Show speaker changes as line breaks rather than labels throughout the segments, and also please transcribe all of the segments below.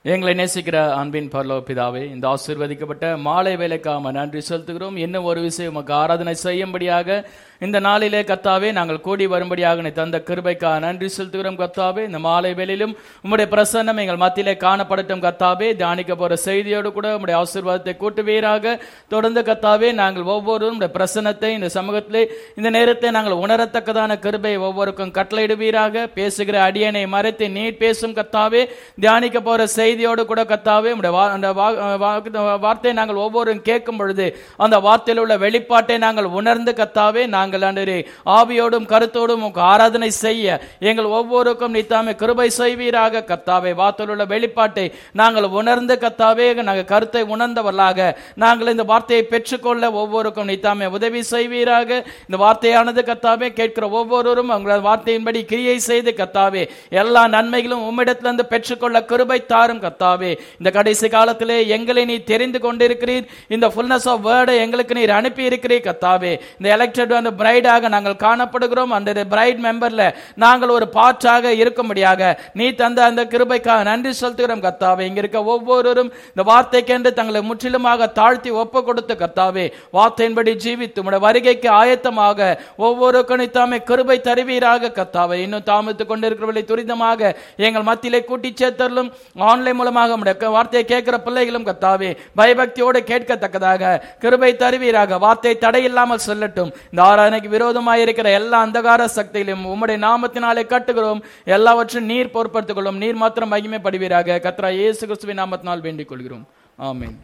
எங்களை நேசிக்கிற அன்பின் பரலோ பிதாவே இந்த ஆசீர்வதிக்கப்பட்ட மாலை வேலைக்காம நன்றி செலுத்துகிறோம் இன்னும் ஒரு விஷயம் உமக்கு ஆராதனை செய்யும்படியாக இந்த நாளிலே கத்தாவே நாங்கள் கூடி வரும்படியாக நீ தந்த கிருபைக்காக நன்றி செலுத்துகிறோம் கத்தாவே இந்த மாலை வேளையிலும் உம்முடைய பிரசன்னம் எங்கள் மத்தியிலே காணப்படட்டும் கத்தாவே தியானிக்க போற செய்தியோடு கூட உம்முடைய ஆசீர்வாதத்தை கூட்டுவீராக தொடர்ந்து கத்தாவே நாங்கள் ஒவ்வொருவரும் உம்முடைய பிரசன்னத்தை இந்த சமூகத்திலே இந்த நேரத்தை நாங்கள் உணரத்தக்கதான கிருபை ஒவ்வொருக்கும் கட்டளையிடுவீராக பேசுகிற அடியனை மறைத்து நீர் பேசும் கத்தாவே தியானிக்க போற செய்தியோடு கூட கத்தாவே உம்முடைய வா- அந்த வா- வா- வார்த்தையை நாங்கள் ஒவ்வொருவரும் கேட்கும் பொழுது அந்த வார்த்தையில் உள்ள வெளிப்பாட்டை நாங்கள் உணர்ந்து கத்தாவே நாங்கள் ஆண்டவரே ஆவியோடும் கருத்தோடும் உமக்கு ஆராதனை செய்ய எங்கள் ஒவ்வொருக்கும் நித்தாமே கிருபை செய்வீராக கத்தாவே வார்த்தையில் உள்ள வெளிப்பாட்டை நாங்கள் உணர்ந்து கத்தாவே நாங்கள் கருத்தை உணர்ந்தவர்களாக நாங்கள் இந்த வார்த்தையை பெற்றுக்கொள்ள ஒவ்வொருக்கும் நித்தாமே உதவி செய்வீராக இந்த வார்த்தையானது கத்தாவே கேட்கிற ஒவ்வொருவரும் உங்களோட வார்த்தையின்படி கிரியை செய்து கத்தாவே எல்லா நன்மைகளும் உம்மிடத்திலிருந்து பெற்றுக்கொள்ள கிருபை தாரும் கத்தாவே இந்த கடைசி காலத்திலே எங்களை நீ தெரிந்து கொண்டிருக்கிறீர் இந்த ஃபுல்னஸ் ஆஃப் வேர்டை எங்களுக்கு நீர் அனுப்பி இருக்கிறீர் கத்தாவே இந்த எலெக்டட் அந்த பிரைடாக நாங்கள் காணப்படுகிறோம் அந்த பிரைட் மெம்பர்ல நாங்கள் ஒரு பார்ட்டாக இருக்கும்படியாக நீ தந்த அந்த கிருபைக்காக நன்றி செலுத்துகிறோம் கத்தாவே இங்க இருக்க ஒவ்வொருவரும் இந்த வார்த்தைக்கென்று தங்களை முற்றிலுமாக தாழ்த்தி ஒப்பு கொடுத்து கத்தாவே வார்த்தையின்படி ஜீவித்து உம்முடைய வருகைக்கு ஆயத்தமாக ஒவ்வொரு கணித்தாமே கிருபை தருவீராக கத்தாவே இன்னும் தாமத்துக் கொண்டிருக்கிறவர்களை துரிதமாக எங்கள் மத்தியிலே கூட்டி சேர்த்தலும் ஆன்லைன் மூலமாக உம்முடைய க- வார்த்தையை கேட்கிற பிள்ளைகளும் கத்தாவே பயபக்தியோடு கேட்கத்தக்கதாக கிருபை தருவீராக வார்த்தை தடையில்லாமல் சொல்லட்டும் இந்த ஆராதனைக்கு விரோதமாக இருக்கிற எல்லா அந்தகார சக்தியிலும் உம்முடைய நாமத்தினாலே கட்டுகிறோம் எல்லாவற்றையும் நீர் பொறுப்படுத்திக் கொள்ளும் நீர் மாத்திரம் மகிமைப்படுவீராக கத்ரா இயேசு கிறிஸ்துவின் நாமத்தினால் வேண்டிக் கொள்கிறோம் ஆமென்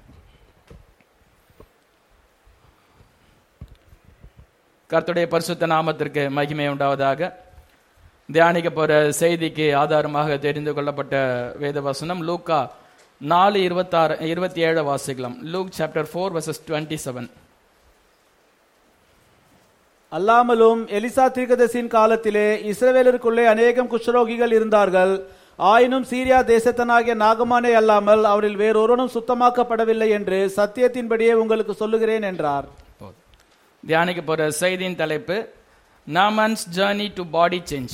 கர்த்தருடைய பரிசுத்த நாமத்திற்கு மகிமை உண்டாவதாக தியானிக்க போற செய்திக்கு ஆதாரமாக தெரிந்து கொள்ளப்பட்ட வேத வசனம் லூக்கா நாலு இருபத்தாறு இருபத்தி ஏழு வாசிக்கலாம் Luke chapter four verses twenty seven
அல்லாமலும் எலிசா தீர்க்கதரிசியின் காலத்திலே இஸ்ரவேலருக்குள்ளே அநேகம் குஷ்டரோகிகள் இருந்தார்கள் ஆயினும் சீரியா தேசத்தனாகிய நாகமானே அல்லாமல் அவரில் வேறொருவனும் சுத்தமாக்கப்படவில்லை என்று சத்தியத்தின்படியே உங்களுக்கு சொல்லுகிறேன் என்றார்
போதும். தியானிக்க போற செய்தியின் தலைப்பு Naaman's journey to body change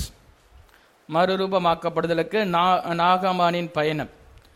மறுரூபமாக்கப்படுதலுக்கு நா- நாகமானின் பயணம்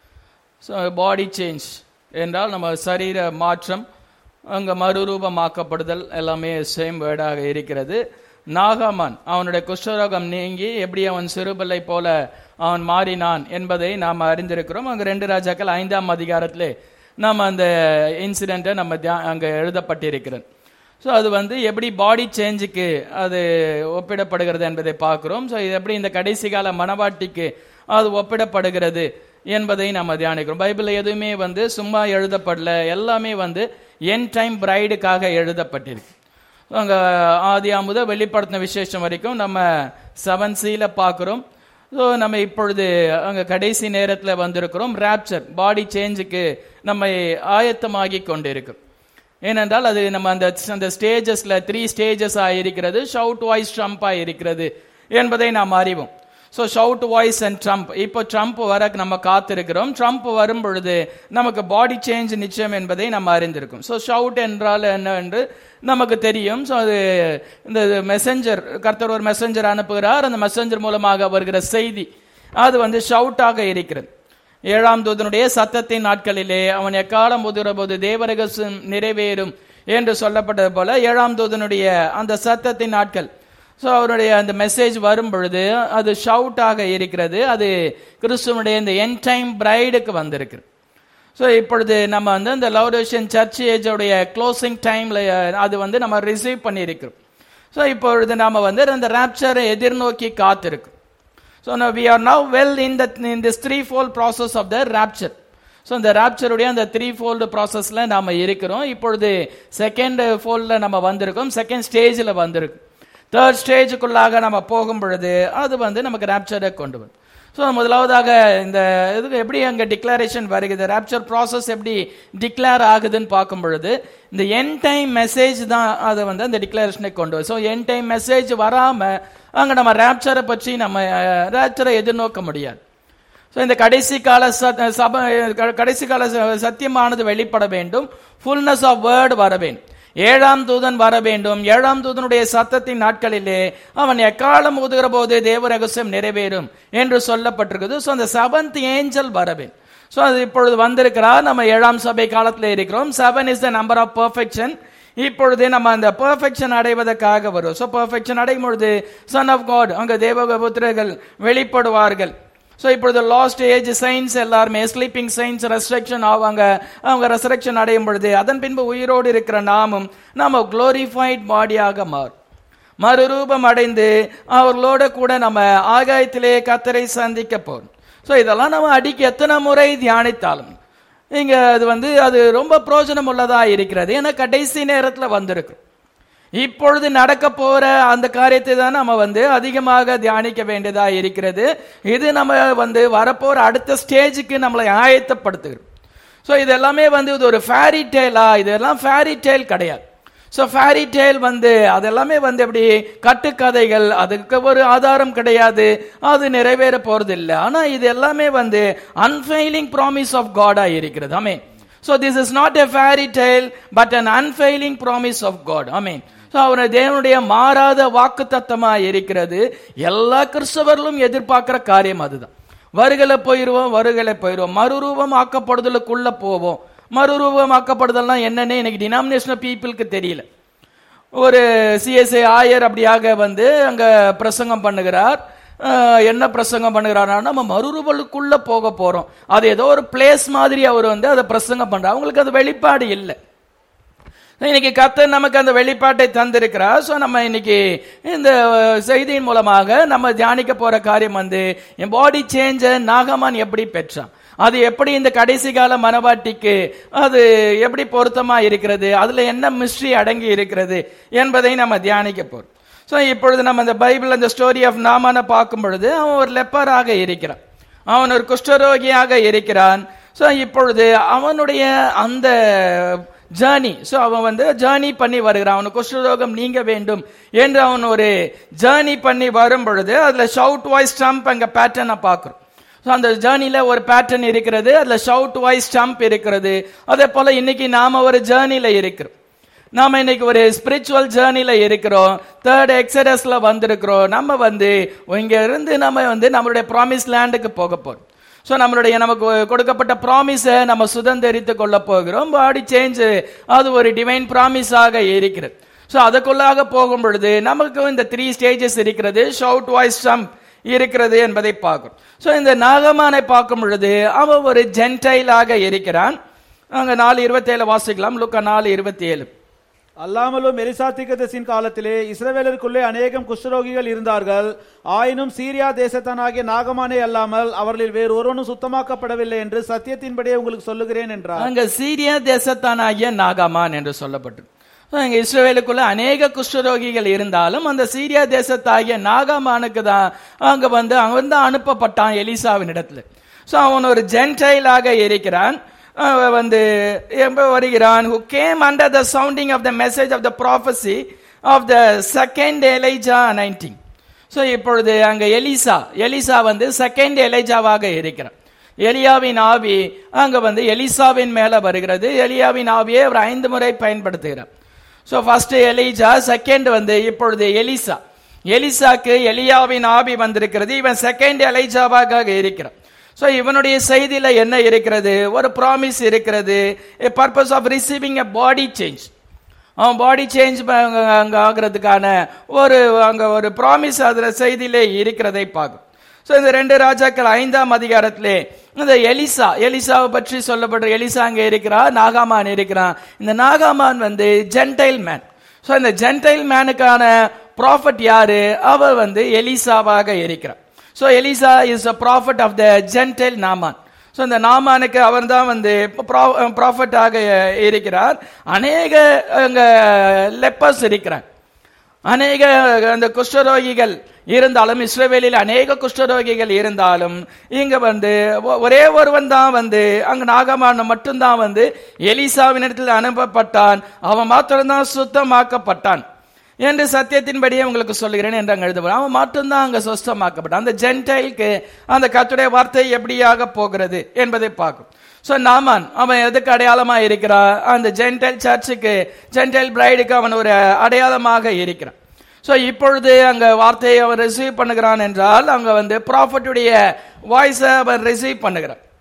ஸோ பாடி சேஞ்ச் என்றால் நம்ம சரீர மாற்றம் அங்கே மறுரூபமாக்கப்படுதல் எல்லாமே சேம் வேர்டாக இருக்கிறது நாகமான் அவனுடைய குஷ்டரோகம் நீங்கி எப்படி அவன் சிறுபிள்ளை போல அவன் மாறினான் என்பதை நாம் அறிந்திருக்கிறோம் அங்கே ரெண்டு ராஜாக்கள் ஐந்தாம் அதிகாரத்திலே நம்ம அந்த இன்சிடெண்ட்டை நம்ம தியா- அங்கே எழுதப்பட்டிருக்கிறது ஸோ அது வந்து எப்படி பாடி சேஞ்சுக்கு அது ஒப்பிடப்படுகிறது என்பதை பார்க்கிறோம் ஸோ இது எப்படி இந்த கடைசி கால மனவாட்டிக்கு அது ஒப்பிடப்படுகிறது என்பதை நம்ம தியானிக்கிறோம் பைபிள் எதுவுமே வந்து சும்மா எழுதப்படல எல்லாமே வந்து என் டைம் பிரைடுக்காக எழுதப்பட்டிருக்கு அங்கே ஆதி அமுத வெளிப்படுத்தின விசேஷம் வரைக்கும் நம்ம செவன் சீல பார்க்குறோம் ஸோ நம்ம இப்பொழுது அங்கே கடைசி நேரத்தில் வந்திருக்கிறோம் ராப்சர் பாடி சேஞ்சுக்கு நம்மை ஆயத்தமாகி கொண்டிருக்கிறோம் ஏனென்றால் அது நம்ம அந்த அந்த ஸ்டேஜஸ்ல த்ரீ ஸ்டேஜஸ் இருக்கிறது ஷவுட் வாய்ஸ் ட்ரம்ப் இருக்கிறது என்பதை நாம் அறிவோம் so shout voice and trump இப்போ ட்ரம்ப் வர நம்ம காத்திருக்கிறோம் ட்ரம்ப் வரும் பொழுது நமக்கு பாடி சேஞ்ச் நிச்சயம் என்பதை நம்ம அறிந்திருக்கும் ஸோ ஷவுட் என்றால் என்ன என்று நமக்கு தெரியும் ஸோ அது இந்த மெசஞ்சர் கர்த்தர் ஒரு மெசஞ்சர் அனுப்புகிறார் அந்த மெசஞ்சர் மூலமாக வருகிற செய்தி அது வந்து ஷவுட்டாக இருக்கிறது ஏழாம் தூதனுடைய சத்தத்தின் நாட்களிலே அவன் எக்காலம் உதுகிற போது தேவரகசம் நிறைவேறும் என்று சொல்லப்பட்டது போல ஏழாம் தூதனுடைய அந்த சத்தத்தின் நாட்கள் ஸோ அவருடைய அந்த மெசேஜ் வரும் பொழுது அது ஷவுட்டாக இருக்கிறது அது கிறிஸ்துவனுடைய இந்த என் டைம் பிரைடுக்கு வந்திருக்கு ஸோ இப்பொழுது நம்ம வந்து இந்த லவ்டேஷன் சர்ச் ஏஜோடைய க்ளோசிங் டைம்ல அது வந்து நம்ம ரிசீவ் பண்ணியிருக்கிறோம் ஸோ இப்பொழுது நாம வந்து அந்த ராப்சரை எதிர்நோக்கி காத்திருக்கோம் so we are now well in the in this threefold process of the rapture so இந்த ராப்சருடைய அந்த த்ரீ ஃபோல்டு ப்ராசஸில் நாம இருக்கிறோம் இப்பொழுது செகண்ட் ஃபோல்டில் நம்ம வந்திருக்கோம் செகண்ட் ஸ்டேஜில் வந்திருக்கோம் தேர்ட் ஸ்டேஜுக்குள்ளாக நம்ம போகும் பொழுது அது வந்து நமக்கு ராப்சரை கொண்டு வரும் ஸோ முதலாவதாக இந்த இதுக்கு எப்படி அங்கே டிக்ளரேஷன் வருகிறது ராப்சர் ப்ராசஸ் எப்படி டிக்ளேர் ஆகுதுன்னு பார்க்கும் பொழுது இந்த என் டைம் மெசேஜ் தான் அதை வந்து அந்த டிக்ளரேஷனை கொண்டு வரும் ஸோ என் டைம் மெசேஜ் வராமல் அங்கே நம்ம ராப்சரை பற்றி நம்ம ராப்சரை எதிர்நோக்க முடியாது ஸோ இந்த கடைசி கால ச- சப கடைசி கால ச- சத்தியமானது வெளிப்பட வேண்டும் ஃபுல்னஸ் ஆஃப் வேர்டு வர வேண்டும் ஏழாம் தூதன் வர வேண்டும் ஏழாம் தூதனுடைய சத்தத்தின் நாட்களிலே அவன் எக்காலம் ஊதுகிற போது தேவ ரகசியம் நிறைவேறும் என்று சொல்லப்பட்டிருக்குது ஸோ அந்த செவன்த் ஏஞ்சல் வர வேண்டும் ஸோ அது இப்பொழுது வந்திருக்கிறார் நம்ம ஏழாம் சபை காலத்தில் இருக்கிறோம் seven is the number of perfection இப்பொழுது நம்ம அந்த பெர்ஃபெக்ஷன் அடைவதற்காக வரும் ஸோ பெர்ஃபெக்ஷன் அடையும் பொழுது சன் ஆஃப் காட் அங்க தேவபுத்திரர்கள் வெளிப்படுவார்கள் ஸோ இப்பொழுது லாஸ்ட் ஏஜ் சயின்ஸ் எல்லாருமே ஸ்லீப்பிங் சயின்ஸ் ரெஸ்ட்ரக்ஷன் ஆவாங்க அவங்க ரெசரக்ஷன் அடையும் பொழுது அதன் பின்பு உயிரோடு இருக்கிற நாமும் நம்ம குளோரிஃபைட் பாடியாக மாறும் மறுரூபம் அடைந்து அவர்களோட கூட நம்ம ஆகாயத்திலே கத்தரை சந்திக்க போறோம் ஸோ இதெல்லாம் நம்ம அடிக்கு எத்தனை முறை தியானித்தாலும் இங்க அது வந்து அது ரொம்ப பிரயோஜனம் உள்ளதா இருக்கிறது ஏன்னா கடைசி நேரத்துல வந்திருக்கிறோம் இப்பொழுது நடக்க போற அந்த காரியத்தை தான் நம்ம வந்து அதிகமாக தியானிக்க வேண்டியதா இருக்கிறது இது நம்ம வந்து வரப்போற அடுத்த ஸ்டேஜுக்கு நம்மளை ஆயத்தப்படுத்துகிறோம் ஸோ இது எல்லாமே வந்து இது ஒரு ஃபேரி டேலா இதெல்லாம் ஃபேரி டேல் கிடையாது ஸோ ஃபேரி டேல் வந்து அதெல்லாமே வந்து எப்படி கட்டுக்கதைகள் அதுக்கு ஒரு ஆதாரம் கிடையாது அது நிறைவேற போறது இல்லை ஆனா இது எல்லாமே வந்து அன்ஃபெயிலிங் ப்ராமிஸ் ஆஃப் காடா இருக்கிறது amen so this is not a fairy tale but an unfailing promise of God amen so அவர் தேவனுடைய மாறாத வாக்கு தத்தமா இருக்கிறது எல்லா கிறிஸ்தவர்களும் எதிர்பார்க்கிற காரியம் அதுதான் வருகலை போயிடுவோம் வருகலை போயிடுவோம் மறுரூபம் ஆக்கப்படுதலுக்குள்ள போவோம் மறுரூபம் ஆக்கப்படுதல்னா என்னன்னு எனக்கு டினாமினேஷனல் பீப்புளுக்கு தெரியல ஒரு சிஎஸ்ஐ ஆயர் அப்படியாக வந்து அங்க பிரசங்கம் பண்ணுகிறார் அஹ், என்ன பிரசங்கம் பண்ணுகிறார்னா நம்ம மறுரூபலுக்குள்ள போக போறோம் அது ஏதோ ஒரு பிளேஸ் மாதிரி அவர் வந்து அதை பிரசங்கம் பண்றார் அவங்களுக்கு அது வெளிப்பாடு இல்லை இன்னைக்கு கத்தர் நமக்கு அந்த வெளிப்பாட்டை தந்திருக்கிறார் ஸோ நம்ம இன்னைக்கு இந்த அஹ், செய்தியின் மூலமாக நம்ம தியானிக்க போற காரியம் வந்து என் பாடி சேஞ்ச நாகமான் எப்படி பெற்றான் அது எப்படி இந்த கடைசி கால மனவாட்டிக்கு அது எப்படி பொருத்தமா இருக்கிறது அதுல என்ன மிஸ்ட்ரி அடங்கி இருக்கிறது என்பதை நம்ம தியானிக்க போறோம் ஸோ இப்பொழுது நம்ம இந்த பைபிள் அந்த ஸ்டோரி ஆஃப் நாமான பார்க்கும் பொழுது அவன் ஒரு லெப்பராக இருக்கிறான் அவன் ஒரு குஷ்டரோகியாக இருக்கிறான் ஸோ இப்பொழுது அவனுடைய அந்த ஜேர்னி ஸோ அவன் வந்து ஜேர்னி பண்ணி வருகிறான் அவனுக்கு குஷ்டரோகம் நீங்க வேண்டும் என்று அவன் ஒரு ஜேர்னி பண்ணி வரும் பொழுது அதுல ஷவுட் வாய்ஸ் ஸ்டம்ப் அங்க பேட்டர்னை பார்க்குறோம் ஸோ அந்த ஜேர்னில ஒரு பேட்டர்ன் இருக்கிறது அதுல ஷவுட் வாய்ஸ் ஸ்டம்ப் இருக்கிறது அதே போல இன்னைக்கு நாம ஒரு ஜேர்னில இருக்கிறோம் நாம இன்னைக்கு ஒரு ஸ்பிரிச்சுவல் ஜேர்னில இருக்கிறோம் தேர்ட் எக்ஸடஸ்ல வந்திருக்கிறோம் நம்ம வந்து இங்க இருந்து நம்ம வந்து நம்மளுடைய ப்ராமிஸ் லேண்டுக்கு போக போறோம் ஸோ நம்மளுடைய நமக்கு கொடுக்கப்பட்ட ப்ராமிஸை நம்ம சுதந்திரித்து கொள்ள போகிறோம் பாடி சேஞ்ச் அது ஒரு டிவைன் ப்ராமிஸாக இருக்கிறது ஸோ அதுக்குள்ளாக போகும் பொழுது நமக்கு இந்த த்ரீ ஸ்டேஜஸ் இருக்கிறது ஷவுட் வாய்ஸ் ஸ்டம்ப் இருக்கிறது என்பதை பார்க்கிறோம் ஸோ இந்த நாகமானை பார்க்கும் பொழுது அவன் ஒரு ஜென்டைலாக இருக்கிறான் அங்க நாலு இருபத்தேழு வாசிக்கலாம் லுக்கா நாலு இருபத்தி ஏழு
அல்லாமலும் எலிசா தீர்க்கதரிசியின் காலத்திலே இஸ்ரவேலருக்குள்ளே அநேகம் குஷ்டரோகிகள் இருந்தார்கள் ஆயினும் சீரியா தேசத்தானாகிய நாகமானே அல்லாமல் அவர்களில் வேறு ஒருவனும் சுத்தமாக்கப்படவில்லை என்று சத்தியத்தின்படியே உங்களுக்கு சொல்லுகிறேன் என்றார்
அங்க சீரியா தேசத்தானாகிய நாகமான் என்று சொல்லப்பட்டு அங்க இஸ்ரவேலுக்குள்ள அநேக குஷ்டரோகிகள் இருந்தாலும் அந்த சீரியா தேசத்தாகிய நாகமானுக்கு தான் அங்க வந்து அவன் தான் அனுப்பப்பட்டான் எலிசாவின் இடத்துல ஸோ அவன் ஒரு ஜென்டைலாக இருக்கிறான் அவன் வந்து எப்ப வருகிறான் who came under the sounding of the message of the prophecy of the second Elijah anointing so இப்பொழுது அங்க எலிசா எலிசா வந்து செகண்ட் எலைஜாவாக இருக்கிறான் எலியாவின் ஆவி அங்க வந்து எலிசாவின் மேல வருகிறது எலியாவின் ஆவியை அவர் ஐந்து முறை பயன்படுத்துகிறார் ஸோ ஃபர்ஸ்ட் எலிஜா செகண்ட் வந்து இப்பொழுது எலிசா எலிசாக்கு எலியாவின் ஆவி வந்திருக்கிறது இவன் செகண்ட் எலைஜாவாக இருக்கிறான் ஸோ இவனுடைய செய்தியில என்ன இருக்கிறது ஒரு ப்ராமிஸ் இருக்கிறது purpose of receiving a body change அவன் பாடி சேஞ்ச் அங்க ஆகிறதுக்கான ஒரு அங்க ஒரு ப்ராமிஸ் அதுல செய்தியிலே இருக்கிறதை பார்க்கும் ஸோ இந்த ரெண்டு ராஜாக்கள் ஐந்தாம் அதிகாரத்திலே இந்த எலிசா எலிசாவை பற்றி சொல்லப்படுற எலிசா அங்கே இருக்கிறான் நாகாமான் இருக்கிறான் இந்த நாகாமான் வந்து ஜென்டைல் மேன் ஸோ இந்த ஜென்டைல் மேனுக்கான ப்ராஃபட் யாரு அவர் வந்து எலிசாவாக இருக்கிறார் so Elisha is a prophet of the gentile Naaman so இந்த நாமானுக்கு அவர் தான் வந்து ப்ராஃபட்டாக இருக்கிறார் அநேக அங்க லெப்பர்ஸ் இருக்கிறார் அநேக அந்த குஷ்டரோகிகள் இருந்தாலும் இஸ்ரேவேலில் அநேக குஷ்டரோகிகள் இருந்தாலும் இங்க வந்து ஒ- ஒரே ஒருவன் தான் வந்து அங்க நாகமான மட்டும்தான் வந்து எலிசாவினிடத்தில் அனுப்பப்பட்டான் அவன் மாத்திரம்தான் சுத்தமாக்கப்பட்டான் என்று சத்தியத்தின்படியே உங்களுக்கு சொல்லுகிறேன் என்று அங்க எழுதுவார் அவன் மட்டும்தான் அங்க சுத்தமாக்கப்பட்டான் அந்த ஜென்டைலுக்கு அந்த கத்துடைய வார்த்தை எப்படியாக போகிறது என்பதை பார்க்கும் சோ நாமான் அவன் எதுக்கு அடையாளமா இருக்கிறான் அந்த ஜென்டைல் சர்ச்சுக்கு ஜென்டைல் பிரைடுக்கு அவன் ஒரு அடையாளமாக இருக்கிறான் சோ இப்பொழுது அங்க வார்த்தையை அவன் ரிசீவ் பண்ணுகிறான் என்றால் அங்க வந்து ப்ராஃபட்டுடைய வாய்ஸை அவன் ரிசீவ் பண்ணுகிறான்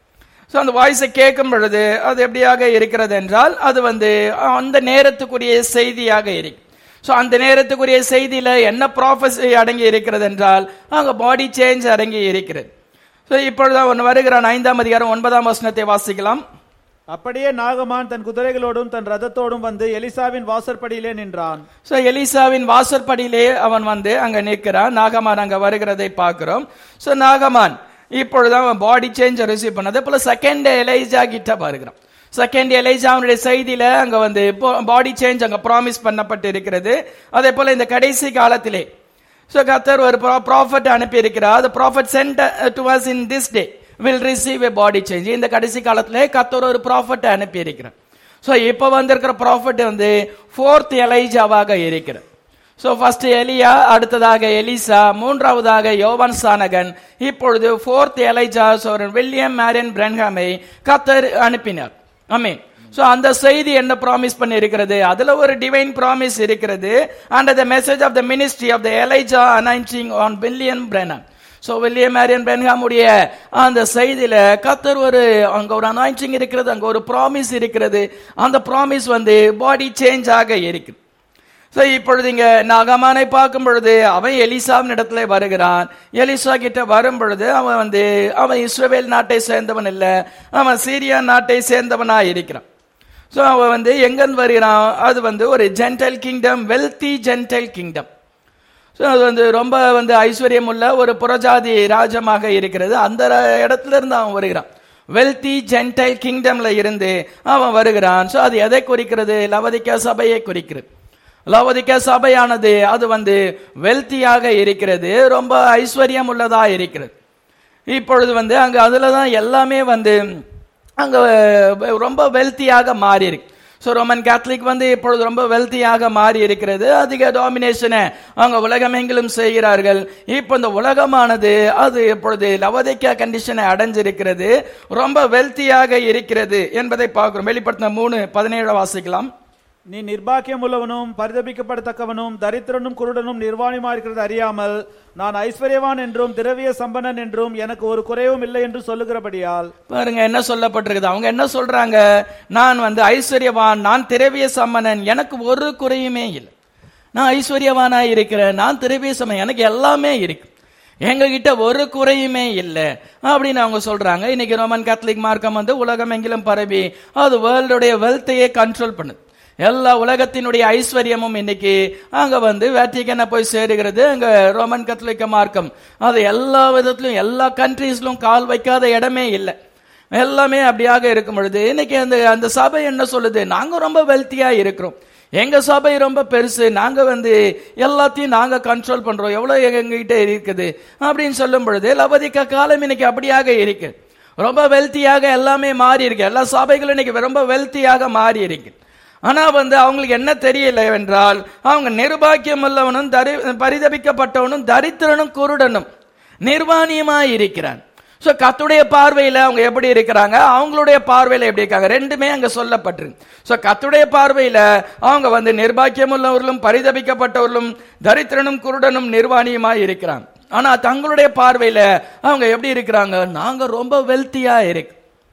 ஸோ அந்த வாய்ஸை கேட்கும் பொழுது அது எப்படியாக இருக்கிறது என்றால் அது வந்து அந்த நேரத்துக்குரிய செய்தியாக இருக்கு ஸோ அந்த நேரத்துக்குரிய செய்தியில என்ன ப்ராஃபஸி அடங்கி இருக்கிறது என்றால் அங்க பாடி சேஞ்ச் அடங்கி இருக்கிறது ஸோ இப்பொழுது ஒன்று வருகிறான் ஐந்தாம் அதிகாரம் ஒன்பதாம் வசனத்தை வாசிக்கலாம்
அப்படியே நாகமான் தன் குதிரைகளோடும் தன் ரதத்தோடும் வந்து எலிசாவின் வாசற்படியிலே நின்றான்
ஸோ எலிசாவின் வாசற்படியிலே அவன் வந்து அங்க நிற்கிறான் நாகமான் அங்க வருகிறதை பார்க்கிறோம் ஸோ நாகமான் இப்பொழுது அவன் பாடி சேஞ்ச் ரிசீவ் பண்ணது போல செகண்ட் எலைஜா கிட்ட பாருகிறான் செகண்ட் எலைஜா அவனுடைய செய்தியில அங்க வந்து பாடி சேஞ்ச் அங்க ப்ராமிஸ் பண்ணப்பட்டு இருக்கிறது அதே போல இந்த கடைசி காலத்திலே ஸோ கத்தர் ஒரு ப்ராஃபட் அனுப்பி இருக்கிறார் the prophet sent uh, to us in this day will receive a body change இந்த கடைசி காலத்திலே கத்தர் ஒரு ப்ராஃபட் அனுப்பி இருக்கிறார் ஸோ இப்போ வந்திருக்கிற ப்ராஃபட் வந்து ஃபோர்த் எலைஜாவாக இருக்கிறார் ஸோ ஃபர்ஸ்ட் எலியா அடுத்ததாக எலிசா மூன்றாவதாக யோவான் சானகன் இப்பொழுது ஃபோர்த் எலைஜா சோரன் வில்லியம் மேரியன் பிரன்ஹாமை கத்தர் அனுப்பினார் ஆமென் ஸோ அந்த செய்தி என்ன ப்ராமிஸ் பண்ணி இருக்கிறது அதுல ஒரு டிவைன் ப்ராமிஸ் இருக்கிறது and the message of the ministry of the Elijah anointing on William Branham so William Marrion பென்ஹாமுடைய அந்த செய்தியில கத்தர் ஒரு அங்க ஒரு அனாயிண்டிங் இருக்கிறது அங்க ஒரு ப்ராமிஸ் இருக்கிறது அந்த ப்ராமிஸ் வந்து பாடி சேஞ்ச் ஆக இருக்குது ஸோ இப்பொழுது இங்க நாகமானை பார்க்கும் பொழுது அவன் எலிசாவின் இடத்துல வருகிறான் எலிசா கிட்ட வரும் பொழுது அவன் வந்து அவன் இஸ்ரவேல் நாட்டை சேர்ந்தவன் இல்லை அவன் சீரியா நாட்டை சேர்ந்தவனா இருக்கிறான் ஸோ அவன் வந்து எங்கேருந்து வருகிறான் அது வந்து ஒரு gentile kingdom wealthy gentile kingdom so அது வந்து ரொம்ப வந்து ஐஸ்வர்யம் உள்ள ஒரு புறஜாதி ராஜ்யமாக இருக்கிறது அந்த ர- இடத்துல இருந்து அவன் வருகிறான் வெல்தி ஜென்டைல் கிங்டம்ல இருந்து அவன் வருகிறான் ஸோ அது எதை குறிக்கிறது லவதிக்கா சபையை குறிக்கிறது லவோதிக்கா சபையானது அது வந்து வெல்த்தியாக இருக்கிறது ரொம்ப ஐஸ்வர்யம் உள்ளதா இருக்கிறது இப்பொழுது வந்து அங்க அதுல தான் எல்லாமே வந்து அங்க ரொம்ப வெல்த்தியாக மாறி இருக்கு ஸோ ரோமன் கேத்தலிக் வந்து இப்பொழுது ரொம்ப வெல்த்தியாக மாறி இருக்கிறது அதிக டாமினேஷனை அவங்க உலகமெங்கிலும் செய்கிறார்கள் இப்போ இந்த உலகமானது அது இப்பொழுது லவதிக்கா கண்டிஷனை அடைஞ்சிருக்கிறது ரொம்ப வெல்த்தியாக இருக்கிறது என்பதை பார்க்கிறோம் வெளிப்படுத்தின மூணு பதினேழு வாசிக்கலாம்
நீ நிர்பாக்கியம் உள்ளவனும் பரிதபிக்கப்படத்தக்கவனும் தரித்திரனும் குருடனும் நிர்வாணியுமா இருக்கிறது அறியாமல் நான் ஐஸ்வர்யவான் என்றும் திரவிய சம்பனன் என்றும் எனக்கு ஒரு குறைவும் இல்லை என்று சொல்லுகிறபடியால்
பாருங்க என்ன சொல்லப்பட்டிருக்குது அவங்க என்ன சொல்றாங்க நான் வந்து ஐஸ்வர்யவான் நான் திரவிய சம்மனன் எனக்கு ஒரு குறையுமே இல்லை நான் ஐஸ்வர்யவானா இருக்கிறேன் நான் திரவிய சம்மன் எனக்கு எல்லாமே இருக்கு எங்க கிட்ட ஒரு குறையுமே இல்லை அப்படின்னு அவங்க சொல்றாங்க இன்னைக்கு ரோமன் கேத்தலிக் மார்க்கம் வந்து உலகம் எங்கிலும் பரவி அது வேர்ல்டுடைய வெல்த்தையே கண்ட்ரோல் பண்ணுது எல்லா உலகத்தினுடைய ஐஸ்வர்யமும் இன்னைக்கு அங்க வந்து வேட்டிக்கனை போய் சேருகிறது அங்க ரோமன் கத்தோலிக்க மார்க்கம் அது எல்லா விதத்திலும் எல்லா கண்ட்ரீஸ்லும் கால் வைக்காத இடமே இல்லை எல்லாமே அப்படியாக இருக்கும் பொழுது இன்னைக்கு அந்த அந்த சபை என்ன சொல்லுது நாங்க ரொம்ப வெல்த்தியா இருக்கிறோம் எங்க சபை ரொம்ப பெருசு நாங்க வந்து எல்லாத்தையும் நாங்க கண்ட்ரோல் பண்றோம் எவ்வளவு எங்ககிட்ட இருக்குது அப்படின்னு சொல்லும் பொழுது லபதிக்க காலம் இன்னைக்கு அப்படியாக இருக்கு ரொம்ப வெல்த்தியாக எல்லாமே மாறி இருக்கு எல்லா சபைகளும் இன்னைக்கு ரொம்ப வெல்த்தியாக மாறி இருக்கு ஆனா வந்து அவங்களுக்கு என்ன தெரியல என்றால் அவங்க நிர்பாக்கியம் உள்ளவனும் தரி பரிதபிக்கப்பட்டவனும் தரித்திரனும் குருடனும் நிர்வாணியமா இருக்கிறான் சோ கத்துடைய பார்வையில அவங்க எப்படி இருக்கிறாங்க அவங்களுடைய பார்வையில எப்படி இருக்காங்க ரெண்டுமே அங்க சொல்லப்பட்டிருக்கு சோ கத்துடைய பார்வையில அவங்க வந்து நிர்பாக்கியம் உள்ளவர்களும் பரிதபிக்கப்பட்டவர்களும் தரித்திரனும் குருடனும் நிர்வாணியமா இருக்கிறாங்க ஆனா தங்களுடைய பார்வையில அவங்க எப்படி இருக்கிறாங்க நாங்க ரொம்ப வெல்த்தியா இருக்கு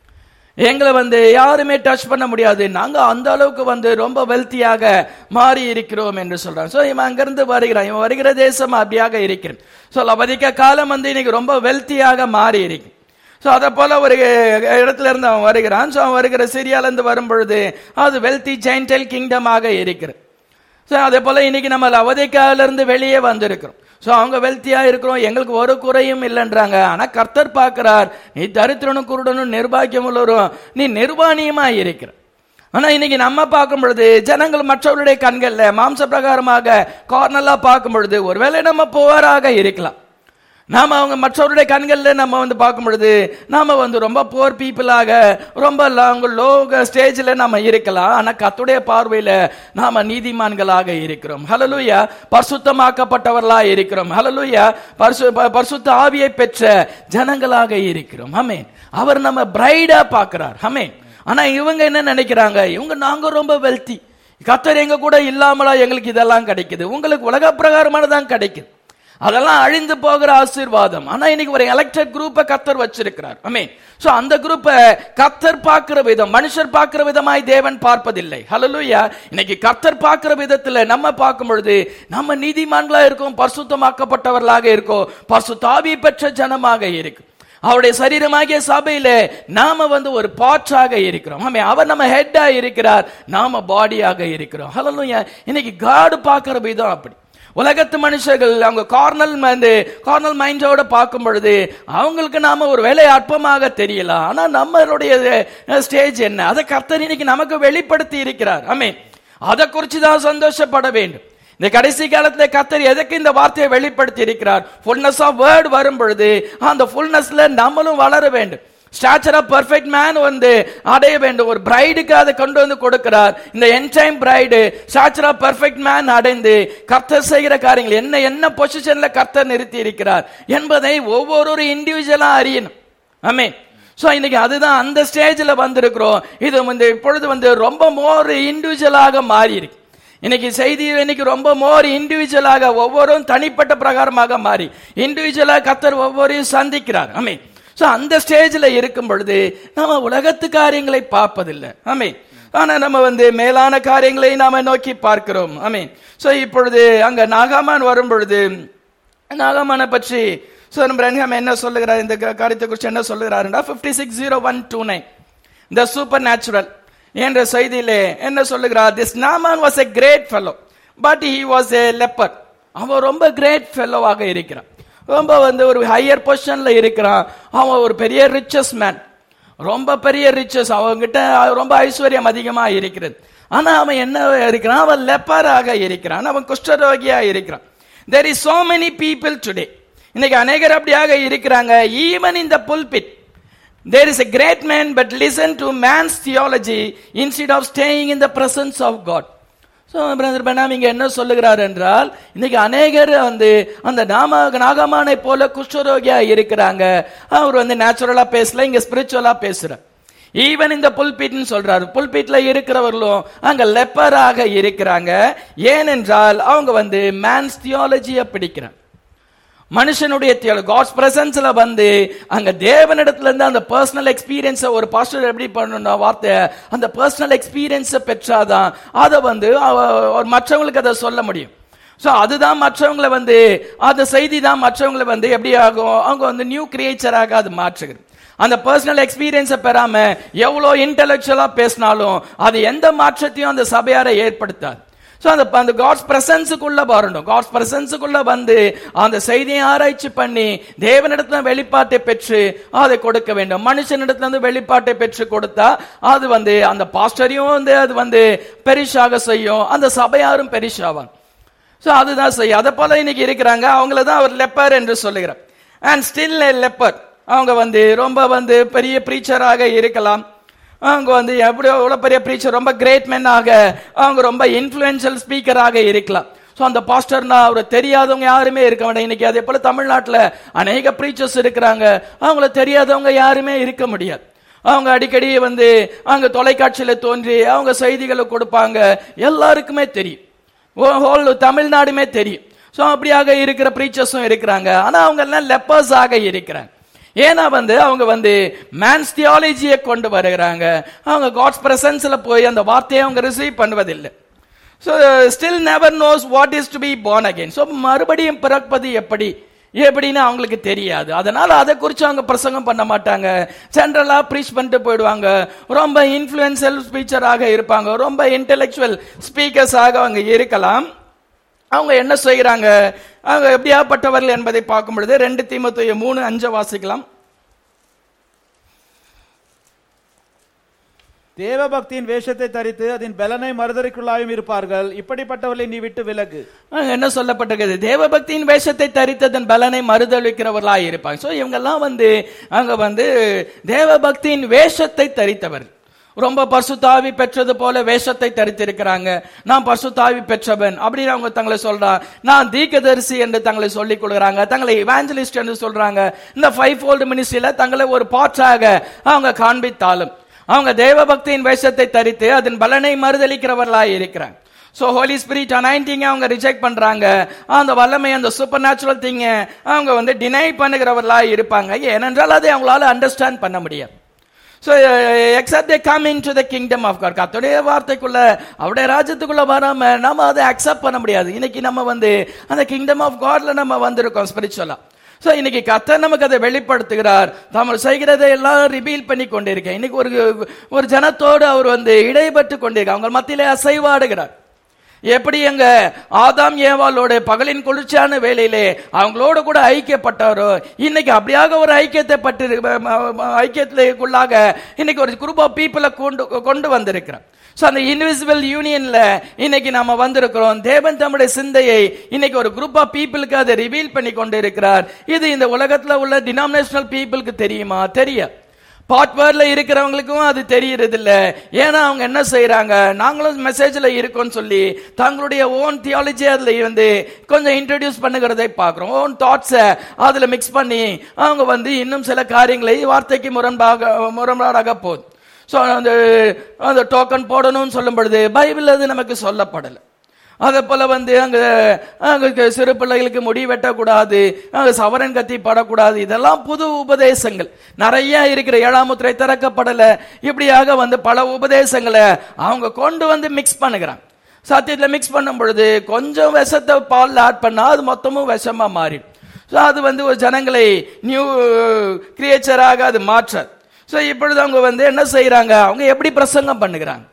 எங்களை வந்து யாருமே டச் பண்ண முடியாது நாங்க அந்த அளவுக்கு வந்து ரொம்ப வெல்த்தியாக மாறி இருக்கிறோம் என்று சொல்றாங்க சோ இவன் அங்கிருந்து வருகிறான் இவன் வருகிற தேசம் அப்படியாக இருக்கிறேன் சோ லபதிக்க காலம் வந்து இன்னைக்கு ரொம்ப வெல்த்தியாக மாறி இருக்கு ஸோ அதை போல ஒரு இடத்துல இருந்து அவன் வருகிறான் ஸோ அவன் வருகிற சிரியால இருந்து வரும் பொழுது அது வெல்தி ஜெயின்டல் கிங்டமாக இருக்கிறது ஸோ அதே போல இன்னைக்கு நம்ம லவதிக்கால இருந்து வெளியே வந்திருக்கிறோம் ஸோ அவங்க வெல்த்தியா இருக்கிறோம் எங்களுக்கு ஒரு குறையும் இல்லைன்றாங்க ஆனா கர்த்தர் பார்க்கிறார் நீ தரித்திரனும் குருடனும் நிர்பாக்கியம் உள்ளவரும் நீ நிர்வாணியமா இருக்கிற ஆனா இன்னைக்கு நம்ம பார்க்கும் பொழுது ஜனங்கள் மற்றவர்களுடைய கண்கள்ல மாம்ச பிரகாரமாக கார்னலா பார்க்கும் பொழுது ஒருவேளை நம்ம புவராக இருக்கலாம் நாம அவங்க மற்றவருடைய கண்கள்ல நம்ம வந்து பார்க்கும் பொழுது நாம வந்து ரொம்ப போர் பீப்புளாக ரொம்ப அவங்க லோ ஸ்டேஜ்ல நம்ம இருக்கலாம் ஆனா கத்துடைய பார்வையில நாம நீதிமான்களாக இருக்கிறோம் ஹலலூயா பரிசுத்தமாக்கப்பட்டவர்களா இருக்கிறோம் ஹலலூயா பரிசு ப- பரிசுத்த ஆவியை பெற்ற ஜனங்களாக இருக்கிறோம் ஆமென் அவர் நம்ம பிரைடா பார்க்கிறார் ஆமென் ஆனா இவங்க என்ன நினைக்கிறாங்க இவங்க நாங்க ரொம்ப வெல்த்தி கத்தர் எங்க கூட இல்லாமலா எங்களுக்கு இதெல்லாம் கிடைக்குது உங்களுக்கு உலக பிரகாரமானதான் கிடைக்குது அதெல்லாம் அழிந்து போகிற ஆசீர்வாதம் ஆனா இன்னைக்கு ஒரு எலெக்டட் குரூப்பை கத்தர் வச்சிருக்கிறார் அமீன் சோ அந்த குரூப்பை கத்தர் பார்க்கிற விதம் மனுஷர் பார்க்கிற விதமாய் தேவன் பார்ப்பதில்லை ஹalleluya இன்னைக்கு கத்தர் பார்க்கிற விதத்துல நம்ம பார்க்கும் பொழுது நம்ம நீதிமான்களா இருக்கோம் பரிசுத்தமாக்கப்பட்டவர்களாக இருக்கோம் பரிசுத்தாவி பெற்ற ஜனமாக இருக்கும் அவருடைய சரீரமாகிய சபையில நாம வந்து ஒரு பாற்றாக இருக்கிறோம் ஆமே அவர் நம்ம ஹெட்டா இருக்கிறார் நாம பாடியாக இருக்கிறோம் ஹalleluya இன்னைக்கு காடு பார்க்கிற விதம் அப்படி உலகத்து மனுஷர்கள் அவங்க கார்னல் வந்து கார்னல் மைண்டோட பார்க்கும் பொழுது அவங்களுக்கு நாம ஒரு வேலை அற்பமாக தெரியலாம் ஆனா நம்மளுடைய ஸ்டேஜ் என்ன அதை கர்த்தர் இன்னைக்கு நமக்கு வெளிப்படுத்தி இருக்கிறார் ஆமே அதை குறித்து தான் சந்தோஷப்பட வேண்டும் இந்த கடைசி காலத்துல கர்த்தர் எதுக்கு இந்த வார்த்தையை வெளிப்படுத்தி இருக்கிறார் ஃபுல்னஸ் ஆஃப் வேர்ட் வரும் பொழுது அந்த ஃபுல்னஸ்ல நம்மளும் வளர வேண்டும் ஸ்டாச்சர் ஆஃப் பர்ஃபெக்ட் மேன் வந்து அடைய வேண்டும் ஒரு பிரைடுக்கு அதை கொண்டு வந்து கொடுக்கிறார் இந்த end time bride stature of perfect man அடைந்து கர்த்தர் செய்கிற காரியங்கள் என்ன என்ன பொசிஷன்ல கர்த்தர் நிறுத்தி இருக்கிறார் என்பதை ஒவ்வொரு இண்டிவிஜுவலா அறியணும் ஆமே சோ இன்னைக்கு அதுதான் அந்த ஸ்டேஜ்ல வந்திருக்கிறோம் இது வந்து இப்பொழுது வந்து ரொம்ப மோர் இண்டிவிஜுவலாக மாறி இருக்கு இன்னைக்கு செய்தி இன்னைக்கு ரொம்ப மோர் இண்டிவிஜுவலாக ஒவ்வொருவரும் தனிப்பட்ட பிரகாரமாக மாறி இண்டிவிஜுவலா கத்தர் ஒவ்வொருவரையும் சந்திக்கிறார் ஆமே சோ அந்த ஸ்டேஜ்ல இருக்கும் பொழுது நாம உலகத்து காரியங்களை பார்ப்பதில்லை ஆமே ஆனா நம்ம வந்து மேலான காரியங்களை நாம நோக்கி பார்க்கிறோம் ஆமே சோ இப்பொழுது அங்க நாகாமான் வரும் பொழுது நாகாமானை பற்றி சோரம் பிரன்ஹாம் என்ன சொல்லுகிறார் இந்த க- காரியத்தை குறித்து என்ன சொல்லுகிறாருன்னா fifty six zero one two nine the supernatural என்ற செய்தியிலே என்ன சொல்லுகிறார் this Naaman was a great fellow but he was a leper அவன் ரொம்ப கிரேட் ஃபெல்லோவாக இருக்கிறான் ரொம்ப வந்து ஒரு ஹையர் பொசிஷன்ல இருக்கிறான் அவன் ஒரு பெரிய ரிச்சஸ் மேன் ரொம்ப பெரிய ரிச்சஸ் அவன்கிட்ட ரொம்ப ஐஸ்வர்யம் அதிகமா இருக்கிறது ஆனா அவன் என்ன இருக்கிறான் அவன் லெப்பராக இருக்கிறான் அவன் குஷ்டரோகியா இருக்கிறான் there is so many people today இன்னைக்கு அநேகர் அப்படியாக இருக்கிறாங்க even in the pulpit there is a great man but listen to man's theology instead of staying in the presence of god so brother Branham இங்க என்ன சொல்லுகிறார் என்றால் இன்னைக்கு அநேகர் வந்து அந்த நாம நாகமானை போல குஷ்டரோகியா இருக்கிறாங்க அவர் வந்து நேச்சுரலா பேசல இங்க ஸ்பிரிச்சுவலா பேசுறார் ஈவன் இந்த புல்பீட்னு சொல்றாரு புல்பீட்ல இருக்கிறவர்களும் அங்க லெப்பராக இருக்கிறாங்க ஏனென்றால் அவங்க வந்து மேன்ஸ் தியாலஜியை பிடிக்கிறாங்க மனுஷனுடைய காட்ஸ் பிரசன்ஸ்ல வந்து அங்க தேவனிடத்துல இருந்து அந்த பர்சனல் எக்ஸ்பீரியன்ஸை ஒரு பாஸ்டர் எப்படி பண்ணணும் வார்த்தை அந்த பர்சனல் எக்ஸ்பீரியன்ஸை பெற்றாதான் அதை வந்து அவ- ஒரு மற்றவங்களுக்கு அதை சொல்ல முடியும் சோ அதுதான் மற்றவங்களை வந்து அந்த செய்தி தான் மற்றவங்களை வந்து எப்படி ஆகும் அவங்க வந்து நியூ கிரியேச்சராக அது மாற்றுகிறது அந்த பர்சனல் எக்ஸ்பீரியன்ஸை பெறாம எவ்வளோ இன்டெலெக்சுவலா பேசினாலும் அது எந்த மாற்றத்தையும் அந்த சபையாரை ஏற்படுத்தாது ஸோ அந்த அந்த காட்ஸ் பிரசன்ஸுக்குள்ள வரணும் காட்ஸ் பிரசன்ஸுக்குள்ள வந்து அந்த செய்தியை ஆராய்ச்சி பண்ணி தேவனிடத்துல வெளிப்பாட்டை பெற்று அதை கொடுக்க வேண்டும் மனுஷனிடத்துல இருந்து வெளிப்பாட்டை பெற்று கொடுத்தா அது வந்து அந்த பாஸ்டரையும் வந்து அது வந்து பெரிஷாக செய்யும் அந்த சபையாரும் பெரிஷாவாங்க ஸோ அதுதான் செய்யும் அதை போல இன்னைக்கு இருக்கிறாங்க அவங்கள தான் அவர் லெப்பர் என்று சொல்லுகிறார் அண்ட் ஸ்டில் லெப்பர் அவங்க வந்து ரொம்ப வந்து பெரிய ப்ரீச்சராக இருக்கலாம் அவங்க வந்து எப்படி எவ்வளோ பெரிய ப்ரீச்சர் ரொம்ப கிரேட் மேனாக அவங்க ரொம்ப இன்ஃப்ளூயன்ஷியல் ஸ்பீக்கராக இருக்கலாம் ஸோ அந்த பாஸ்டர்னா அவர் தெரியாதவங்க யாருமே இருக்க வேண்டாம் இன்னைக்கு அதே போல தமிழ்நாட்டில் அநேக ப்ரீச்சர்ஸ் இருக்கிறாங்க அவங்கள தெரியாதவங்க யாருமே இருக்க முடியாது அவங்க அடிக்கடி வந்து அங்க தொலைக்காட்சியில தோன்றி அவங்க செய்திகளை கொடுப்பாங்க எல்லாருக்குமே தெரியும் ஹோல் தமிழ்நாடுமே தெரியும் ஸோ அப்படியாக இருக்கிற ப்ரீச்சர்ஸும் இருக்கிறாங்க ஆனா அவங்க எல்லாம் லெப்பர்ஸ் ஆக இருக்கிறாங்க ஏன்னா வந்து அவங்க வந்து மேன்ஸ் தியாலஜியை கொண்டு வருகிறாங்க அவங்க காட்ஸ் பிரசன்ஸ்ல போய் அந்த வார்த்தையை அவங்க ரிசீவ் பண்ணுவதில்லை so still never knows what is to be born again so மறுபடியும் பிறப்பது எப்படி எப்படின்னு அவங்களுக்கு தெரியாது அதனால அதை குறித்து அவங்க பிரசங்கம் பண்ண மாட்டாங்க ஜென்ரலா ப்ரீச் பண்ணிட்டு போயிடுவாங்க ரொம்ப இன்ஃப்ளூயன்சியல் ஸ்பீச்சராக இருப்பாங்க ரொம்ப இன்டெலெக்சுவல் ஸ்பீக்கர்ஸாக அவங்க இருக்கலாம் அவங்க என்ன செய்கிறாங்க அவங்க எப்படியாப்பட்டவர்கள் என்பதை பார்க்கும் பொழுது ரெண்டு தீமத்துய மூணு அஞ்சை வாசிக்கலாம்
தேவபக்தியின் வேஷத்தை தரித்து அதன் பலனை மறுதறிக்குள்ளாயும் இருப்பார்கள் இப்படிப்பட்டவர்களை நீ விட்டு விலகு
அங்க என்ன சொல்லப்பட்டிருக்குது தேவபக்தியின் வேஷத்தை தரித்ததன் பலனை மறுதளிக்கிறவர்களாய் இருப்பாங்க சோ இவங்கெல்லாம் வந்து அங்க வந்து தேவபக்தியின் வேஷத்தை தரித்தவர் ரொம்ப பசுத்தாவி பெற்றது போல வேஷத்தை தரித்திருக்கிறாங்க நான் பசுத்தாவி பெற்றவன் அப்படின்னு அவங்க தங்களை சொல்றா நான் தீர்க்கதரிசி என்று தங்களை சொல்லிக் கொள்கிறாங்க தங்களை இவாஞ்சலிஸ்ட் என்று சொல்றாங்க இந்த ஃபைவ் ஃபோல்டு மினிஸ்ட்ரியில தங்களை ஒரு பாற்றாக அவங்க காண்பித்தாலும் அவங்க தேவபக்தியின் வேஷத்தை தரித்து அதன் பலனை மறுதளிக்கிறவர்களாய் இருக்கிறாங்க ஸோ ஹோலி ஸ்பிரிட் அனைட்டிங்க அவங்க ரிஜெக்ட் பண்றாங்க அந்த வல்லமை அந்த சூப்பர் நேச்சுரல் திங்க அவங்க வந்து டினை பண்ணுகிறவர்களா இருப்பாங்க ஏனென்றால் அதை அவங்களால அண்டர்ஸ்டாண்ட் பண்ண முடியாது so except they come into the kingdom of God கத்துடைய வார்த்தைக்குள்ள அவருடைய ராஜ்யத்துக்குள்ள வராம நம்ம அதை அக்செப்ட் பண்ண முடியாது இன்னைக்கு நம்ம வந்து அந்த கிங்டம் ஆஃப் காட்ல நம்ம வந்திருக்கோம் ஸ்பிரிச்சுவலா ஸோ இன்னைக்கு கத்தர் நமக்கு அதை வெளிப்படுத்துகிறார் தாமல் செய்கிறதை எல்லாம் ரிவீல் பண்ணி கொண்டிருக்கேன் இன்னைக்கு ஒரு ஒரு ஜனத்தோடு அவர் வந்து இடைப்பட்டு கொண்டிருக்கார் அவங்க மத்தியிலே அசைவாடுகிறார் எப்படி எங்க ஆதாம் ஏவாளோட பகலின் குளிர்ச்சியான வேலையிலே அவங்களோட கூட ஐக்கியப்பட்டாரோ இன்னைக்கு அப்படியாக ஒரு ஐக்கியத்தை பட்டு ஐக்கியத்துக்குள்ளாக இன்னைக்கு ஒரு குரூப் ஆஃப் பீப்புளை கொண்டு கொண்டு வந்திருக்கிறோம் ஸோ அந்த இன்விசிபிள் யூனியன்ல இன்னைக்கு நாம வந்திருக்கிறோம் தேவன் தம்முடைய சிந்தையை இன்னைக்கு ஒரு குரூப் ஆஃப் பீப்புளுக்கு அதை ரிவீல் பண்ணி கொண்டு இருக்கிறார் இது இந்த உலகத்துல உள்ள டினாமினேஷனல் பீப்புளுக்கு தெரியுமா தெரியாது பாட்வேர்ல இருக்கிறவங்களுக்கும் அது தெரியறது இல்ல ஏன்னா அவங்க என்ன செய்யறாங்க நாங்களும் மெசேஜ்ல இருக்கோம்னு சொல்லி தங்களுடைய ஓன் தியாலஜி அதுல வந்து கொஞ்சம் இன்ட்ரடியூஸ் பண்ணுகிறதை பார்க்கிறோம் ஓன் தாட்ஸை அதுல மிக்ஸ் பண்ணி அவங்க வந்து இன்னும் சில காரியங்களை வார்த்தைக்கு முரண்பாக முரண்பாடாக போகுது ஸோ அந்த அந்த டோக்கன் போடணும்னு சொல்லும் பொழுது பைபிள் அது நமக்கு சொல்லப்படலை அதே போல வந்து அங்க அங்க சிறு பிள்ளைகளுக்கு முடி வெட்டக்கூடாது அங்க சவரன் கத்தி படக்கூடாது இதெல்லாம் புது உபதேசங்கள் நிறைய இருக்கிற ஏழாம் முத்திரை திறக்கப்படல இப்படியாக வந்து பல உபதேசங்களை அவங்க கொண்டு வந்து மிக்ஸ் பண்ணுகிறாங்க சத்தியத்தில் மிக்ஸ் பண்ணும் பொழுது கொஞ்சம் விஷத்தை பால் ஆட் பண்ணா அது மொத்தமும் விஷமா மாறிடும் ஸோ அது வந்து ஒரு ஜனங்களை நியூ கிரியேச்சராக அது மாற்ற ஸோ இப்பொழுது அவங்க வந்து என்ன செய்யறாங்க அவங்க எப்படி பிரசங்கம் பண்ணுகிறாங்க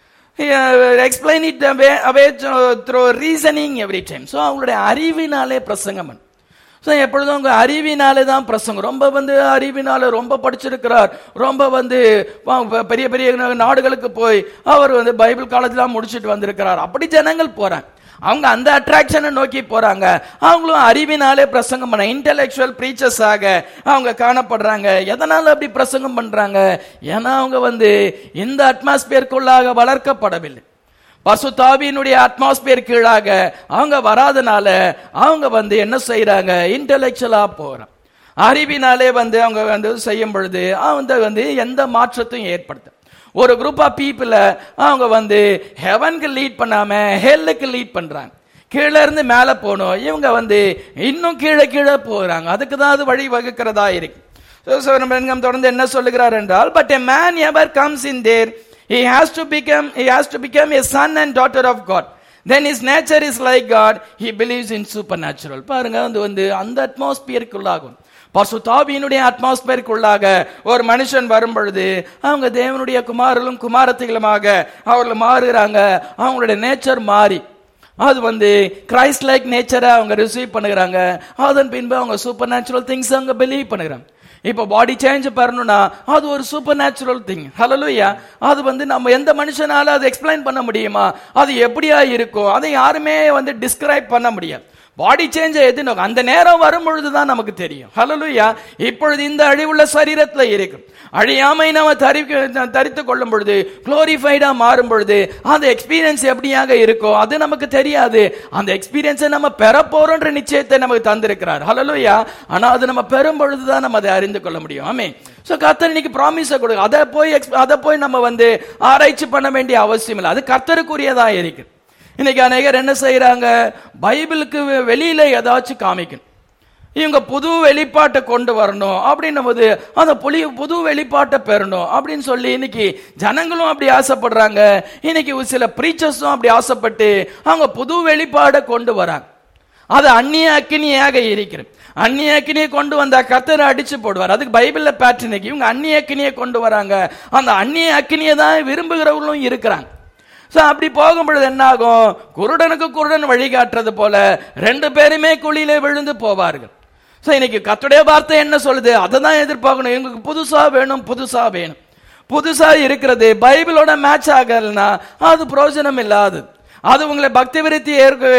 explain it away away through reasoning every time so அவங்களுடைய அறிவினாலே பிரசங்கம் பண்ணு ஸோ எப்பொழுதும் அவங்க அறிவினாலே தான் பிரசங்கம் ரொம்ப வந்து அறிவினால ரொம்ப படிச்சிருக்கிறார் ரொம்ப வந்து பெரிய பெரிய நாடுகளுக்கு போய் அவர் வந்து பைபிள் காலேஜ்லாம் முடிச்சுட்டு வந்திருக்கிறார் அப்படி ஜனங்கள் போறாங்க அவங்க அந்த அட்ராக்ஷனை நோக்கி போறாங்க அவங்களும் அறிவினாலே பிரசங்கம் பண்ண இன்டெலெக்சுவல் பிரீச்சர்ஸ் ஆக அவங்க காணப்படுறாங்க எதனால அப்படி பிரசங்கம் பண்றாங்க ஏன்னா அவங்க வந்து இந்த அட்மாஸ்பியருக்குள்ளாக வளர்க்கப்படவில்லை பசுதாபியினுடைய அட்மாஸ்பியர் கீழாக அவங்க வராதனால அவங்க வந்து என்ன செய்யறாங்க இன்டெலெக்சுவலா போறாங்க அறிவினாலே வந்து அவங்க வந்து செய்யும் பொழுது அவங்க வந்து எந்த மாற்றத்தையும் ஏற்படுத்த ஒரு குரூப் ஆஃப் பீப்புள அவங்க வந்து ஹெவனுக்கு லீட் பண்ணாம ஹெல்லுக்கு லீட் பண்றாங்க கீழே இருந்து மேல போகணும் இவங்க வந்து இன்னும் கீழே கீழே போகிறாங்க அதுக்கு தான் அது வழி வகுக்கிறதா இருக்கு தொடர்ந்து என்ன சொல்லுகிறார் என்றால் but a man ever comes in there he has to become he has to become a son and daughter of god then his nature is like god he believes in supernatural பாருங்க அது வந்து அந்த அட்மாஸ்பியருக்குள்ளாகும் பசுதாபியினுடைய அட்மாஸ்பியருக்குள்ளாக ஒரு மனுஷன் வரும் பொழுது அவங்க தேவனுடைய குமாரலும் குமாரத்திகளுமாக அவர்கள் மாறுகிறாங்க அவங்களுடைய நேச்சர் மாறி அது வந்து கிரைஸ்ட் லைக் நேச்சரை அவங்க ரிசீவ் பண்ணுகிறாங்க அதன் பின்பு அவங்க சூப்பர் நேச்சுரல் திங்ஸ் அவங்க பிலீவ் பண்ணுகிறாங்க இப்போ பாடி சேஞ்ச் பண்ணணும்னா அது ஒரு சூப்பர் நேச்சுரல் திங் ஹலலுயா அது வந்து நம்ம எந்த மனுஷனால அதை எக்ஸ்பிளைன் பண்ண முடியுமா அது எப்படியா இருக்கும் அதை யாருமே வந்து டிஸ்கிரைப் பண்ண முடியாது பாடி சேஞ்ச் எது அந்த நேரம் வரும் பொழுதுதான் நமக்கு தெரியும் ஹலலுயா இப்பொழுது இந்த அழிவுள்ள சரீரத்துல இருக்கும் அழியாமை நம்ம தரி தரித்து கொள்ளும் பொழுது குளோரிஃபைடா மாறும் பொழுது அந்த எக்ஸ்பீரியன்ஸ் எப்படியாக இருக்கோ அது நமக்கு தெரியாது அந்த எக்ஸ்பீரியன்ஸை நம்ம பெற போறோன்ற நிச்சயத்தை நமக்கு தந்திருக்கிறார் ஹலலுயா ஆனா அது நம்ம பெறும் பொழுதுதான் நம்ம அதை அறிந்து கொள்ள முடியும் ஆமே சோ கர்த்தர் இன்னைக்கு ப்ராமிஸை கொடுக்க அதை போய் அதை போய் நம்ம வந்து ஆராய்ச்சி பண்ண வேண்டிய அவசியம் இல்லை அது கர்த்தருக்குரியதா இருக்கு இன்னைக்கு அநேகர் என்ன செய்யறாங்க பைபிளுக்கு வெளியில ஏதாச்சும் காமிக்கணும் இவங்க புது வெளிப்பாட்டை கொண்டு வரணும் அப்படின்னும் போது அந்த புலி புது வெளிப்பாட்டை பெறணும் அப்படின்னு சொல்லி இன்னைக்கு ஜனங்களும் அப்படி ஆசைப்படுறாங்க இன்னைக்கு சில பிரீச்சர்ஸும் அப்படி ஆசைப்பட்டு அவங்க புது வெளிப்பாடை கொண்டு வராங்க அது அந்நிய அக்கினியாக இருக்கிறது அந்நிய அக்கினியை கொண்டு வந்தா கத்தரை அடிச்சு போடுவார் அதுக்கு பைபிள்ல பேட்டர்னுக்கு இவங்க அந்நிய அக்கினியை கொண்டு வராங்க அந்த அந்நிய அக்கினியை தான் விரும்புகிறவர்களும் இருக்கிறாங்க ஸோ அப்படி போகும் பொழுது என்ன ஆகும் குருடனுக்கு குருடன் வழிகாட்டுறது போல ரெண்டு பேருமே குழியிலே விழுந்து போவார்கள் ஸோ இன்னைக்கு கத்துடைய வார்த்தை என்ன சொல்லுது அதை தான் எதிர்பார்க்கணும் எங்களுக்கு புதுசா வேணும் புதுசா வேணும் புதுசா இருக்கிறது பைபிளோட மேட்ச் ஆகலைன்னா அது பிரயோஜனம் இல்லாது அது உங்களை பக்தி விருத்தி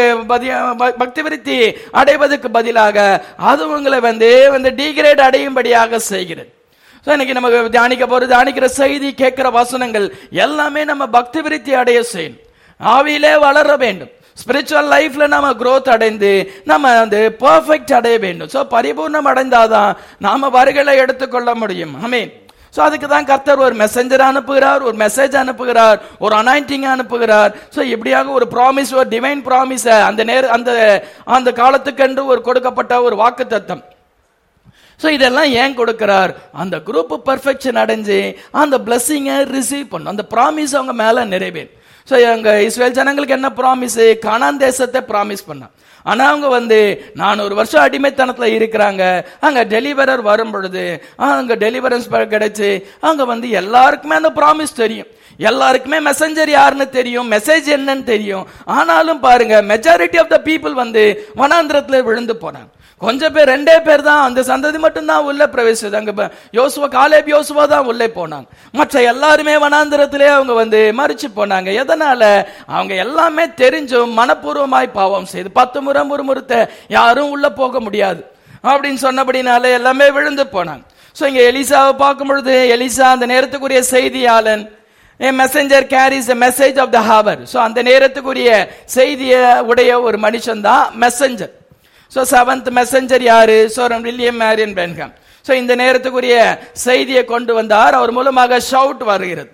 பக்தி விருத்தி அடைவதற்கு பதிலாக அது உங்களை வந்து வந்து டிகிரேட் அடையும்படியாக செய்கிறது ஸோ இன்னைக்கு நமக்கு தியானிக்க போறது தியானிக்கிற செய்தி கேட்கிற வசனங்கள் எல்லாமே நம்ம பக்தி விருத்தி அடைய செய்யணும் ஆவியிலே வளர வேண்டும் ஸ்பிரிச்சுவல் லைஃப்ல நம்ம growth அடைந்து நம்ம வந்து பர்ஃபெக்ட் அடைய வேண்டும் ஸோ பரிபூர்ணம் அடைந்தாதான் நாம வருகளை எடுத்துக்கொள்ள முடியும் ஆமீன் ஸோ அதுக்கு தான் கர்த்தர் ஒரு மெசஞ்சர் அனுப்புகிறார் ஒரு மெசேஜ் அனுப்புகிறார் ஒரு அனாயிண்டிங் அனுப்புகிறார் ஸோ இப்படியாக ஒரு ப்ராமிஸ் ஒரு டிவைன் ப்ராமிஸ அந்த நேர அந்த அந்த காலத்துக்கென்று ஒரு கொடுக்கப்பட்ட ஒரு வாக்கு தத்தம் ஸோ இதெல்லாம் ஏன் கொடுக்கிறார் அந்த குரூப் பர்ஃபெக்ஷன் அடைஞ்சு அந்த பிளஸ்ஸிங்கை ரிசீவ் பண்ணும் அந்த ப்ராமிஸ் அவங்க மேல நிறைவேறும் ஸோ அங்க இஸ்ரேல் ஜனங்களுக்கு என்ன ப்ராமிஸ் கானான் தேசத்தை ப்ராமிஸ் பண்ணான் ஆனா அவங்க வந்து நானூறு வருஷம் அடிமைத்தனத்துல இருக்கிறாங்க அங்க டெலிவரர் வரும் பொழுது அங்க டெலிவரன்ஸ் கிடைச்சு அங்க வந்து எல்லாருக்குமே அந்த ப்ராமிஸ் தெரியும் எல்லாருக்குமே மெசஞ்சர் யாருன்னு தெரியும் மெசேஜ் என்னன்னு தெரியும் ஆனாலும் பாருங்க மெஜாரிட்டி ஆஃப் த பீப்புள் வந்து வனாந்திரத்துல விழுந்து போனாங்க கொஞ்சம் பேர் ரெண்டே பேர் தான் அந்த சந்ததி மட்டும் தான் உள்ள பிரவேசிச்சது அங்க ப- யோசுவா காலேப் யோசுவா தான் உள்ளே போனாங்க மற்ற எல்லாருமே வனாந்திரத்திலே அவங்க வந்து மறிச்சு போனாங்க எதனால அவங்க எல்லாமே தெரிஞ்சும் மனப்பூர்வமாய் பாவம் செய்து பத்து முறை முறுமுறுத்த யாரும் உள்ள போக முடியாது அப்படின்னு சொன்னபடினால எல்லாமே விழுந்து போனாங்க சோ இங்க எலிசாவை பார்க்கும் பொழுது எலிசா அந்த நேரத்துக்குரிய செய்தியாளன் A messenger carries the message of the hour. So அந்த நேரத்துக்குரிய செய்தியை உடைய ஒரு மனுஷன் தான் மெசஞ்சர் ஸோ செவன்த் மெசஞ்சர் யாரு சோரன் வில்லியம் மேரியன் பென்ஹாம் ஸோ இந்த நேரத்துக்குரிய செய்தியை கொண்டு வந்தார் அவர் மூலமாக ஷவுட் வருகிறது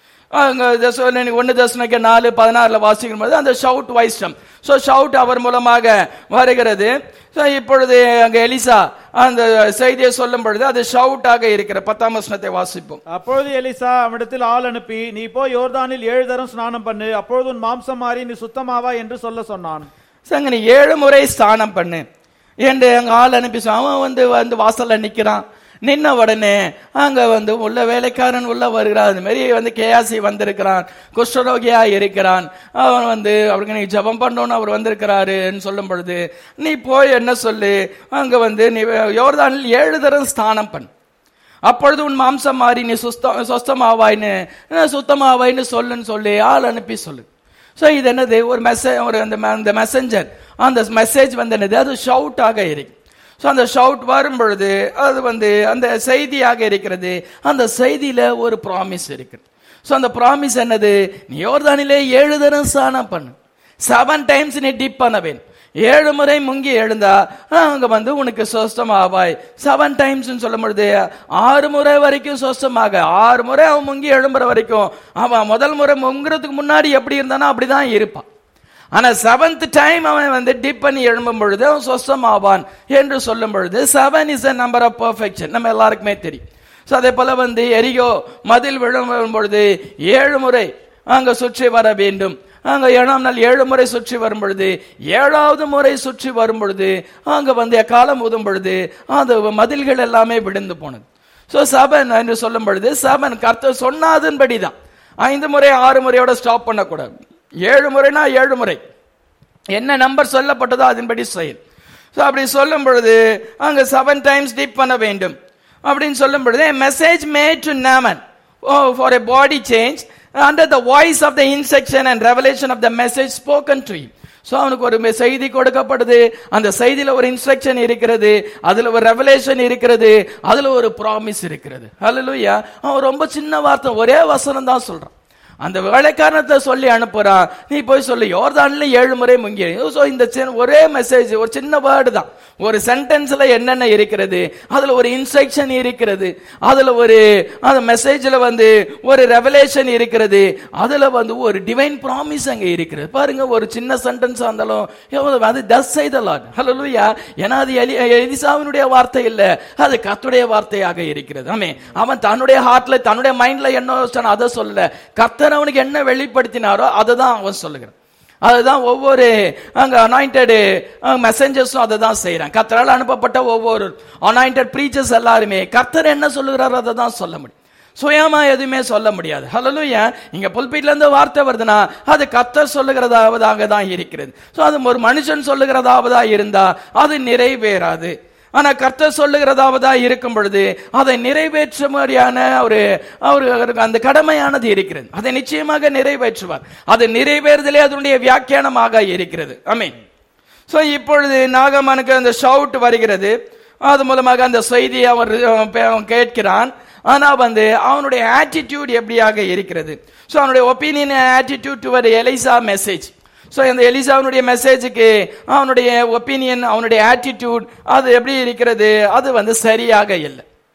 ஒன்னு தசனைக்கு நாலு பதினாறுல வாசிக்கும் போது அந்த ஷவுட் வைஸ்டம் ஸோ ஷவுட் அவர் மூலமாக வருகிறது ஸோ இப்பொழுது அங்க எலிசா அந்த செய்தியை சொல்லும் பொழுது அது ஷவுட்டாக இருக்கிற பத்தாம் வசனத்தை வாசிப்போம்
அப்பொழுது எலிசா அவனிடத்தில் ஆள் அனுப்பி நீ போய் யோர்தானில் ஏழு தரம் ஸ்நானம் பண்ணு அப்பொழுது உன் மாம்சம் மாறி நீ சுத்தமாவா என்று சொல்ல சொன்னான்
சங்க நீ ஏழு முறை ஸ்நானம் பண்ணு என்று அங்க ஆள் அனுப்பி சொ- அவன் வந்து வந்து வாசல்ல நிக்கிறான் நின்ன உடனே அங்க வந்து உள்ள வேலைக்காரன் உள்ள வருகிறான் அது மாதிரி வந்து கேயாசி வந்திருக்கிறான் குஷ்டரோகியா இருக்கிறான் அவன் வந்து அவருக்கு நீ ஜெபம் பண்ணணும்னு அவர் வந்திருக்கிறாருன்னு சொல்லும் பொழுது நீ போய் என்ன சொல்லு அங்க வந்து நீ யோர்தானில் ஏழு தரம் ஸ்நானம் பண்ணு அப்பொழுது உன் மாம்சம் மாறி நீ சுஸ்தம் சுத்தமாவாய்ன்னு அஹ் சுத்தமாவாய்ன்னு சொல்லுன்னு சொல்லி ஆள் அனுப்பி சொல்லு ஸோ இது என்னது ஒரு மெசேஜ் ஒரு அந்த ம- அந்த மெசஞ்சர் அந்த மெசேஜ் வந்து என்னது அது ஷவுட்டாக இருக்கு ஸோ அந்த ஷவுட் வரும் பொழுது அது வந்து அந்த செய்தியாக இருக்கிறது அந்த செய்தியில ஒரு ப்ராமிஸ் இருக்கு ஸோ அந்த ப்ராமிஸ் என்னது நீ யோர்தானிலே ஏழு தரம் ஸ்நானம் பண்ணு செவன் டைம்ஸ் நீ டிப் பண்ண வேணும் ஏழு முறை முங்கி எழுந்தா அங்க வந்து உனக்கு சொஸ்தமாவாய் செவன் டைம்ஸ் சொல்லும் பொழுது ஆறு முறை வரைக்கும் சொஸ்தமாக ஆறு முறை அவன் முங்கி எழும்புற வரைக்கும் அவன் முதல் முறை முங்குறதுக்கு முன்னாடி எப்படி இருந்தானோ அப்படிதான் இருப்பான் ஆனா செவன்த் டைம் அவன் வந்து டிப் பண்ணி எழும்பும் பொழுது அவன் சொஸ்தமாவான் என்று சொல்லும் பொழுது seven is a number of perfection நம்ம எல்லாருக்குமே தெரியும் ஸோ அதே போல வந்து எரியோ மதில் விழும் பொழுது ஏழு முறை அங்க சுற்றி வர வேண்டும் அங்க ஏழாம் நாள் ஏழு முறை சுற்றி வரும் பொழுது ஏழாவது முறை சுற்றி வரும் பொழுது அங்க வந்து காலம் ஊதும் பொழுது அந்த மதில்கள் எல்லாமே விழுந்து போனது ஸோ சபன் என்று சொல்லும் பொழுது சபன் கர்த்தர் சொன்னாதன்படி தான் ஐந்து முறை ஆறு முறையோட ஸ்டாப் பண்ணக்கூடாது ஏழு முறைனா ஏழு முறை என்ன நம்பர் சொல்லப்பட்டதோ அதன்படி செயல் ஸோ அப்படி சொல்லும் பொழுது அங்க செவன் டைம்ஸ் டிப் பண்ண வேண்டும் அப்படின்னு சொல்லும் பொழுது message made to Naaman for a body change under the voice of the instruction and revelation of the message spoken to so அவனுக்கு ஒரு மெ- செய்தி கொடுக்கப்படுது அந்த செய்தியில ஒரு இன்ஸ்ட்ரக்ஷன் இருக்கிறது அதுல ஒரு ரெவலேஷன் இருக்கிறது அதுல ஒரு ப்ராமிஸ் இருக்கிறது ஹalleluya அவன் ரொம்ப சின்ன வார்த்தை ஒரே வசனம் தான் சொல்றான் அந்த வேலைக்காரனத்தை சொல்லி அனுப்புறான் நீ போய் சொல்லு யோர்தான்ல ஏழு முறை முங்கி ஸோ இந்த சின்ன- ஒரே மெசேஜ் ஒரு சின்ன வேர்டு தான் ஒரு சென்டென்ஸ்ல என்னென்ன இருக்கிறது அதுல ஒரு இன்ஸ்ட்ரக்ஷன் இருக்கிறது அதுல ஒரு அந்த மெசேஜ்ல வந்து ஒரு ரெவலேஷன் இருக்கிறது அதுல வந்து ஒரு டிவைன் ப்ராமிஸ் அங்க இருக்கிறது பாருங்க ஒரு சின்ன சென்டென்ஸ் இருந்தாலும் எவ்வளவு அது டஸ் செய்த லாட் ஹalleluya ஏன்னா அது எலி- எலிசாவினுடைய வார்த்தை இல்ல அது கர்த்தருடைய வார்த்தையாக இருக்கிறது ஆமே அவன் தன்னுடைய ஹார்ட்ல தன்னுடைய மைண்ட்ல என்ன யோசிச்சானோ அதை சொல்லல கர்த்தர் அவனுக்கு என்ன வெளிப்படுத்தினாரோ அதை தான் அவன் சொல்லுகிறான் அதுதான் ஒவ்வொரு அங்க அனாயிண்டட் மெசஞ்சர்ஸும் அதை தான் செய்யறான் கர்த்தரால் அனுப்பப்பட்ட ஒவ்வொரு அனாயிண்டட் ப்ரீச்சர்ஸ் எல்லாருமே கர்த்தர் என்ன சொல்லுகிறாரோ அதை தான் சொல்ல முடியும் சுயமா எதுவுமே சொல்ல முடியாது ஹalleluya இங்க புல்பீட்ல இருந்து வார்த்தை வருதுன்னா அது கர்த்தர் சொல்லுகிறதாவதாக தான் இருக்கிறது சோ அது ஒரு மனுஷன் சொல்லுகிறதாவதா இருந்தா அது நிறைவேறாது ஆனா கர்த்தர் சொல்லுகிறதாவதா இருக்கும் பொழுது அதை நிறைவேற்ற மாதிரியான ஒரு அவருக்கு அந்த கடமையானது இருக்கிறது அதை நிச்சயமாக நிறைவேற்றுவார் அது நிறைவேறுதலே அதனுடைய வியாக்கியானமாக இருக்கிறது ஆமென் சோ இப்பொழுது நாகமனுக்கு அந்த ஷவுட் வருகிறது அது மூலமாக அந்த செய்தியை அவர் அவன் கேட்கிறான் ஆனா வந்து அவனுடைய ஆட்டிடியூட் எப்படியாக இருக்கிறது சோ அவனுடைய opinion attitude toward Elisha message so இந்த எலிசாவுடைய மெசேஜுக்கு அவனுடைய ஒப்பீனியன் அவனுடைய ஆட்டிடியூட் அது எப்படி இருக்கிறது அது வந்து சரியாக இல்லை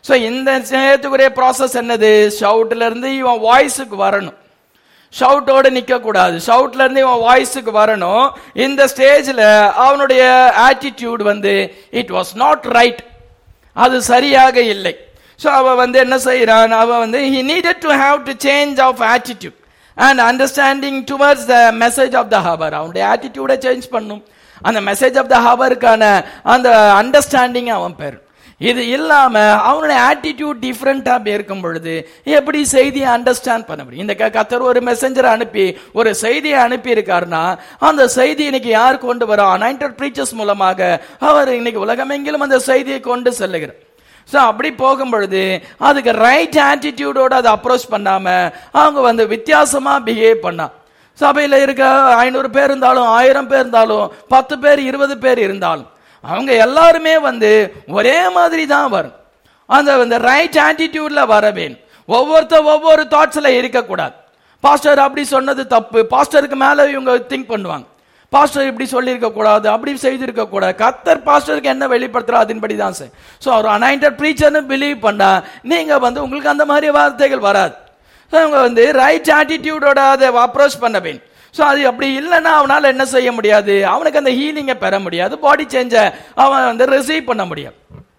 ஸோ இந்த நேரத்துக்குரிய ப்ராசஸ் என்னது ஷவுட்ல இருந்து இவன் வாய்ஸுக்கு வரணும் ஷவுட்டோட நிக்க கூடாது ஷவுட்ல இருந்து இவன் வாய்ஸுக்கு வரணும் இந்த ஸ்டேஜ்ல அவனுடைய ஆட்டிடியூட் வந்து இட் வாஸ் நாட் ரைட் அது சரியாக இல்லை ஸோ அவன் வந்து என்ன செய்யறான் அவன் வந்து he needed to have to change of attitude and understanding towards the message of the hour அவனுடைய ஆட்டிடியூடை சேஞ்ச் பண்ணும் அந்த மெசேஜ் ஆஃப் த ஹவருக்கான அந்த அண்டர்ஸ்டாண்டிங் அவன் பெறும் இது இல்லாம அவனுடைய ஆட்டிடியூட் டிஃப்ரெண்டா இருக்கும் பொழுது எப்படி செய்தியை அண்டர்ஸ்டாண்ட் பண்ண முடியும் இந்த க- கத்தர் ஒரு மெசஞ்சரை அனுப்பி ஒரு செய்தியை அனுப்பி இருக்காருன்னா அந்த செய்தி இன்னைக்கு யார் கொண்டு வரோம் அனைண்டட் ப்ரீச்சர்ஸ் மூலமாக அவர் இன்னைக்கு உலகமெங்கிலும் அந்த செய்தியை கொண்டு செல்லுகிறார் ஸோ அப்படி போகும் பொழுது அதுக்கு ரைட் ஆட்டிடியூடோட அதை அப்ரோச் பண்ணாம அவங்க வந்து வித்தியாசமா பிஹேவ் பண்ணா சபையில இருக்க ஐநூறு பேர் இருந்தாலும் ஆயிரம் பேர் இருந்தாலும் பத்து பேர் இருபது பேர் இருந்தாலும் அவங்க எல்லாருமே வந்து ஒரே மாதிரி தான் வரும் அந்த அந்த ரைட் ஆட்டிடியூட்ல வர வேணும் ஒவ்வொருத்தர் ஒவ்வொரு தாட்ஸ்ல இருக்கக்கூடாது பாஸ்டர் அப்படி சொன்னது தப்பு பாஸ்டருக்கு மேல இவங்க திங்க் பண்ணுவாங்க பாஸ்டர் இப்படி சொல்லியிருக்க கூடாது அப்படி செய்திருக்க கூடாது கத்தர் பாஸ்டருக்கு என்ன வெளிப்படுத்துறோ அதன்படி தான் சார் ஸோ ஒரு அனைண்டட் ப்ரீச்சர்னு பிலீவ் பண்ணா நீங்க வந்து உங்களுக்கு அந்த மாதிரி வார்த்தைகள் வராது ஸோ அவங்க வந்து ரைட் ஆட்டிடியூடோட அதை அப்ரோச் பண்ண வேணும் ஸோ அது அப்படி இல்லைன்னா அவனால என்ன செய்ய முடியாது அவனுக்கு அந்த ஹீலிங்கை பெற முடியாது பாடி சேஞ்சை அவன் வந்து ரிசீவ் பண்ண முடியாது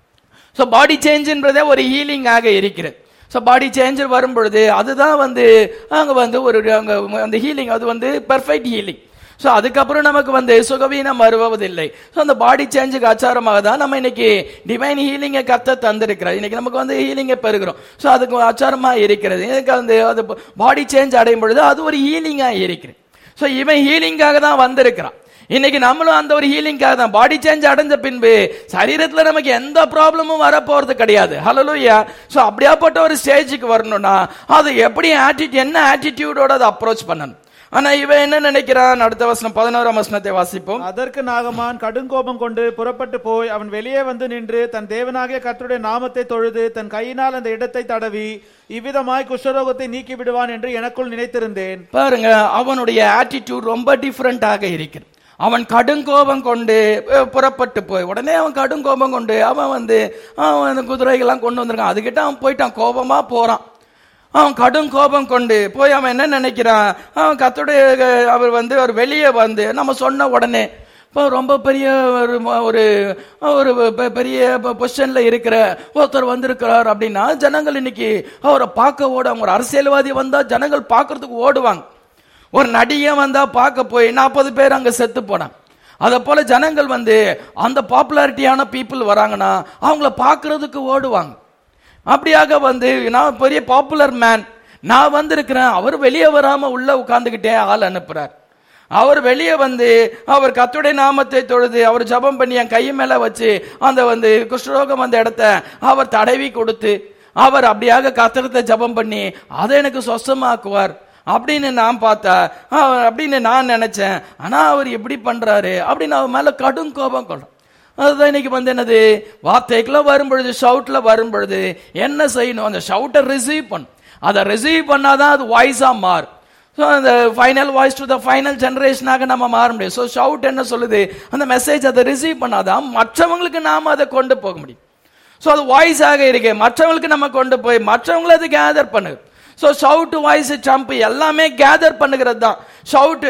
ஸோ பாடி சேஞ்சுன்றதே ஒரு ஹீலிங்காக இருக்கிறது ஸோ பாடி சேஞ்ச் வரும் பொழுது அதுதான் வந்து அங்கே வந்து ஒரு அங்கே அந்த ஹீலிங் அது வந்து பெர்ஃபெக்ட் ஹீலிங் ஸோ அதுக்கப்புறம் நமக்கு வந்து சுகவீனம் வருவதில்லை ஸோ அந்த பாடி சேஞ்சுக்கு அச்சாரமாக தான் நம்ம இன்னைக்கு டிவைன் ஹீலிங்கை கத்த தந்திருக்கிறார் இன்னைக்கு நமக்கு வந்து ஹீலிங்கை பெறுகிறோம் ஸோ அதுக்கு அச்சாரமாக இருக்கிறது இதுக்கு வந்து அது பாடி சேஞ்ச் அடையும் பொழுது அது ஒரு ஹீலிங்காக இருக்கிறது ஸோ இவன் ஹீலிங்காக தான் வந்திருக்கிறான் இன்னைக்கு நம்மளும் அந்த ஒரு ஹீலிங்காக தான் பாடி சேஞ்ச் அடைஞ்ச பின்பு சரீரத்துல நமக்கு எந்த ப்ராப்ளமும் வர போறது கிடையாது ஹலலூயா ஸோ அப்படியாப்பட்ட ஒரு ஸ்டேஜுக்கு வரணும்னா அது எப்படி ஆட்டிடியூட் என்ன ஆட்டிடியூடோட அதை அப்ரோச் பண்ணணும் ஆனா இவன் என்ன நினைக்கிறான் அடுத்த வசனம் பதினோராம் வசனத்தை வாசிப்போம்
அதற்கு நாகமான் கடுங்கோபம் கொண்டு புறப்பட்டு போய் அவன் வெளியே வந்து நின்று தன் தேவனாகிய கர்த்தருடைய நாமத்தை தொழுது தன் கையினால் அந்த இடத்தை தடவி இவ்விதமாய் குஷ்டரோகத்தை நீக்கி விடுவான் என்று எனக்குள் நினைத்திருந்தேன்
பாருங்க அவனுடைய ஆட்டிடியூட் ரொம்ப டிஃப்ரெண்டாக இருக்கிறது அவன் கடுங்கோபம் கொண்டு அஹ், புறப்பட்டு போய் உடனே அவன் கடுங்கோபம் கொண்டு அவன் வந்து அவன் அந்த குதிரைகள்லாம் கொண்டு வந்திருக்கான் அதுகிட்ட அவன் போயிட்டான் கோபமா போறான் அவன் கடும் கோபம் கொண்டு போய் அவன் என்ன நினைக்கிறான் அவன் கத்துடைய அவர் வந்து அவர் வெளியே வந்து நம்ம சொன்ன உடனே இப்போ ரொம்ப பெரிய ஒரு ம- ஒரு ஒரு பெ- பெரிய பொசிஷன்ல இருக்கிற ஒருத்தர் வந்திருக்கிறார் அப்படின்னா ஜனங்கள் இன்னைக்கு அவரை பார்க்க ஓட அவங்க ஒரு அரசியல்வாதி வந்தா ஜனங்கள் பார்க்கறதுக்கு ஓடுவாங்க ஒரு நடிகன் வந்தா பார்க்க போய் நாற்பது பேர் அங்க செத்து போனாங்க அதை போல ஜனங்கள் வந்து அந்த பாப்புலாரிட்டியான பீப்புள் வராங்கன்னா அவங்கள பார்க்கறதுக்கு ஓடுவாங்க அப்படியாக வந்து நான் பெரிய பாப்புலர் மேன் நான் வந்திருக்கிறேன் அவர் வெளியே வராம உள்ள உட்கார்ந்துகிட்டே ஆள் அனுப்புறார் அவர் வெளியே வந்து அவர் கத்துடைய நாமத்தை தொழுது அவர் ஜெபம் பண்ணி என் கை மேல வச்சு அந்த வந்து குஷ்டரோகம் அந்த இடத்த அவர் தடவி கொடுத்து அவர் அப்படியாக கத்திரத்தை ஜெபம் பண்ணி அதை எனக்கு சொசமாக்குவார் அப்படின்னு நான் பார்த்தா அவர் அப்படின்னு நான் நினைச்சேன் ஆனா அவர் எப்படி பண்றாரு அப்படின்னு அவர் மேல கடும் கோபம் கொள்றோம் அதுதான் இன்னைக்கு வந்து என்னது வார்த்தைக்குள்ள வரும் பொழுது ஷவுட்ல வரும் பொழுது என்ன செய்யணும் அந்த ஷவுட்டை ரிசீவ் பண்ணும் அதை ரிசீவ் பண்ணாதான் அது வாய்ஸா மாறும் ஸோ அந்த final voice to the final ஜெனரேஷனாக நம்ம மாற முடியும் ஸோ ஷவுட் என்ன சொல்லுது அந்த மெசேஜ் அதை ரிசீவ் பண்ணாதான் மற்றவங்களுக்கு நாம அதை கொண்டு போக முடியும் ஸோ அது வாய்ஸாக இருக்கு மற்றவங்களுக்கு நம்ம கொண்டு போய் மற்றவங்களை அது கேதர் பண்ணுது ஸோ ஷவுட் வாய்ஸ் ட்ரம்ப் எல்லாமே கேதர் பண்ணுகிறது தான் ஷவுட்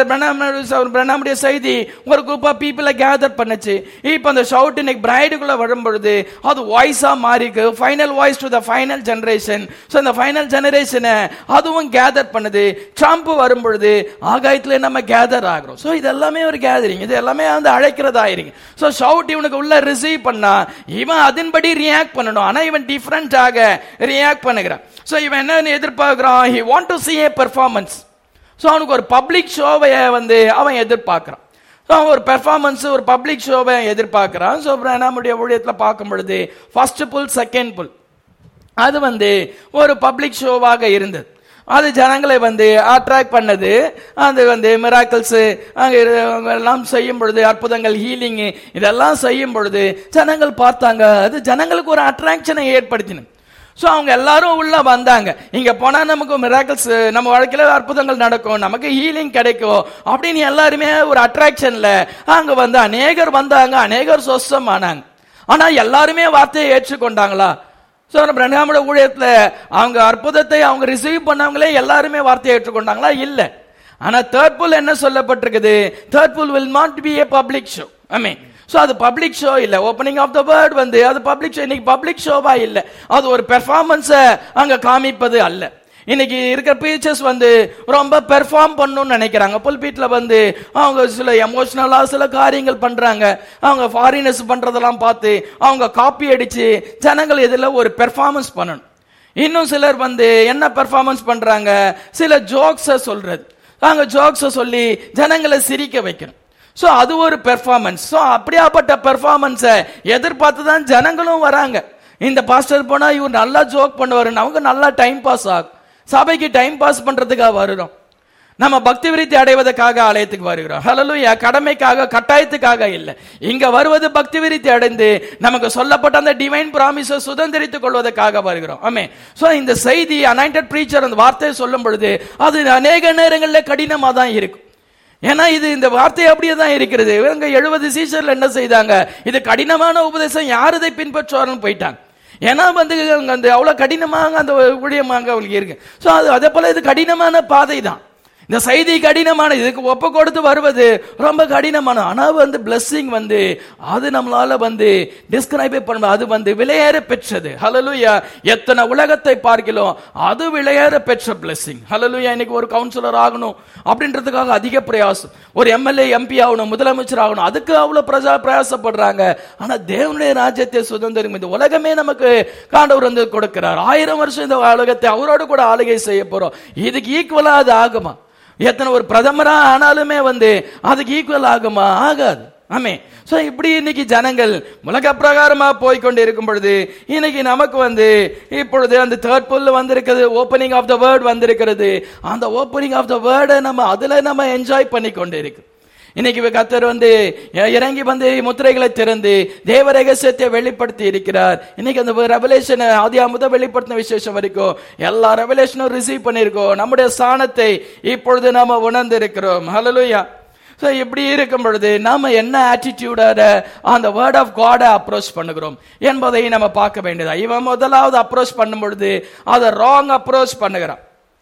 பிரணாமுடைய செய்தி ஒரு குரூப் ஆஃப் பீப்புளை கேதர் பண்ணுச்சு இப்போ அந்த ஷவுட் இன்னைக்கு பிரைடுக்குள்ள வரும் பொழுது அது வாய்ஸா மாறிக்கு final voice to the final generation so இந்த ஃபைனல் ஜெனரேஷனை அதுவும் கேதர் பண்ணுது ட்ரம்ப் வரும் பொழுது ஆகாயத்துல நம்ம கேதர் ஆகிறோம் ஸோ இது எல்லாமே ஒரு கேதரிங் இது எல்லாமே வந்து அழைக்கிறதா இருக்கு ஸோ ஷவுட் இவனுக்கு உள்ள ரிசீவ் பண்ணா இவன் அதன்படி ரியாக்ட் பண்ணணும் ஆனா இவன் டிஃப்ரெண்டாக ரியாக்ட் பண்ணுகிறான் ஸோ இவன் என்ன எதிர்பார்க்கிறான் he want to see a performance so அவனுக்கு ஒரு பப்ளிக் ஷோவை வந்து அவன் எதிர்பார்க்கிறான் ஸோ அவன் ஒரு பெர்ஃபார்மன்ஸ் ஒரு பப்ளிக் ஷோவை எதிர்பார்க்கிறான் ஸோ நம்முடைய ஊழியத்தில் பார்க்கும் பொழுது ஃபர்ஸ்ட் புல் செகண்ட் புல் அது வந்து ஒரு பப்ளிக் ஷோவாக இருந்தது அது ஜனங்களை வந்து அட்ராக்ட் பண்ணது அது வந்து மிராக்கிள்ஸ் அங்கே எல்லாம் செய்யும் பொழுது அற்புதங்கள் ஹீலிங் இதெல்லாம் செய்யும் பொழுது ஜனங்கள் பார்த்தாங்க அது ஜனங்களுக்கு ஒரு அட்ராக்ஷனை ஏற்படுத்தினது ஸோ அவங்க எல்லாரும் உள்ள வந்தாங்க இங்க போனா நமக்கு மிராக்கிள்ஸ் நம்ம வாழ்க்கையில அற்புதங்கள் நடக்கும் நமக்கு ஹீலிங் கிடைக்கும் அப்படின்னு எல்லாருமே ஒரு அட்ராக்ஷன்ல அங்க வந்து அநேகர் வந்தாங்க அநேகர் சொஸ்தமானாங்க ஆனா எல்லாருமே வார்த்தையை ஏற்றுக்கொண்டாங்களா ஸோ பிரண்ணாமோட ஊழியத்துல அவங்க அற்புதத்தை அவங்க ரிசீவ் பண்ணவங்களே எல்லாருமே வார்த்தையை ஏற்றுக்கொண்டாங்களா இல்ல ஆனா தேர்ட் புல் என்ன சொல்லப்பட்டிருக்குது third pull will not be a public show I mean so அது பப்ளிக் ஷோ இல்ல ஓப்பனிங் ஆஃப் த வேர்ட் வந்து அது பப்ளிக் ஷோ இன்னைக்கு பப்ளிக் ஷோவா இல்ல அது ஒரு பெர்ஃபார்மன்ஸை அங்க காமிப்பது அல்ல இன்னைக்கு இருக்கிற பீச்சர்ஸ் வந்து ரொம்ப பெர்ஃபார்ம் பண்ணணும்னு நினைக்கிறாங்க புல்பீட்ல வந்து அவங்க சில எமோஷனலா சில காரியங்கள் பண்றாங்க அவங்க ஃபாரினர்ஸ் பண்றதெல்லாம் பார்த்து அவங்க காப்பி அடிச்சு ஜனங்கள் இதுல ஒரு பெர்ஃபார்மன்ஸ் பண்ணணும் இன்னும் சிலர் வந்து என்ன பெர்ஃபார்மன்ஸ் பண்றாங்க சில ஜோக்ஸ சொல்றது அவங்க ஜோக்ஸ சொல்லி ஜனங்களை சிரிக்க வைக்கணும் சோ அது ஒரு பெர்ஃபார்மன்ஸ் சோ அப்படியாப்பட்ட பெர்ஃபார்மன்ஸை எதிர்பார்த்து தான் ஜனங்களும் வராங்க இந்த பாஸ்டர் போனா இவர் நல்லா ஜோக் பண்ணுவாரு அவங்க நல்லா டைம் பாஸ் ஆகும் சபைக்கு டைம் பாஸ் பண்றதுக்காக வருகிறோம் நம்ம பக்தி விருத்தி அடைவதற்காக ஆலயத்துக்கு வருகிறோம் ஹalleluya கடமைக்காக கட்டாயத்துக்காக இல்ல இங்க வருவது பக்தி விருத்தி அடைந்து நமக்கு சொல்லப்பட்ட அந்த டிவைன் பிராமிஸை சுதந்திரித்துக் கொள்வதற்காக வருகிறோம் ஆமே சோ இந்த செய்தி அனாயிண்டட் பிரீச்சர் அந்த வார்த்தையை சொல்லும் பொழுது அது அநேக நேரங்களில் கடினமா தான் இருக்கும் ஏன்னா இது இந்த வார்த்தை அப்படியே தான் இருக்கிறது இவங்க எழுபது சீசர்ல என்ன செய்தாங்க இது கடினமான உபதேசம் யார் இதை பின்பற்றுவாருன்னு போயிட்டாங்க ஏன்னா வந்து அங்க அந்த அவ்வளவு கடினமாக அந்த ஊழியமாக அவங்களுக்கு இருக்கு ஸோ அது அதே போல இது கடினமான பாதை தான் இந்த செய்தி கடினமான இதுக்கு ஒப்பு கொடுத்து வருவது ரொம்ப கடினமான ஆனா வந்து blessing வந்து அது நம்மளால வந்து டிஸ்கிரைபே பண்ண அது வந்து விலையேற பெற்றது ஹalleluya எத்தனை உலகத்தை பார்க்கிறோம் அது விலையேற பெற்ற blessing ஹalleluya இன்னைக்கு ஒரு கவுன்சிலர் ஆகணும் அப்படின்றதுக்காக அதிக பிரயாசம் ஒரு எம்எல்ஏ எம்பி ஆகணும் முதலமைச்சர் ஆகணும் அதுக்கு அவ்வளவு பிரஜா பிரயாசப்படுறாங்க ஆனா தேவனுடைய ராஜ்யத்தை சுதந்திரம் இந்த உலகமே நமக்கு காண்டவர் வந்து கொடுக்கிறார் ஆயிரம் வருஷம் இந்த உலகத்தை அவரோடு கூட ஆளுகை செய்ய போறோம் இதுக்கு ஈக்குவலா அது ஆகுமா எத்தனை ஒரு பிரதமரா ஆனாலுமே வந்து அதுக்கு ஈக்குவல் ஆகுமா ஆகாது ஆமே சோ இப்படி இன்னைக்கு ஜனங்கள் உலக பிரகாரமா போய் கொண்டு இருக்கும் பொழுது இன்னைக்கு நமக்கு வந்து இப்பொழுது அந்த தேர்ட் புல் வந்திருக்கிறது ஓப்பனிங் ஆஃப் த வேர்ட் வந்திருக்கிறது அந்த ஓப்பனிங் ஆஃப் த வேர்டை நம்ம அதுல நம்ம என்ஜாய் பண்ணி கொண்டு இருக்கு இன்னைக்கு கத்தர் வந்து இறங்கி வந்து முத்திரைகளை திறந்து தேவ ரகசியத்தை வெளிப்படுத்தி இருக்கிறார் இன்னைக்கு அந்த ரெவலேஷன் ஆதியா முதல் வெளிப்படுத்தின விசேஷம் வரைக்கும் எல்லா ரெவலேஷனும் ரிசீவ் பண்ணியிருக்கோம் நம்முடைய ஸ்தானத்தை இப்பொழுது நாம உணர்ந்து இருக்கிறோம் ஹalleluya ஸோ இப்படி இருக்கும் பொழுது நாம என்ன ஆட்டிடியூடோட அந்த வேர்ட் ஆஃப் காடை அப்ரோச் பண்ணுகிறோம் என்பதை நம்ம பார்க்க வேண்டியதா இவன் முதலாவது அப்ரோச் பண்ணும் பொழுது அதை ராங் அப்ரோச் பண்ணுகிறான்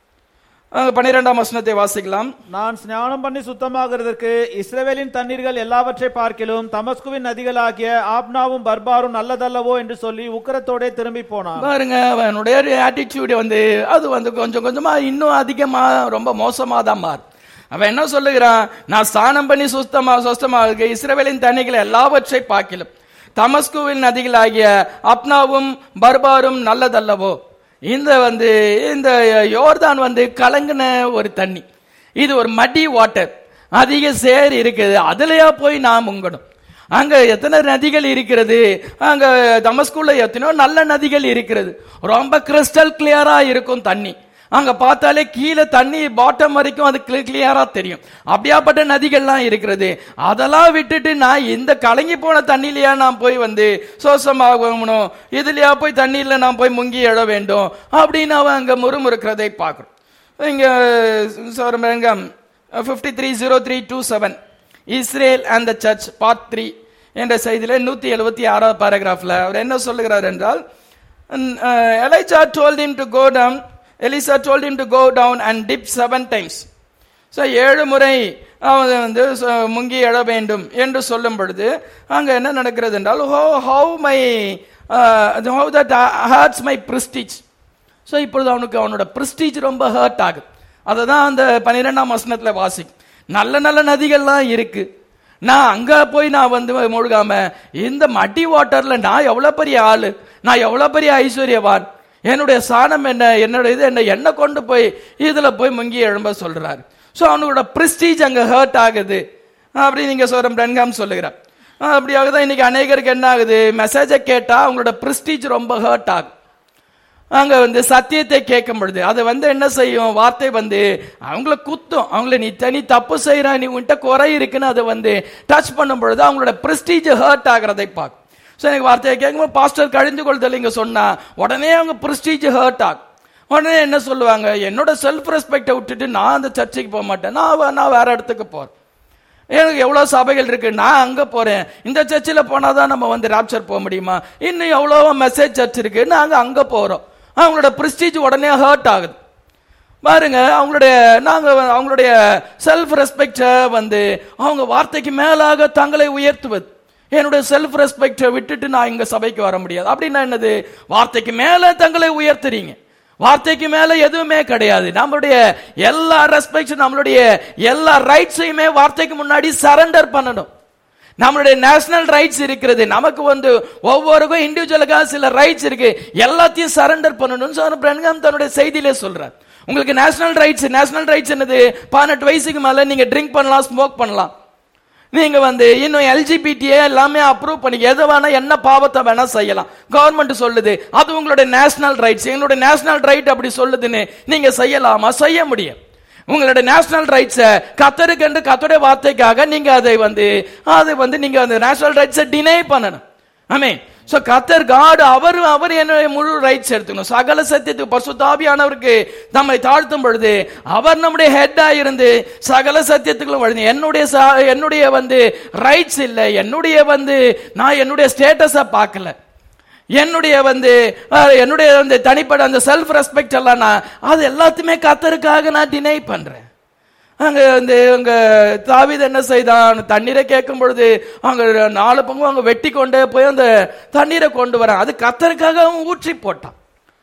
அஹ் பன்னிரெண்டாம் வசனத்தை வாசிக்கலாம்
நான் ஸ்நானம் பண்ணி சுத்தமாகிறதற்கு இஸ்ரவேலின் தண்ணீர்கள் எல்லாவற்றை பார்க்கிலும் தமஸ்குவின் நதிகளாகிய ஆப்னாவும் பர்பாரும் நல்லதல்லவோ என்று சொல்லி உக்கரத்தோடே திரும்பி போனான்
பாருங்க அவனுடைய ஆட்டிடியூட் வந்து அது வந்து கொஞ்சம் கொஞ்சமா இன்னும் அதிகமா ரொம்ப மோசமா தான் மாறும் அவன் என்ன சொல்லுகிறான் நான் ஸ்நானம் பண்ணி சுத்தமா சுத்தமா இருக்க இஸ்ரவேலின் தண்ணிகளை எல்லாவற்றை பார்க்கிலும் தமஸ்குவின் நதிகளாகிய அப்னாவும் பர்பாரும் நல்லதல்லவோ இந்த வந்து இந்த யோர்தான் வந்து கலங்கின ஒரு தண்ணி இது ஒரு மடி வாட்டர் அதிக சேர் இருக்குது அதுலயா போய் நான் முங்கணும் அங்க எத்தனை நதிகள் இருக்கிறது அங்க தமஸ்குள்ள எத்தனையோ நல்ல நதிகள் இருக்கிறது ரொம்ப கிறிஸ்டல் கிளியரா இருக்கும் தண்ணி அங்க பார்த்தாலே கீழே தண்ணி பாட்டம் வரைக்கும் அது கிளியரா தெரியும் அப்படியாப்பட்ட நதிகள்லாம் இருக்கிறது அதெல்லாம் விட்டுட்டு நான் இந்த கலங்கி போன தண்ணிலையா நான் போய் வந்து சோசமாகணும் இதுலயா போய் தண்ணியில நான் போய் முங்கி எழ வேண்டும் அப்படின்னு அவன் அங்க முறுமுறுக்கிறதை பார்க்கிறோம் இங்க சொல்றாங்க fifty three zero three two seven Israel and the church part three என்ற செய்தியில நூத்தி எழுபத்தி ஆறாவது பாராகிராஃப்ல அவர் என்ன சொல்லுகிறார் என்றால் Elisha told him to go down Elisha told him to go down and dip seven times so ஏழு முறை அவன் வந்து ச- முங்கி எழ வேண்டும் என்று சொல்லும் பொழுது அங்க என்ன நடக்கிறது என்றால் how my how that hurts my prestige so இப்பொழுது அவனுக்கு அவனோட ப்ரிஸ்டீஜ் ரொம்ப ஹர்ட் ஆகுது அதை தான் அந்த பன்னிரெண்டாம் வசனத்தில் வாசிக்கும் நல்ல நல்ல நதிகள்லாம் இருக்கு நான் அங்க போய் நான் வந்து முழுகாம இந்த மடி வாட்டர்ல நான் எவ்வளவு பெரிய ஆளு நான் எவ்வளவு பெரிய ஐஸ்வர்யவான் என்னுடைய சாணம் என்ன என்னோட இது என்ன என்ன கொண்டு போய் இதுல போய் முங்கி எழும்ப சொல்றாரு ஸோ அவனோட ப்ரிஸ்டீஜ் அங்க ஹர்ட் ஆகுது அப்படி நீங்க சொல்ற பிரன்காம் சொல்லுகிறார் ஆஹ் அப்படியாக தான் இன்னைக்கு அநேகருக்கு என்ன ஆகுது மெசேஜை கேட்டா அவங்களோட ப்ரிஸ்டீஜ் ரொம்ப ஹர்ட் ஆகும் அங்க வந்து சத்தியத்தை கேட்கும் பொழுது அது வந்து என்ன செய்யும் வார்த்தை வந்து அவங்கள குத்தும் அவங்கள நீ தனி தப்பு செய்யற நீ உன்கிட்ட குறை இருக்குன்னு அதை வந்து டச் பண்ணும் பொழுது அவங்களோட பிரஸ்டீஜ் ஹர்ட் ஆகிறதை பார்க்கும் ஸோ எனக்கு வார்த்தையை கேட்கும்போது பாஸ்டர் கழிந்து கொள்தல் இங்க சொன்னா உடனே அவங்க பிரஸ்டீஜ் ஹர்ட் ஆகும் உடனே என்ன சொல்லுவாங்க என்னோட செல்ஃப் ரெஸ்பெக்டை விட்டுட்டு நான் அந்த சர்ச்சைக்கு போக மாட்டேன் நான் வ- நான் வேற இடத்துக்கு போறேன் எனக்கு எவ்வளோ சபைகள் இருக்கு நான் அங்க போறேன் இந்த சர்ச்சில் போனாதான் நம்ம வந்து ராப்சர் போக முடியுமா இன்னும் எவ்வளோ மெசேஜ் சர்ச் இருக்கு நாங்க அங்க போறோம் அவங்களோட பிரஸ்டீஜ் உடனே ஹர்ட் ஆகுது பாருங்க அவங்களுடைய நாங்க வ- அவங்களுடைய செல்ஃப் ரெஸ்பெக்ட வந்து அவங்க வார்த்தைக்கு மேலாக தங்களை உயர்த்துவது என்னுடைய செல்ஃப் ரெஸ்பெக்டை விட்டுட்டு நான் இங்க சபைக்கு வர முடியாது அப்படின்னா என்னது வார்த்தைக்கு மேல தங்களை உயர்த்துறீங்க வார்த்தைக்கு மேல எதுவுமே கிடையாது நம்மளுடைய எல்லா ரெஸ்பெக்ட் நம்மளுடைய எல்லா ரைட்ஸையுமே வார்த்தைக்கு முன்னாடி சரண்டர் பண்ணணும் நம்மளுடைய நேஷனல் ரைட்ஸ் இருக்கிறது நமக்கு வந்து ஒவ்வொருக்கும் இண்டிவிஜுவலுக்காக சில ரைட்ஸ் இருக்கு எல்லாத்தையும் சரண்டர் பண்ணணும்னு சொன்ன பிரன்காம் தன்னுடைய செய்தியிலே சொல்றார் உங்களுக்கு நேஷனல் ரைட்ஸ் நேஷனல் ரைட்ஸ் என்னது பதினெட்டு வயசுக்கு மேல நீங்க ட்ரிங்க் பண்ணலாம் ஸ்மோக் பண்ணலாம் நீங்க வந்து இன்னும் எல்ஜிபிடிஏ எல்லாமே அப்ரூவ் பண்ணி எது வேணா என்ன பாவத்தை வேணா செய்யலாம் கவர்மெண்ட் சொல்லுது அது உங்களுடைய நேஷனல் ரைட்ஸ் எங்களுடைய நேஷனல் ரைட் அப்படி சொல்லுதுன்னு நீங்க செய்யலாமா செய்ய முடியும் உங்களுடைய நேஷனல் ரைட்ஸை கத்தருக்கு என்று கத்தருடைய வார்த்தைக்காக நீங்க அதை வந்து அது வந்து நீங்க அந்த நேஷனல் ரைட்ஸை டினை பண்ணணும் ஆமே சோ கத்தர் காடு அவர் அவர் என்னுடைய முழு ரைட்ஸ் எடுத்துக்கணும் சகல சத்தியத்துக்கு பசுதாபியானவருக்கு நம்மை தாழ்த்தும் பொழுது அவர் நம்முடைய ஹெட்டா இருந்து சகல சத்தியத்துக்குள்ள வழி என்னுடைய ச- என்னுடைய வந்து ரைட்ஸ் இல்லை என்னுடைய வந்து நான் என்னுடைய ஸ்டேட்டஸை பார்க்கல என்னுடைய வந்து அஹ், என்னுடைய வந்து தனிப்பட்ட அந்த செல்ஃப் ரெஸ்பெக்ட் எல்லாம் நான் அது எல்லாத்தையுமே கத்தருக்காக நான் டினை பண்றேன் அங்க வந்து அங்க தாவீது என்ன செய்தான் தண்ணீரை கேட்கும் பொழுது அங்க நாலு பங்கு அங்க வெட்டி கொண்டு போய் அந்த தண்ணீரை கொண்டு வரான் அது கத்தருக்காக அவன் ஊற்றி போட்டான்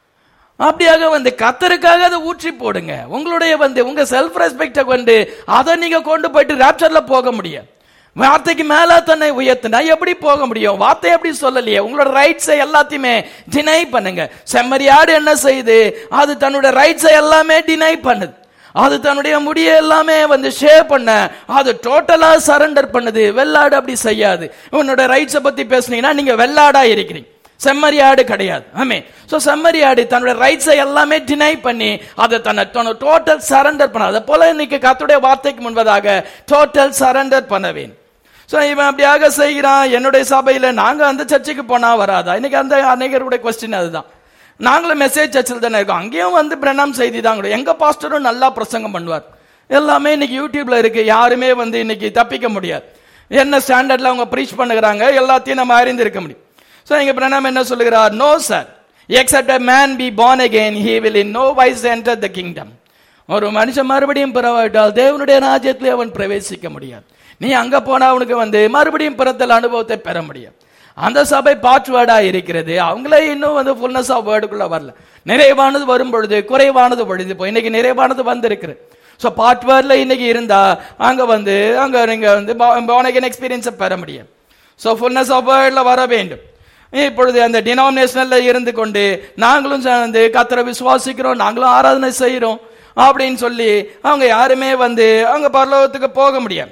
அப்படியாக வந்து கத்தருக்காக அதை ஊற்றி போடுங்க உங்களுடைய வந்து உங்க செல்ஃப் ரெஸ்பெக்ட கொண்டு அதை நீங்க கொண்டு போயிட்டு ராப்சர்ல போக முடியும் வார்த்தைக்கு மேல தன்னை உயர்த்தினா எப்படி போக முடியும் வார்த்தை எப்படி சொல்லலையே உங்களோட ரைட்ஸை எல்லாத்தையுமே டினை பண்ணுங்க செம்மறியாடு என்ன செய்யுது அது தன்னுடைய ரைட்ஸை எல்லாமே டினை பண்ணுது அது தன்னுடைய முடிய எல்லாமே வந்து ஷேவ் பண்ண அது டோட்டலா சரண்டர் பண்ணுது வெள்ளாடு அப்படி செய்யாது உன்னோட ரைட்ஸை பத்தி பேசுனீங்கன்னா நீங்க வெள்ளாடா இருக்கிறீங்க செம்மறியாடு கிடையாது ஆமே சோ செம்மறியாடு தன்னோட ரைட்ஸை எல்லாமே டினை பண்ணி அதை தன்னை தன்னை டோட்டல் சரண்டர் பண்ண அதை போல இன்னைக்கு கத்துடைய வார்த்தைக்கு முன்பதாக டோட்டல் சரண்டர் பண்ணவேன் சோ இவன் அப்படியாக செய்கிறான் என்னுடைய சபையில நாங்க அந்த சர்ச்சுக்கு போனா வராதா இன்னைக்கு அந்த அநேகருடைய கொஸ்டின் அதுதான் நாங்களும் மெசேஜ் சர்ச்சில் தானே இருக்கோம் அங்கேயும் வந்து பிரணாம் செய்தி தான் கூட. எங்க பாஸ்டரும் நல்லா பிரசங்கம் பண்ணுவார் எல்லாமே இன்னைக்கு யூடியூப்ல இருக்கு யாருமே வந்து இன்னைக்கு தப்பிக்க முடியாது என்ன ஸ்டாண்டர்ட்ல அவங்க ப்ரீச் பண்ணுகிறாங்க எல்லாத்தையும் நம்ம அறிந்து இருக்க முடியும் சோ இங்க பிரணாம் என்ன சொல்லுகிறார் no sir except a man be born again he will in no wise enter the kingdom ஒரு மனுஷன் மறுபடியும் பிறவாவிட்டால் தேவனுடைய ராஜ்யத்திலே அவன் பிரவேசிக்க முடியாது நீ அங்க போனா அவனுக்கு வந்து மறுபடியும் பிறத்தல் அனுபவத்தை பெற முடியும் அந்த சபை பாட்வேர்டா இருக்கிறது அவங்களே இன்னும் வந்து ஃபுல்னஸ் ஆஃப் வேர்டுக்குள்ள வரல நிறைவானது வரும் பொழுது குறைவானது பொழுது இப்போ இன்னைக்கு நிறைவானது வந்திருக்கு ஸோ பாட்வேர்ட்ல இன்னைக்கு இருந்தா அங்க வந்து அங்க நீங்க வந்து போனகன் எக்ஸ்பீரியன்ஸை பெற முடியும் ஸோ ஃபுல்னஸ் ஆஃப் வேர்ட்ல வர வேண்டும் இப்பொழுது அந்த டினாமினேஷனல்ல இருந்து கொண்டு நாங்களும் வந்து கத்தரை விசுவாசிக்கிறோம் நாங்களும் ஆராதனை செய்கிறோம் அப்படின்னு சொல்லி அவங்க யாருமே வந்து அவங்க பரலோகத்துக்கு போக முடியாது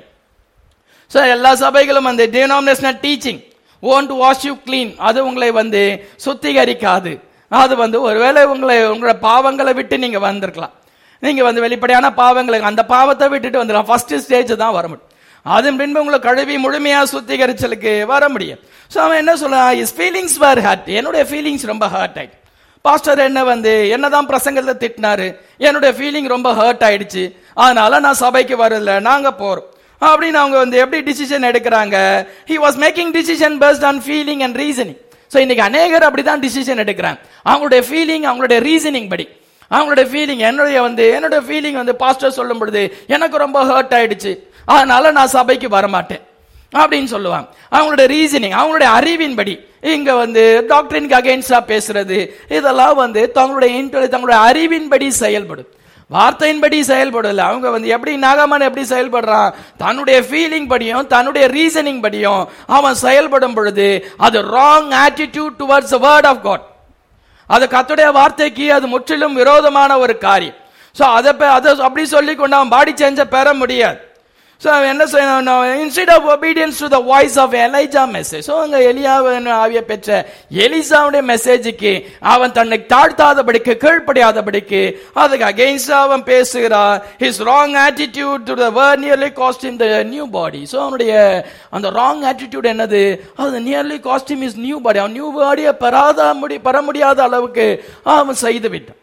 ஸோ எல்லா சபைகளும் அந்த denominational teaching won't wash you clean அது உங்களை வந்து சுத்திகரிக்காது அது வந்து ஒருவேளை உங்களை உங்களோட பாவங்களை விட்டு நீங்க வந்திருக்கலாம் நீங்க வந்து வெளிப்படையான பாவங்களை அந்த பாவத்தை விட்டுட்டு வந்துடலாம் ஃபர்ஸ்ட் ஸ்டேஜ் தான் வர முடியும் அதன் பின்பு உங்களை கழுவி முழுமையா சுத்திகரிச்சலுக்கு வர முடியும் ஸோ அவன் என்ன சொல்றான் இஸ் ஃபீலிங்ஸ் வேர் ஹர்ட் என்னுடைய ஃபீலிங்ஸ் ரொம்ப ஹர்ட் ஆயிடுச்சு பாஸ்டர் என்ன வந்து என்னதான் பிரசங்கத்தை திட்டினாரு என்னுடைய ஃபீலிங் ரொம்ப ஹர்ட் ஆயிடுச்சு அதனால நான் சபைக்கு வரல நாங்க போறோம் அப்படின்னு அவங்க வந்து எப்படி டிசிஷன் எடுக்கிறாங்க he was making decision based on feeling and reasoning so இன்னைக்கு அநேகர் அப்படிதான் டிசிஷன் எடுக்கிறாங்க அவங்களுடைய ஃபீலிங் அவங்களுடைய ரீசனிங் படி அவங்களுடைய ஃபீலிங் என்னுடைய வந்து என்னுடைய ஃபீலிங் வந்து பாஸ்டர் சொல்லும் பொழுது எனக்கு ரொம்ப ஹர்ட் ஆயிடுச்சு அதனால நான் சபைக்கு வரமாட்டேன் அப்படின்னு சொல்லுவாங்க அவங்களுடைய ரீசனிங் அவங்களுடைய அறிவின்படி இங்க வந்து டாக்டரினுக்கு அகைன்ஸ்டா பேசுறது இதெல்லாம் வந்து தங்களுடைய இன்டெலி தங்களுடைய அறிவின்படி செயல்படும் வார்த்தையின்படி செயல்படல அவங்க வந்து எப்படி நாகமன் எப்படி செயல்படுறான் தன்னுடைய ஃபீலிங் படியும் தன்னுடைய ரீசனிங் படியும் அவன் செயல்படும் பொழுது அது wrong attitude towards word of God அது கத்துடைய வார்த்தைக்கு அது முற்றிலும் விரோதமான ஒரு காரியம் சோ அதை பெ- அதை அப்படி சொல்லி கொண்டு அவன் பாடி சேஞ்ச பெற முடியாது ஸோ அவன் என்ன செய்யணும் instead of obedience to the voice of Elijah message so அங்கே எலியாவின் ஆவிய பெற்ற எலிசாவுடைய மெசேஜுக்கு அவன் தன்னை தாழ்த்தாதபடிக்கு கீழ்ப்படியாதபடிக்கு அதுக்கு அகெயின்ஸ்டா அவன் பேசுகிறான் his wrong attitude to the word nearly cost him the new body so அவனுடைய அந்த ராங் ஆட்டிடியூட் என்னது அது nearly cost him his new body அவன் நியூ பாடியை பெறாத முடி பெற முடியாத அளவுக்கு அவன் செய்து விட்டான்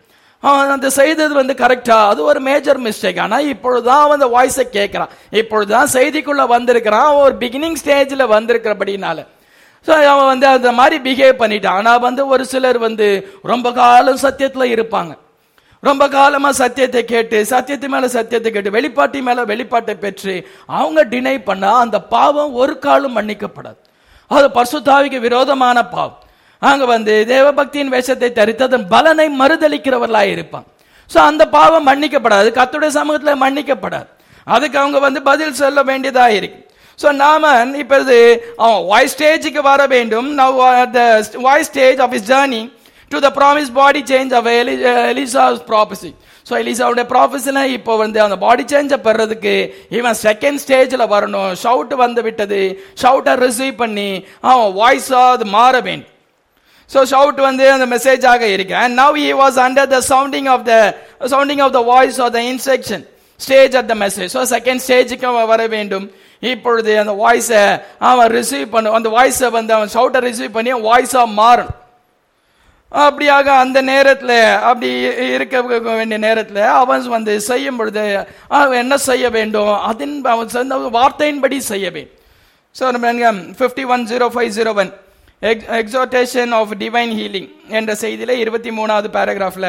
அவன் அந்த செய்தது வந்து கரெக்டா அது ஒரு மேஜர் மிஸ்டேக் ஆனா இப்பொழுதுதான் அவன் அந்த வாய்ஸை கேட்கறான் இப்பொழுதுதான் செய்திக்குள்ள வந்திருக்கிறான் அவன் ஒரு பிகினிங் ஸ்டேஜ்ல வந்திருக்கிறபடினால ஸோ அவன் வந்து அந்த மாதிரி பிஹேவ் பண்ணிட்டான் ஆனா வந்து ஒரு சிலர் வந்து ரொம்ப காலம் சத்தியத்துல இருப்பாங்க ரொம்ப காலமா சத்தியத்தை கேட்டு சத்தியத்து மேல சத்தியத்தை கேட்டு வெளிப்பாட்டி மேல வெளிப்பாட்டை பெற்று அவங்க டினை பண்ணா அந்த பாவம் ஒரு காலம் மன்னிக்கப்படாது அது பரிசுத்தாவிக்கு விரோதமான பாவம் அங்க வந்து தேவபக்தியின் வேஷத்தை தரித்து அதன் பலனை மறுதளிக்கிறவர்களாய் இருப்பாங்க சோ அந்த பாவம் மன்னிக்கப்படாது கத்துடைய சமூகத்துல மன்னிக்கப்படாது அதுக்கு அவங்க வந்து பதில் சொல்ல வேண்டியதா இருக்கு சோ நாம இப்ப இது அவன் வாய்ஸ் ஸ்டேஜுக்கு வர வேண்டும் now the voice stage of his journey to the promise body change of Elisha's prophecy so எலிசாவுடைய ப்ராஃபஸில் இப்போ வந்து அந்த பாடி சேஞ்சை பெறதுக்கு இவன் செகண்ட் ஸ்டேஜில் வரணும் ஷவுட் வந்து விட்டது ஷவுட்டை ரிசீவ் பண்ணி அவன் வாய்ஸாக அது மாற வேண்டும் ஸோ ஷவுட் வந்து அந்த மெசேஜாக இருக்கு and now he was under the sounding of the sounding of the voice of the instruction stage at the message so second ஸ்டேஜுக்கு அவன் வர வேண்டும் இப்பொழுது அந்த வாய்ஸை அவன் ரிசீவ் பண்ண அந்த வாய்ஸை வந்து அவன் ஷவுட்டை ரிசீவ் பண்ணி வாய்ஸாக மாறணும் அப்படியாக அந்த நேரத்தில் அப்படி இருக்க வேண்டிய நேரத்தில் அவன் வந்து செய்யும் பொழுது அவன் என்ன செய்ய வேண்டும் அதன் அவன் சொன்ன வார்த்தையின்படி செய்ய வேண்டும் ஸோ நம்ம fifty one zero five zero one exhortation of divine healing என்ற செய்தியில இருபத்தி மூணாவது பேராகிராஃப்ல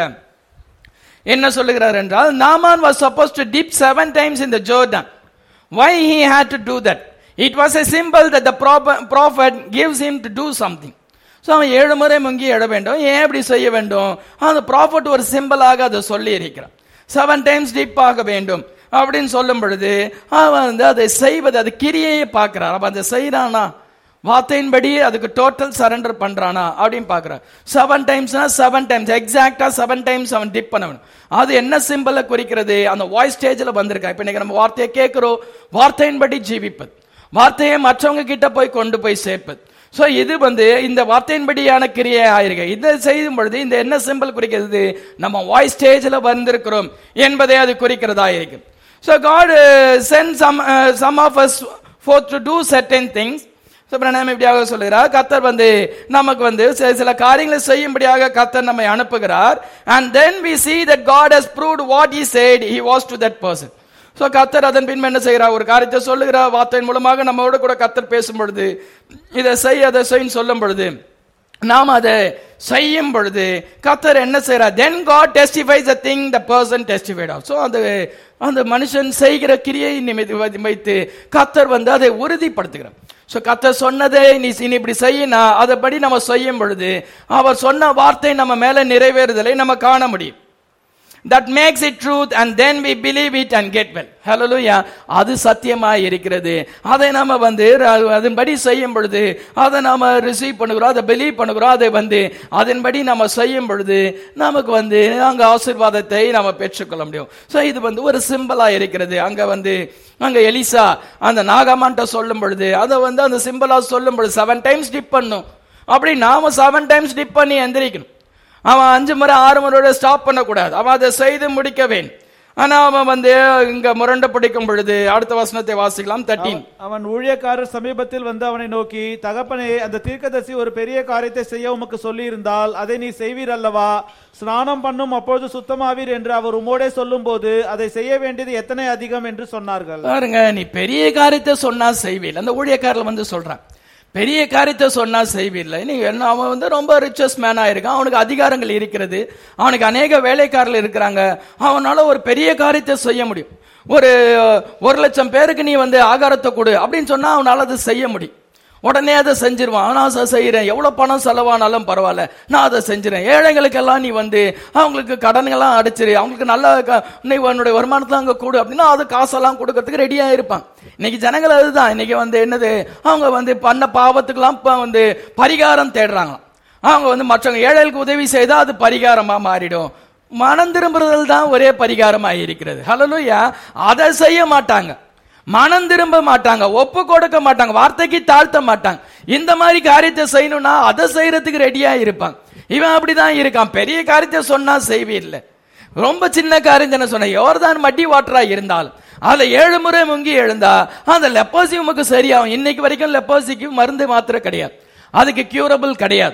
என்ன சொல்லுகிறார் என்றால் Naaman was supposed to dip seven times in the Jordan why he had to do that it was a simple that the prophet gives him to do something so அவன் ஏழு முறை முங்கி எழ வேண்டும் ஏன் இப்படி செய்ய வேண்டும் அந்த ப்ராஃபட் ஒரு சிம்பிளாக அதை சொல்லி இருக்கிறான் செவன் டைம்ஸ் டிப் ஆக வேண்டும் அப்படின்னு சொல்லும் பொழுது அவன் வந்து அதை செய்வது அது கிரியையை பார்க்கிறான் அப்ப அதை செய்யறானா வார்த்தையின்படி அதுக்கு டோட்டல் சரண்டர் பண்றானா அப்படின்னு பார்க்கிறான் செவன் டைம்ஸ்னா செவன் டைம்ஸ் எக்ஸாக்டா செவன் டைம்ஸ் அவன் டிப் பண்ணவன் அது என்ன சிம்பிளை குறிக்கிறது அந்த வாய்ஸ் ஸ்டேஜில் வந்திருக்கா இப்போ இன்னைக்கு நம்ம வார்த்தையை கேட்கிறோம் வார்த்தையின்படி ஜீவிப்பது வார்த்தையை மற்றவங்க கிட்ட போய் கொண்டு போய் சேர்ப்பது ஸோ இது வந்து இந்த வார்த்தையின்படியான கிரியை ஆயிருக்கு இதை செய்யும் பொழுது இந்த என்ன சிம்பிள் குறிக்கிறது நம்ம வாய்ஸ் ஸ்டேஜில் வந்திருக்கிறோம் என்பதை அது குறிக்கிறதா இருக்கு so God sent some some of us for to do certain things Subramaniam இப்படியாக சொல்லுகிறார் கத்தர் வந்து நமக்கு வந்து சில சில காரியங்களை செய்யும்படியாக கத்தர் நம்மை அனுப்புகிறார் and then we see that God has proved what he said he was to that person so கத்தர் அதன் பின்பு என்ன செய்கிறார் ஒரு காரியத்தை சொல்லுகிறார் வார்த்தையின் மூலமாக நம்மோட கூட கத்தர் பேசும் பொழுது இதை செய் அதை செய்ன்னு சொல்லும் பொழுது நாம் அதை செய்யும் பொழுது கத்தர் என்ன செய்யறார் then God testifies the thing the person testified of so அந்த அந்த மனுஷன் செய்கிற கிரியை நிமித்து வைத்து கத்தர் வந்து அதை உறுதிப்படுத்துகிறார் ஸோ கத்தர் சொன்னதை நீ இனி இப்படி செய்யினா அதைப்படி நம்ம செய்யும் பொழுது அவர் சொன்ன வார்த்தை நம்ம மேல நிறைவேறுதலை நம்ம காண முடியும் that makes it truth and then we believe it and get well hallelujah அது சத்தியமாய் இருக்கிறது அதை நாம வந்து அதன்படி செய்யும் பொழுது அதை நாம ரிசீவ் பண்ணுகிறோம் அதை பிலீவ் பண்ணுகிறோம் அதை வந்து அதன்படி நம்ம செய்யும் பொழுது நமக்கு வந்து அங்க ஆசீர்வாதத்தை நம்ம பெற்றுக்கொள்ள முடியும் ஸோ இது வந்து ஒரு சிம்பிளா இருக்கிறது அங்க வந்து அங்க எலிசா அந்த நாகமான்ட்ட சொல்லும் பொழுது அதை வந்து அந்த சிம்பிளா சொல்லும் பொழுது செவன் டைம்ஸ் டிப் பண்ணும் அப்படி நாம செவன் டைம்ஸ் டிப் பண்ணி எந்திரிக்கணும் அவன் அஞ்சு முறை ஆறு முறையோட ஸ்டாப் பண்ணக்கூடாது அவன் அதை செய்து முடிக்க வேண்டும் ஆனா அவன் வந்து இங்க முரண்டு பிடிக்கும் பொழுது அடுத்த வசனத்தை வாசிக்கலாம் தேர்ட்டீன்
அவன் ஊழியக்காரர் சமீபத்தில் வந்து அவனை நோக்கி தகப்பனே அந்த தீர்க்கதரிசி ஒரு பெரிய காரியத்தை செய்ய உமக்கு சொல்லி இருந்தால் அதை நீ செய்வீர் அல்லவா ஸ்நானம் பண்ணும் அப்பொழுது சுத்தமாவீர் என்று அவர் உமோடே சொல்லும்போது அதை செய்ய வேண்டியது எத்தனை அதிகம் என்று சொன்னார்கள்
பாருங்க நீ பெரிய காரியத்தை சொன்னா செய்வீல் அந்த ஊழியக்காரர் வந்து சொல்றான் பெரிய காரியத்தை சொன்னா செய்வில்லை நீ என்ன அவன் வந்து ரொம்ப ரிச்சஸ்ட் மேனா இருக்கான் அவனுக்கு அதிகாரங்கள் இருக்கிறது அவனுக்கு அநேக வேலைக்காரர்கள் இருக்கிறாங்க அவனால ஒரு பெரிய காரியத்தை செய்ய முடியும் ஒரு ஒரு லட்சம் பேருக்கு நீ வந்து ஆகாரத்தை கொடு அப்படின்னு சொன்னா அவனால அதை செய்ய முடியும் உடனே அதை செஞ்சிருவான் நான் அதை செய்யறேன் எவ்வளவு பணம் செலவானாலும் பரவாயில்ல நான் அதை செஞ்சிடறேன் ஏழைகளுக்கெல்லாம் நீ வந்து அவங்களுக்கு கடன்கள்லாம் அடிச்சிரு அவங்களுக்கு நல்ல க- நீ உன்னுடைய வருமானத்தை அங்க கொடு அப்படின்னா அது காசெல்லாம் கொடுக்கறதுக்கு ரெடியா இருப்பான் இன்னைக்கு ஜனங்கள் அதுதான் இன்னைக்கு வந்து என்னது அவங்க வந்து பண்ண பாவத்துக்கெல்லாம் இப்ப வந்து பரிகாரம் தேடுறாங்களாம் அவங்க வந்து மற்றவங்க ஏழைகளுக்கு உதவி செய்தா அது பரிகாரமா மாறிடும் மனம் திரும்புறதல் தான் ஒரே பரிகாரமா இருக்கிறது ஹலோலுயா அதை செய்ய மாட்டாங்க மனம் திரும்ப மாட்டாங்க ஒப்பு கொடுக்க மாட்டாங்க வார்த்தைக்கு தாழ்த்த மாட்டாங்க இந்த மாதிரி காரியத்தை செய்யணும்னா அதை செய்யறதுக்கு ரெடியா இருப்பாங்க இவன் அப்படிதான் இருக்கான் பெரிய காரியத்தை சொன்னா செய்வே இல்லை ரொம்ப சின்ன காரியம் என்ன சொன்ன யோர்தான் மட்டி வாட்டரா இருந்தாலும் அதுல ஏழு முறை முங்கி எழுந்தா அந்த லெப்போசி உமக்கு சரியாகும் இன்னைக்கு வரைக்கும் லெப்போசிக்கு மருந்து மாத்திரை கிடையாது அதுக்கு கியூரபிள் கிடையாது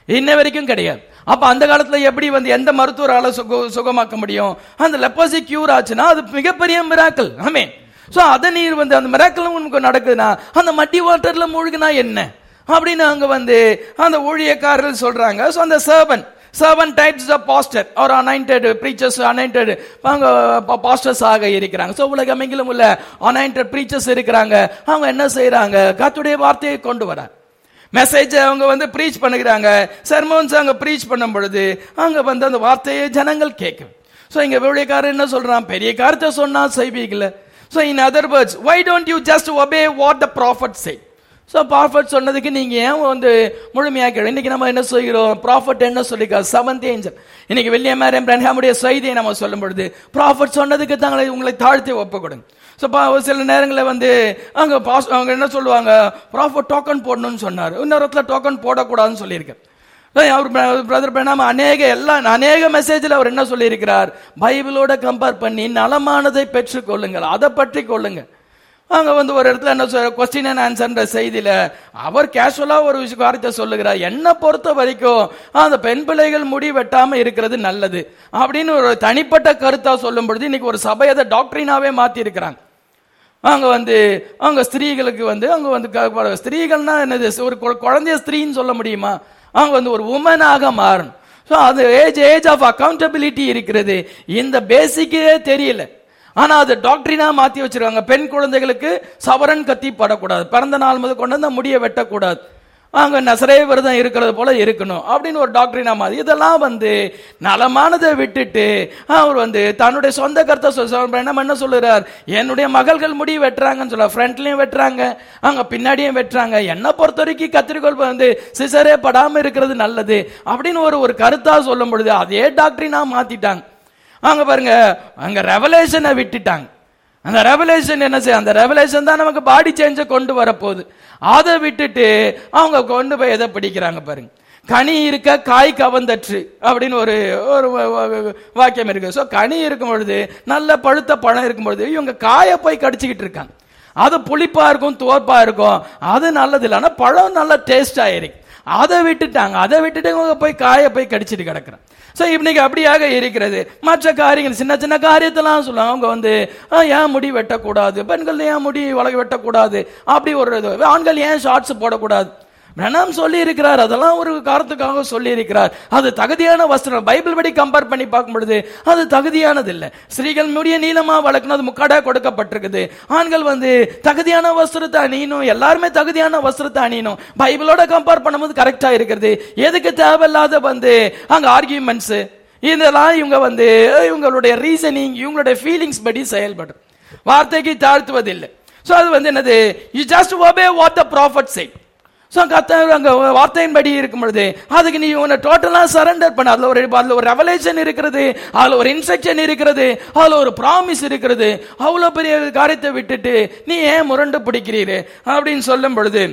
இன்ன வரைக்கும் கிடையாது அப்ப அந்த காலத்துல எப்படி வந்து எந்த மருத்துவரால சுக சுகமாக்க முடியும் அந்த லெப்பசி கியூர் ஆச்சுன்னா அது மிகப்பெரிய மிராக்கல் ஆமே சோ அத நீர் வந்து அந்த மிராக்கல் உனக்கு நடக்குதுன்னா அந்த மட்டி வாட்டர்ல மூழ்கினா என்ன அப்படின்னு அங்க வந்து அந்த ஊழியக்காரர்கள் சொல்றாங்க சோ அந்த servant seven types of pastor ஒரு அனைண்டட் ப்ரீச்சர்ஸ் அனைண்டட் அவங்க பாஸ்டர்ஸ் ஆக இருக்கிறாங்க ஸோ உலகமெங்கிலும் உள்ள அனைண்டட் ப்ரீச்சர்ஸ் இருக்கிறாங்க அவங்க என்ன செய்யறாங்க கத்துடைய வார்த்தையை கொண்டு வராங்க மெசேஜ் அவங்க வந்து ப்ரீச் பண்ணுகிறாங்க சர்மன்ஸ் அங்க ப்ரீச் பண்ணும் பொழுது அங்க வந்து அந்த வார்த்தையை ஜனங்கள் கேட்கும் ஸோ இங்க ஊழியக்காரர் என்ன சொல்றான் பெரிய காரியத்தை சொன்னா செய்வீங்கள so in other words why don't you just obey what the prophet say so prophet சொன்னதுக்கு நீங்க ஏன் வந்து முழுமையாக்க இன்னைக்கு நம்ம என்ன சொல்கிறோம் ப்ராஃபட் என்ன சொல்லிருக்காரு செவன்த் ஏஞ்சல் இன்னைக்கு வில்லியம் மேரியம் பிரன்ஹாமுடைய செய்தியை நம்ம சொல்லும் பொழுது ப்ராஃபட் சொன்னதுக்கு தங்களை உங்களை தாழ்த்தி ஒப்பு கொடுங்க ஸோ ஒரு சில நேரங்களில் வந்து அங்க பாஸ் அவங்க என்ன சொல்லுவாங்க ப்ராஃபட் டோக்கன் போடணும்னு சொன்னார் இன்னொரு இடத்துல டோக்கன் போடக்கூடாதுன்னு சொல்லியிருக்காரு அவர் பிரதர் பிரணாம அநேக எல்லா அநேக மெசேஜில் அவர் என்ன சொல்லியிருக்கிறார் பைபிளோட கம்பேர் பண்ணி நலமானதை பெற்றுக்கொள்ளுங்கள் அதை பற்றி கொள்ளுங்க அங்க வந்து ஒரு இடத்துல என்ன சொல்ற கொஸ்டின் அண்ட் ஆன்சர்ன்ற செய்தியில அவர் கேஷுவலா ஒரு விஷய காரியத்தை சொல்லுகிறார் என்ன பொறுத்த வரைக்கும் அந்த பெண் பிள்ளைகள் முடி வெட்டாம இருக்கிறது நல்லது அப்படின்னு ஒரு தனிப்பட்ட கருத்தா சொல்லும் பொழுது இன்னைக்கு ஒரு சபை அதை டாக்டரினாவே மாத்தி இருக்கிறாங்க அங்க வந்து அங்க ஸ்திரீகளுக்கு வந்து அங்க வந்து க- ஸ்திரீகள்னா என்னது ஒரு கு- குழந்தைய ஸ்திரீன்னு சொல்ல முடியுமா அவங்க வந்து ஒரு உமனாக மாறணும் ஸோ அது ஏஜ் ஏஜ் ஆஃப் அக்கௌண்டபிலிட்டி இருக்கிறது இந்த பேசிக்கே தெரியல ஆனா அது டாக்டரினா மாத்தி வச்சிருக்காங்க பெண் குழந்தைகளுக்கு சவரன் கத்தி படக்கூடாது பிறந்த நாள் முதல் கொண்டு வந்து முடிய வெட்டக்கூடாது அங்க நசரே விரதம் இருக்கிறது போல இருக்கணும் அப்படின்னு ஒரு டாக்டரினா மாதிரி இதெல்லாம் வந்து நலமானதை விட்டுட்டு அவர் வந்து தன்னுடைய சொந்த கருத்தை சொல் சொல்ற என்ன என்ன சொல்லுறார் என்னுடைய மகள்கள் முடி வெட்டுறாங்கன்னு சொல்ல ஃப்ரண்ட்லயும் வெட்டுறாங்க அங்க பின்னாடியும் வெட்டுறாங்க என்ன பொறுத்த வரைக்கும் கத்திரிக்கோள் வந்து சிசரே படாம இருக்கிறது நல்லது அப்படின்னு ஒரு ஒரு கருத்தா சொல்லும் பொழுது அதே டாக்டரினா மாத்திட்டாங்க அங்க பாருங்க அங்க ரெவலேஷனை விட்டுட்டாங்க அந்த ரெவலேஷன் என்ன செய்ய அந்த ரெவலேஷன் தான் நமக்கு பாடி சேஞ்ச கொண்டு வரப்போகுது அதை விட்டுட்டு அவங்க கொண்டு போய் எதை பிடிக்கிறாங்க பாருங்க கனி இருக்க காய் கவந்தற்று அப்படின்னு ஒரு ஒரு வ- வ- வாக்கியம் இருக்கு ஸோ கனி இருக்கும் பொழுது நல்ல பழுத்த பழம் இருக்கும் பொழுது இவங்க காயை போய் கடிச்சுக்கிட்டு இருக்காங்க அது புளிப்பா இருக்கும் துவர்ப்பா இருக்கும் அது நல்லது இல்லை ஆனா பழம் நல்ல டேஸ்ட் ஆயிருக்கு அதை விட்டுட்டாங்க அதை விட்டுட்டு இவங்க போய் காயை போய் கடிச்சிட்டு கிடக்குறான் ஸோ இன்னைக்கு அப்படியாக இருக்கிறது மற்ற காரியங்கள் சின்ன சின்ன காரியத்தெல்லாம் சொல்லுவாங்க அவங்க வந்து "ஆ, ஏன் முடி வெட்டக்கூடாது பெண்கள் ஏன் முடி வளக வெட்டக்கூடாது அப்படி ஒரு இது ஆண்கள் ஏன் ஷார்ட்ஸ் போடக்கூடாது பிரணாம் சொல்லி இருக்கிறார் அதெல்லாம் ஒரு காரணத்துக்காக சொல்லி இருக்கிறார் அது தகுதியான வஸ்திரம் பைபிள் படி கம்பேர் பண்ணி பார்க்கும் பொழுது அது தகுதியானது இல்ல ஸ்திரீகள் முடிய நீளமா வளர்க்கணும் அது முக்காடா கொடுக்கப்பட்டிருக்குது ஆண்கள் வந்து தகுதியான வஸ்திரத்தை அணியணும் எல்லாருமே தகுதியான வஸ்திரத்தை அணியணும் பைபிளோட கம்பேர் பண்ணும்போது கரெக்டா இருக்கிறது எதுக்கு தேவையில்லாத வந்து அங்க ஆர்கியூமெண்ட்ஸ் இதெல்லாம் இவங்க வந்து இவங்களுடைய ரீசனிங் இவங்களுடைய ஃபீலிங்ஸ் படி செயல்படும் வார்த்தைக்கு தாழ்த்துவதில்லை சோ அது வந்து என்னது you just obey what the prophet say so கத்த அங்க வார்த்தையின்படி இருக்கும் பொழுது அதுக்கு நீ உன்னை டோட்டலா சரண்டர் பண்ண அதுல ஒரு அதுல ஒரு ரெவலேஷன் இருக்கிறது அதுல ஒரு இன்ஸ்ட்ரக்ஷன் இருக்கிறது அதுல ஒரு ப்ராமிஸ் இருக்கிறது அவ்வளவு பெரிய காரியத்தை விட்டுட்டு நீ ஏன் முரண்டு பிடிக்கிறீரு அப்படின்னு சொல்லும் பொழுது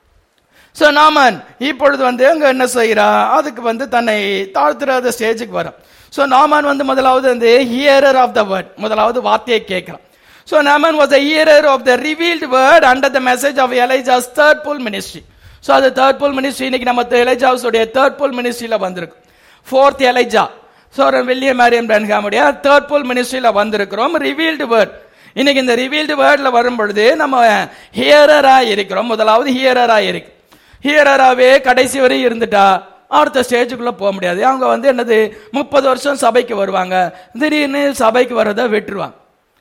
சோ நாமன் இப்பொழுது வந்து அங்க என்ன செய்யறா அதுக்கு வந்து தன்னை தாழ்த்துறாத ஸ்டேஜுக்கு வரும் சோ நாமான் வந்து முதலாவது வந்து ஹியரர் ஆஃப் த வேர்ட் முதலாவது வார்த்தையை கேட்கிறான் so Naaman was a hearer of the revealed word under the message of Elijah's third pull ministry so அது தேர்ட் புல் மினிஸ்ட்ரி இன்னைக்கு நம்ம எலைஜாஸ் உடைய தேர்ட் புல் மினிஸ்ட்ரியில வந்திருக்கு fourth Elijah so William Marrion பிரன்ஹாமுடைய தேர்ட் புல் மினிஸ்ட்ரியில வந்திருக்கிறோம் revealed word இன்னைக்கு இந்த ரிவீல்டு வேர்ட்ல வரும் பொழுது நம்ம ஹியரரா இருக்கிறோம் முதலாவது ஹியரரா இருக்கு ஹியரராவே கடைசி வரை இருந்துட்டா அடுத்த ஸ்டேஜுக்குள்ள போக முடியாது அவங்க வந்து என்னது முப்பது வருஷம் சபைக்கு வருவாங்க திடீர்னு சபைக்கு வர்றதை விட்டுருவாங்க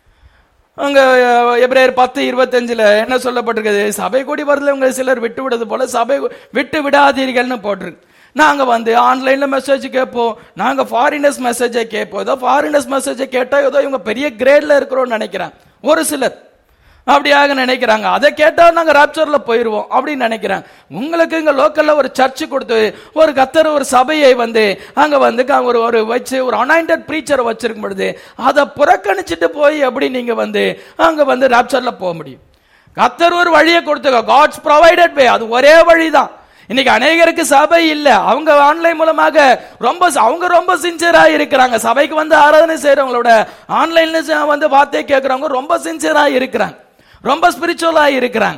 அங்க அஹ், எபிரேயர் பத்து இருபத்தஞ்சுல என்ன சொல்லப்பட்டிருக்குது சபை கூடி வரல உங்க சிலர் விட்டு விடுறது போல சபை விட்டு விடாதீர்கள்னு போட்டிருக்கு நாங்க வந்து ஆன்லைன்ல மெசேஜ் கேட்போம் நாங்க ஃபாரினர்ஸ் மெசேஜை கேட்போம் ஏதோ ஃபாரினர்ஸ் மெசேஜை கேட்டா ஏதோ இவங்க பெரிய கிரேட்ல இருக்கிறோம்னு நினைக்கிறாங்க ஒரு சிலர் அப்படியாக நினைக்கிறாங்க அதை கேட்டா நாங்க ராப்சர்ல போயிருவோம் அப்படின்னு நினைக்கிறாங்க உங்களுக்கு இங்க லோக்கல்ல ஒரு சர்ச் கொடுத்து ஒரு கத்தர் ஒரு சபையை வந்து அங்க வந்து க- ஒரு ஒரு வச்சு ஒரு அனாயிண்டட் ப்ரீச்சரை வச்சிருக்கும் பொழுது அதை புறக்கணிச்சிட்டு போய் எப்படி நீங்க வந்து அங்க வந்து ராப்சர்ல போக முடியும் கத்தர் ஒரு வழியை கொடுத்துக்க காட்ஸ் ப்ரொவைடட் வே அது ஒரே வழிதான் இன்னைக்கு அநேகருக்கு சபை இல்ல அவங்க ஆன்லைன் மூலமாக ரொம்ப அவங்க ரொம்ப சின்சியரா இருக்கிறாங்க சபைக்கு வந்து ஆராதனை செய்யறவங்களோட ஆன்லைன்ல வந்து வார்த்தை கேட்கறவங்க ரொம்ப சின்சியரா இருக்கிறாங்க ரொம்ப ஸ்பிரிச்சுவலா இருக்கிறாங்க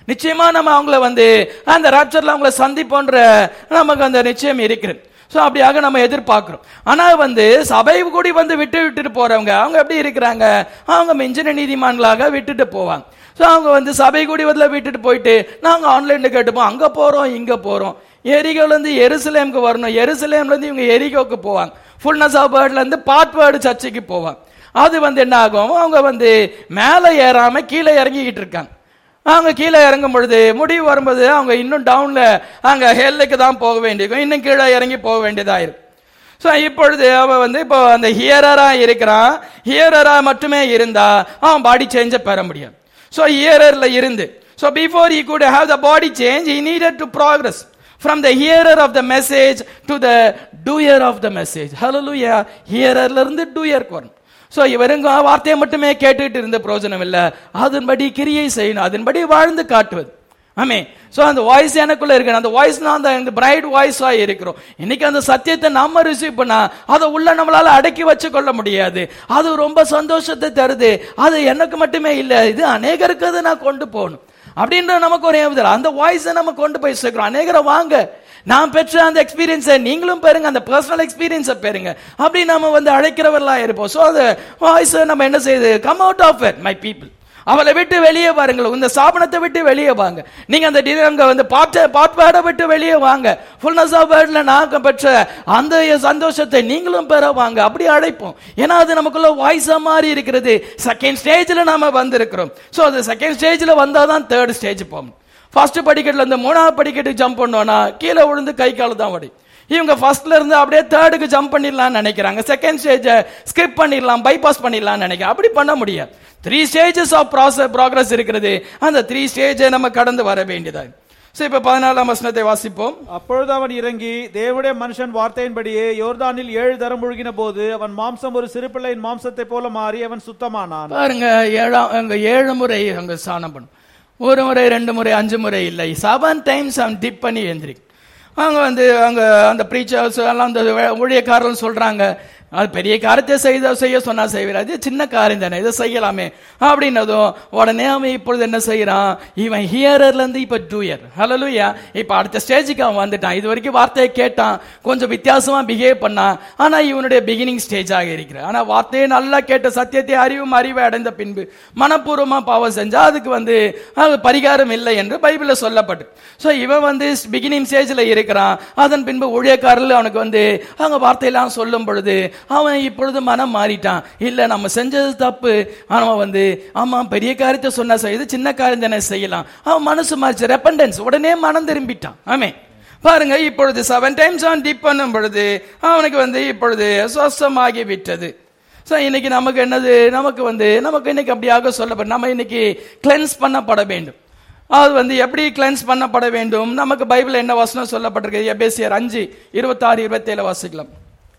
நிச்சயமா நம்ம அவங்கள வந்து அந்த ராப்சர்ல அவங்கள சந்திப்போன்ற நமக்கு அந்த நிச்சயம் இருக்கிறது ஸோ அப்படியாக நம்ம எதிர்பார்க்கிறோம் ஆனா வந்து சபை கூடி வந்து விட்டு விட்டுட்டு போறவங்க அவங்க எப்படி இருக்கிறாங்க அவங்க மிஞ்சின நீதிமான்களாக விட்டுட்டு போவாங்க ஸோ அவங்க வந்து சபை கூடி வந்து விட்டுட்டு போயிட்டு நாங்க ஆன்லைன்ல கேட்டுப்போம் அங்க போறோம் இங்க போறோம் எரிகோல இருந்து எருசலேமுக்கு வரணும் எருசலேம்ல இருந்து இவங்க எரிகோக்கு போவாங்க ஃபுல்னஸ் ஆஃப் வேர்ட்ல இருந்து பார்ட் வேர்டு சர்ச்சைக்கு போவாங்க அது வந்து என்ன ஆகும் அவங்க வந்து மேலே ஏறாம கீழே இறங்கிக்கிட்டு இருக்காங்க அவங்க கீழே இறங்கும் பொழுது முடிவு வரும்போது அவங்க இன்னும் டவுன்ல அங்க ஹெல்லுக்கு தான் போக வேண்டியிருக்கும் இன்னும் கீழே இறங்கி போக வேண்டியதா இருக்கும் ஸோ இப்பொழுது அவன் வந்து இப்போ அந்த ஹியரரா இருக்கிறான் ஹியரரா மட்டுமே இருந்தா அவன் பாடி சேஞ்சை பெற முடியும் ஸோ ஹியரர்ல இருந்து so before he could have the body change he needed to progress from the hearer of the message to the doer of the message hallelujah ஹியரர்ல இருந்து டூயருக்கு வரணும் ஸோ இவருங்க வார்த்தையை மட்டுமே கேட்டுட்டு இருந்த பிரயோஜனம் இல்லை அதன்படி கிரியை செய்யணும் அதன்படி வாழ்ந்து காட்டுவது ஆமே ஸோ அந்த வாய்ஸ் எனக்குள்ள இருக்கு அந்த வாய்ஸ் நான் அந்த பிரைட் வாய்ஸா இருக்கிறோம் இன்னைக்கு அந்த சத்தியத்தை நம்ம ரிசீவ் பண்ணா அதை உள்ள நம்மளால அடக்கி வச்சு கொள்ள முடியாது அது ரொம்ப சந்தோஷத்தை தருது அது எனக்கு மட்டுமே இல்லை இது அநேகருக்கு அதை நான் கொண்டு போகணும் அப்படின்ற நமக்கு ஒரு ஏவுதல் அந்த வாய்ஸை நம்ம கொண்டு போய் சேர்க்கிறோம் அநேகரை வாங்க நான் பெற்ற அந்த எக்ஸ்பீரியன்ஸை நீங்களும் பெறுங்க அந்த பர்சனல் எக்ஸ்பீரியன்ஸை பெறுங்க அப்படி நம்ம வந்து அழைக்கிறவர்களா இருப்போம் ஸோ அந்த வாய்ஸை நம்ம என்ன செய்யுது come out of it my people அவளை விட்டு வெளியே பாருங்கள் இந்த சாபனத்தை விட்டு வெளியே வாங்க நீங்க அந்த டி- அங்க வந்து பாட்ட பாட்பாடை விட்டு வெளியே வாங்க ஃபுல்னஸ் ஆஃப் வேர்ட்ல நான் பெற்ற அந்த சந்தோஷத்தை நீங்களும் பெற வாங்க அப்படி அழைப்போம் ஏன்னா அது நமக்குள்ள வாய்ஸா மாறி இருக்கிறது செகண்ட் ஸ்டேஜ்ல நாம வந்திருக்கிறோம் ஸோ அது செகண்ட் ஸ்டேஜ்ல வந்தாதான் தேர்ட் ஸ்டேஜ் போகணும் ஃபர்ஸ்ட் படிக்கட்டுல இருந்து மூணாவது படிக்கட்டுக்கு ஜம்ப் பண்ணோம்னா கீழே விழுந்து கை கால் தான் வடி இவங்க ஃபர்ஸ்ட்ல இருந்து அப்படியே தேர்டுக்கு ஜம்ப் பண்ணிடலாம்னு நினைக்கிறாங்க செகண்ட் ஸ்டேஜை ஸ்கிப் பண்ணிடலாம் பைபாஸ் பண்ணிடலாம்னு நினைக்கிறேன் அப்படி பண்ண முடியாது three stages of process progress இருக்கிறது அந்த த்ரீ ஸ்டேஜை நம்ம கடந்து வர வேண்டியதா சரி இப்ப பதினாலாம் வசனத்தை வாசிப்போம்
அப்பொழுது அவன் இறங்கி தேவனுடைய மனுஷன் வார்த்தையின்படியே யோர்தானில் ஏழு தரம் முழுகின போது அவன் மாம்சம் ஒரு சிறு பிள்ளையின் மாம்சத்தை போல மாறி அவன் சுத்தமானான்
பாருங்க ஏழாம் அங்க ஏழு முறை அங்க ஸ்நானம் பண்ணும் ஒரு முறை ரெண்டு முறை அஞ்சு முறை இல்லை செவன் டைம்ஸ் அவன் டிப் பண்ணி எழுந்திரிக்கும் அவங்க வந்து அங்க அந்த ப்ரீச்சர்ஸ் எல்லாம் அந்த ஊழியக்காரர்கள் சொல்றாங்க அது பெரிய காரியத்தை செய்த செய்ய சொன்னா செய்வார் அது சின்ன காரியம் தானே இதை செய்யலாமே அப்படின்னதும் உடனே அவன் இப்பொழுது என்ன செய்யறான் இவன் ஹியரர்ல இருந்து இப்ப டூயர் ஹலலுயா இப்ப அடுத்த ஸ்டேஜுக்கு அவன் வந்துட்டான் இது வரைக்கும் வார்த்தையை கேட்டான் கொஞ்சம் வித்தியாசமா பிஹேவ் பண்ணான் ஆனா இவனுடைய பிகினிங் ஸ்டேஜாக இருக்கிறான் ஆனா வார்த்தையை நல்லா கேட்ட சத்தியத்தை அறிவும் அறிவை அடைந்த பின்பு மனப்பூர்வமா பாவம் செஞ்சா அதுக்கு வந்து அது பரிகாரம் இல்லை என்று பைபிள்ல சொல்லப்பட்டு சோ இவன் வந்து பிகினிங் ஸ்டேஜ்ல இருக்கிறான் அதன் பின்பு ஊழியக்காரர்கள் அவனுக்கு வந்து அவங்க வார்த்தையெல்லாம் சொல்லும் பொழுது அவன் இப்பொழுது மனம் மாறிட்டான் இல்ல நம்ம செஞ்சது தப்பு அவன் வந்து ஆமா பெரிய காரியத்தை சொன்னா செய்து சின்ன காரியம் தானே செய்யலாம் அவன் மனசு மாறிச்சு ரெப்பண்டன்ஸ் உடனே மனம் திரும்பிட்டான் ஆமே பாருங்க இப்பொழுது செவன் டைம்ஸ் அவன் டிப் பண்ணும் பொழுது அவனுக்கு வந்து இப்பொழுது சுவஸ்தமாகி விட்டது ஸோ இன்னைக்கு நமக்கு என்னது நமக்கு வந்து நமக்கு இன்னைக்கு அப்படியாக சொல்லப்படும் நம்ம இன்னைக்கு கிளென்ஸ் பண்ணப்பட வேண்டும் அது வந்து எப்படி கிளென்ஸ் பண்ணப்பட வேண்டும் நமக்கு பைபிள் என்ன வசனம் சொல்லப்பட்டிருக்கு எபேசியர் அஞ்சு இருபத்தாறு இருபத்தேழு வாசிக்கலாம்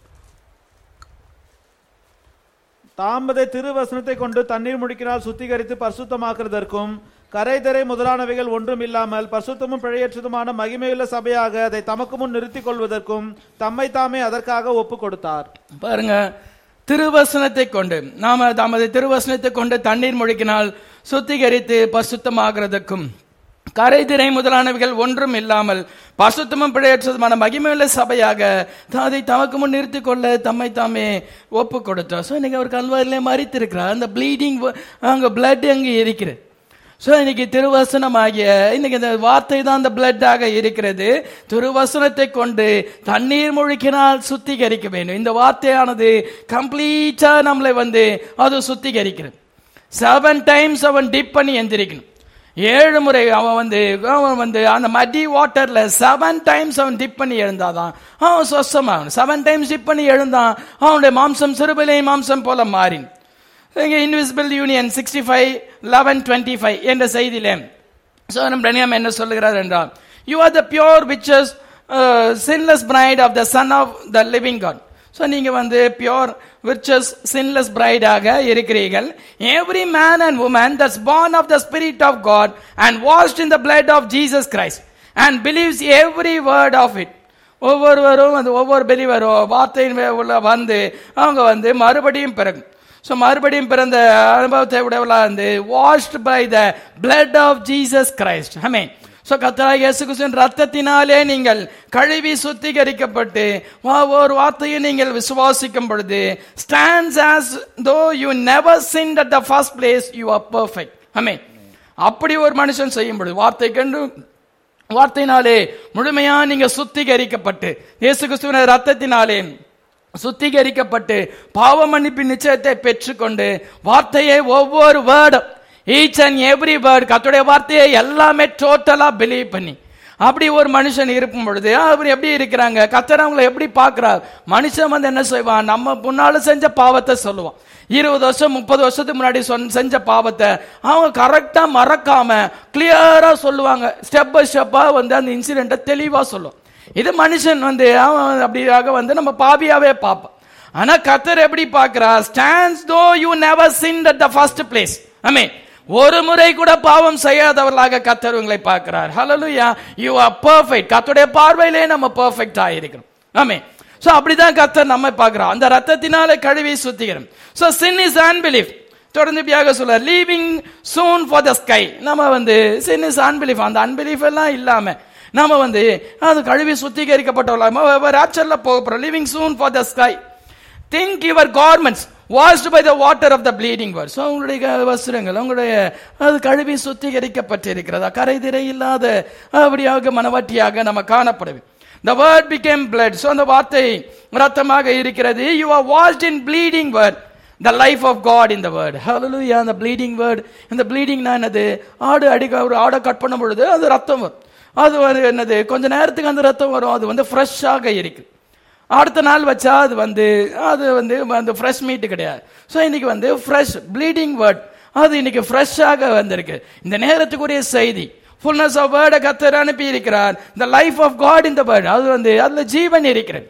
தாமதை திருவசனத்தை கொண்டு தண்ணீர் முடிக்கினால் சுத்திகரித்து பரிசுத்தமாக்குறதற்கும் கரைதரை முதலானவைகள் ஒன்றும் இல்லாமல் பரிசுத்தமும் பிழையற்றதுமான மகிமையுள்ள சபையாக அதை தமக்கு முன் நிறுத்திக் கொள்வதற்கும் தம்மை தாமே அதற்காக ஒப்பு கொடுத்தார்
பாருங்க திருவசனத்தை கொண்டு நாம தமது திருவசனத்தை கொண்டு தண்ணீர் முழுக்கினால் சுத்திகரித்து பரிசுத்தமாகிறதுக்கும் கரைதிரை முதலானவைகள் ஒன்றும் இல்லாமல் பசுத்தமும் பிழையற்றதுமான மகிமையுள்ள சபையாக அதை தமக்கு முன் நிறுத்திக் கொள்ள தம்மை தாமே ஒப்பு கொடுத்தார் ஸோ இன்னைக்கு அவர் கல்வாரிலே மறித்திருக்கிறார் அந்த ப்ளீடிங் அங்க பிளட் அங்கே இருக்கிறது ஸோ இன்னைக்கு திருவசனம் ஆகிய இன்னைக்கு இந்த வார்த்தை தான் அந்த பிளட்டாக இருக்கிறது திருவசனத்தை கொண்டு தண்ணீர் முழுக்கினால் சுத்திகரிக்க வேண்டும் இந்த வார்த்தையானது கம்ப்ளீட்டா நம்மளை வந்து அது சுத்திகரிக்கிறது செவன் டைம்ஸ் அவன் டிப் பண்ணி எந்திரிக்கணும் ஏழு முறை அவன் வந்து அவன் வந்து அந்த மடி வாட்டர்ல செவன் டைம்ஸ் அவன் டிப் பண்ணி எழுந்தாதான் அவன் சொஸ்தமாகணும் செவன் டைம்ஸ் டிப் பண்ணி எழுந்தான் அவனுடைய மாம்சம் சிறுபிலை மாம்சம் போல மாறின் இங்கே invisible union sixty five eleven twenty five என்ற செய்தியிலே ஸோ நம்ம பிரணியம் என்ன சொல்லுகிறார் என்றால் யூ ஆர் த பியோர் விச்சஸ் sinless bride of the son of the living God so நீங்க வந்து பியோர் விச்சஸ் சின்லெஸ் பிரைடாக இருக்கிறீர்கள் every man and woman that's born of the spirit of God and washed in the blood of Jesus Christ and believes every word of it ஒவ்வொருவரும் அந்த ஒவ்வொரு பெலிவரும் வார்த்தையின் மேல் உள்ள வந்து அவங்க வந்து மறுபடியும் பிறகும் ஸோ மறுபடியும் பிறந்த அனுபவத்தை உடையவளா இருந்து washed by the blood of Jesus Christ I so கத்தராக இயேசு கிறிஸ்துவின் ரத்தத்தினாலே நீங்கள் கழுவி சுத்திகரிக்கப்பட்டு வா- ஒரு வார்த்தையை நீங்கள் விசுவாசிக்கும் பொழுது stands as though you never sin at the first place you are perfect I அப்படி ஒரு மனுஷன் செய்யும் பொழுது வார்த்தை கண்டு வார்த்தையினாலே முழுமையா நீங்க சுத்திகரிக்கப்பட்டு இயேசு கிறிஸ்துவின் ரத்தத்தினாலே சுத்திகரிக்கப்பட்டு பாவ மன்னிப்பின் நிச்சயத்தை பெற்றுக்கொண்டு வார்த்தையை ஒவ்வொரு வேர்டும் ஈச் அண்ட் எவ்ரி வேர்ட் கத்துடைய வார்த்தையை எல்லாமே டோட்டலா பிலீவ் பண்ணி அப்படி ஒரு மனுஷன் இருக்கும் பொழுது அவர் எப்படி இருக்கிறாங்க கத்தர் அவங்களை எப்படி பார்க்கிறார் மனுஷன் வந்து என்ன செய்வான் நம்ம முன்னால செஞ்ச பாவத்தை சொல்லுவான் இருபது வருஷம் முப்பது வருஷத்துக்கு முன்னாடி சொன்ன செஞ்ச பாவத்தை அவங்க கரெக்டா மறக்காம கிளியரா சொல்லுவாங்க ஸ்டெப் பை ஸ்டெப்பா வந்து அந்த இன்சிடென்ட்டை தெளிவா சொல்லுவோம் இது மனுஷன் வந்து அவன் அப்படியாக வந்து நம்ம பாவியாவே பார்ப்பான் ஆனா கத்தர் எப்படி பார்க்கிறா stands though you never sin at the first place I ஒரு முறை கூட பாவம் செய்யாதவர்களாக கத்தர் உங்களை பார்க்கிறார் ஹalleluya யூ ஆர் பெர்ஃபெக்ட் கத்தருடைய பார்வையிலே நம்ம பெர்ஃபெக்ட் ஆயிருக்கிறோம் ஆமே சோ அப்படிதான் கத்தர் நம்ம பார்க்கிறோம் அந்த ரத்தத்தினால கழுவி சுத்திக்கிறோம் சோ சின் இஸ் அன்பிலீஃப் தொடர்ந்து இப்படியாக சொல்ல living soon for the sky நம்ம வந்து சின் இஸ் அன்பிலீஃப் அந்த அன்பிலீஃப் எல்லாம் இல்லாம நாம வந்து அது கழுவி சுத்திகரிக்கப்பட்டவர்களாக ராச்சல்ல போக போறோம் living soon for the sky think your garments washed by the water of the bleeding word so உங்களுடைய வஸ்திரங்கள் உங்களுடைய அது கழுவி சுத்திகரிக்கப்பட்டிருக்கிறதா கரை திரை இல்லாத அப்படியாக மனவாட்டியாக நம்ம காணப்படுது the word became blood so அந்த வார்த்தை ரத்தமாக இருக்கிறது you are washed in bleeding word the life of God in the word hallelujah அந்த ப்ளீடிங் வேர்ட் இந்த ப்ளீடிங்னா என்னது ஆடு அடிக்க ஒரு ஆடை கட் பண்ணும் பொழுது அது ரத்தம் வரும் அது வந்து என்னது கொஞ்ச நேரத்துக்கு அந்த ரத்தம் வரும் அது வந்து ஃப்ரெஷ்ஷாக இருக்கு அடுத்த நாள் வச்சா அது வந்து அது வந்து அந்த ஃப்ரெஷ் மீட் கிடையாது ஸோ இன்னைக்கு வந்து ஃப்ரெஷ் ப்ளீடிங் வேர்ட் அது இன்னைக்கு ஃப்ரெஷ்ஷாக வந்திருக்கு இந்த நேரத்துக்குரிய செய்தி ஃபுல்னஸ் ஆஃப் வேர்டை கத்தர் அனுப்பி இருக்கிறார் இந்த லைஃப் ஆஃப் காட் இந்த வேர்ட் அது வந்து அதுல ஜீவன் இருக்கிறது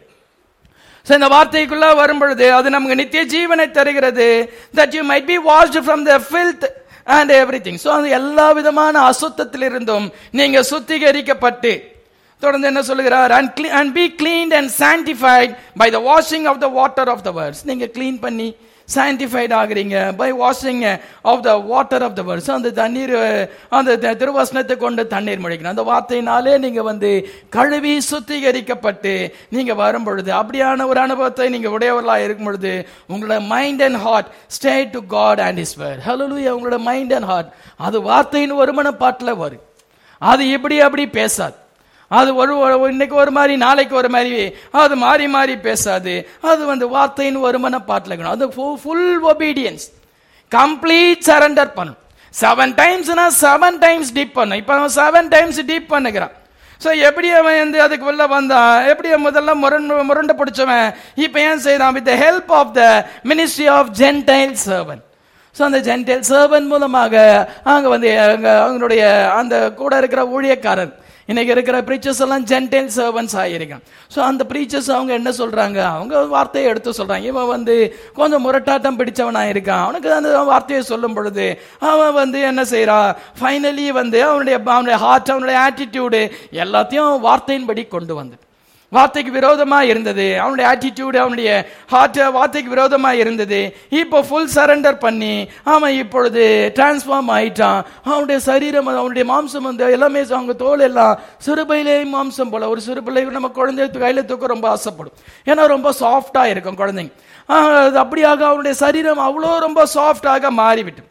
ஸோ இந்த வார்த்தைக்குள்ள வரும் பொழுது அது நமக்கு நித்திய ஜீவனை தருகிறது that you might be washed from the filth and everything so அது எல்லா விதமான அசுத்தத்திலிருந்தும் நீங்க சுத்திகரிக்கப்பட்டு தொடர்ந்து என்ன சொல்லுகிறார் and and be cleaned and sanctified by the washing of the water of the words நீங்க க்ளீன் பண்ணி சாண்டிஃபைட் ஆகுறீங்க by washing of the water of the words அந்த தண்ணீர் அஹ், அந்த த- திருவசனத்தை கொண்டு தண்ணீர் முழிக்கணும் அந்த வார்த்தையினாலே நீங்க வந்து கழுவி சுத்திகரிக்கப்பட்டு நீங்க வரும் பொழுது அப்படியான ஒரு அனுபவத்தை நீங்க உடையவர்களா இருக்கும் பொழுது உங்களோட mind and heart stay to God and is where hallelujah உங்களோட மைண்ட் அண்ட் ஹார்ட் அது வார்த்தையின் ஒருமனப்பாட்டில் வரும் அது இப்படி அப்படி பேசாது அது ஒரு ஒரு- இன்னைக்கு ஒரு மாதிரி நாளைக்கு ஒரு மாதிரி அது மாறி மாறி பேசாது அது வந்து வார்த்தையின் ஒருமன பாட்டில் இருக்கணும் அது ஃபுல் ஒபீடியன்ஸ் கம்ப்ளீட் சரண்டர் பண்ணும் செவன் டைம்ஸ்னா செவன் டைம்ஸ் டீப் பண்ணும் இப்போ அவன் செவன் டைம்ஸ் டீப் பண்ணுகிறான் ஸோ எப்படி அவன் வந்து அதுக்கு உள்ள வந்தான் எப்படி அவன் முதல்ல முரண்டு முரண்டு பிடிச்சவன் இப்போ ஏன் செய்யறான் with the help of the ministry of gentile servant so அந்த ஜென்டைல் சர்வன் மூலமாக அங்க வந்து அங்க அவங்களுடைய அந்த கூட இருக்கிற ஊழியக்காரர் இன்னைக்கு இருக்கிற ப்ரீச்சர்ஸ் எல்லாம் ஜென்டைல் சர்வன்ஸ் ஆகியிருக்கான் ஸோ அந்த ப்ரீச்சர்ஸ் அவங்க என்ன சொல்றாங்க அவங்க வார்த்தையை எடுத்து சொல்றாங்க இவன் வந்து கொஞ்சம் முரட்டாட்டம் பிடிச்சவனா இருக்கான் அவனுக்கு அந்த வார்த்தையை சொல்லும் பொழுது அவன் வந்து என்ன செய்றான் ஃபைனலி வந்து அவனுடைய அவனுடைய ஹார்ட் அவனுடைய ஆட்டிடியூடு எல்லாத்தையும் வார்த்தையின்படி கொண்டு வந்து வார்த்தைக்கு விரோதமா இருந்தது அவனுடைய ஆட்டிடியூட் அவனுடைய ஹார்ட் வார்த்தைக்கு விரோதமா இருந்தது இப்போ ஃபுல் சரண்டர் பண்ணி அவன் இப்பொழுது டிரான்ஸ்ஃபார்ம் ஆயிட்டான் அவனுடைய சரீரம் அவனுடைய மாம்சம் வந்து எல்லாமே அவங்க தோல் எல்லாம் சிறுபையிலே மாம்சம் போல ஒரு சிறு பிள்ளை நம்ம குழந்தை கையில தூக்க ரொம்ப ஆசைப்படும் ஏன்னா ரொம்ப சாஃப்டா இருக்கும் குழந்தைங்க ஆஹ், அது அப்படியாக அவனுடைய சரீரம் அவ்வளோ ரொம்ப சாஃப்டாக மாறிவிட்டு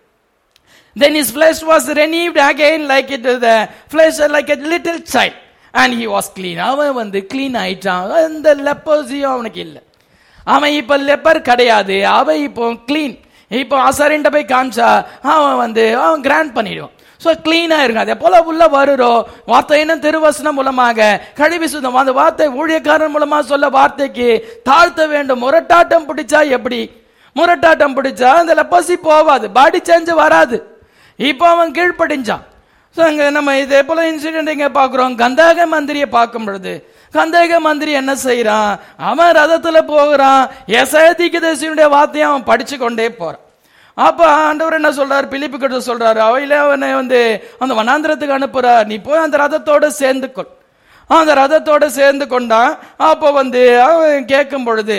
Then his flesh was renewed again like it the flesh like a little child and he was clean. அவன் வந்து clean ஆயிட்டான் அந்த லெப்பர்ஸியும் அவனுக்கு இல்லை அவன் இப்ப லெப்பர் கிடையாது அவன் இப்போ clean இப்போ அசரிண்ட போய் காமிச்சா அவன் வந்து அவன் கிராண்ட் பண்ணிடுவான் ஸோ கிளீனாக இருக்கும் அதே போல உள்ள வருறோம் வார்த்தையினும் திருவசனம் மூலமாக கழுவி சுத்தம் அந்த வார்த்தை ஊழியக்காரன் மூலமா சொல்ல வார்த்தைக்கு தாழ்த்த வேண்டும் முரட்டாட்டம் பிடிச்சா எப்படி முரட்டாட்டம் பிடிச்சா அந்த லெப்பசி போவாது பாடி சேஞ்ச் வராது இப்போ அவன் கீழ்ப்படிஞ்சான் ஸோ அங்கே நம்ம இதே போல இன்சிடென்ட் இங்கே பார்க்குறோம் கந்தாக மந்திரியை பார்க்கும் பொழுது கந்தாக மந்திரி என்ன செய்றான் அவன் ரதத்துல போகிறான் எசதிகதேசியுடைய வார்த்தையை அவன் படிச்சு கொண்டே போறான் அப்ப ஆண்டவர் என்ன சொல்றாரு பிலிப்பு கிட்ட சொல்றாரு அவையில அவனை வந்து அந்த வனாந்திரத்துக்கு அனுப்புறார் நீ போய் அந்த ரதத்தோட சேர்ந்து கொள் அந்த ரதத்தோட சேர்ந்து கொண்டான் அப்போ வந்து அவன் கேட்கும் பொழுது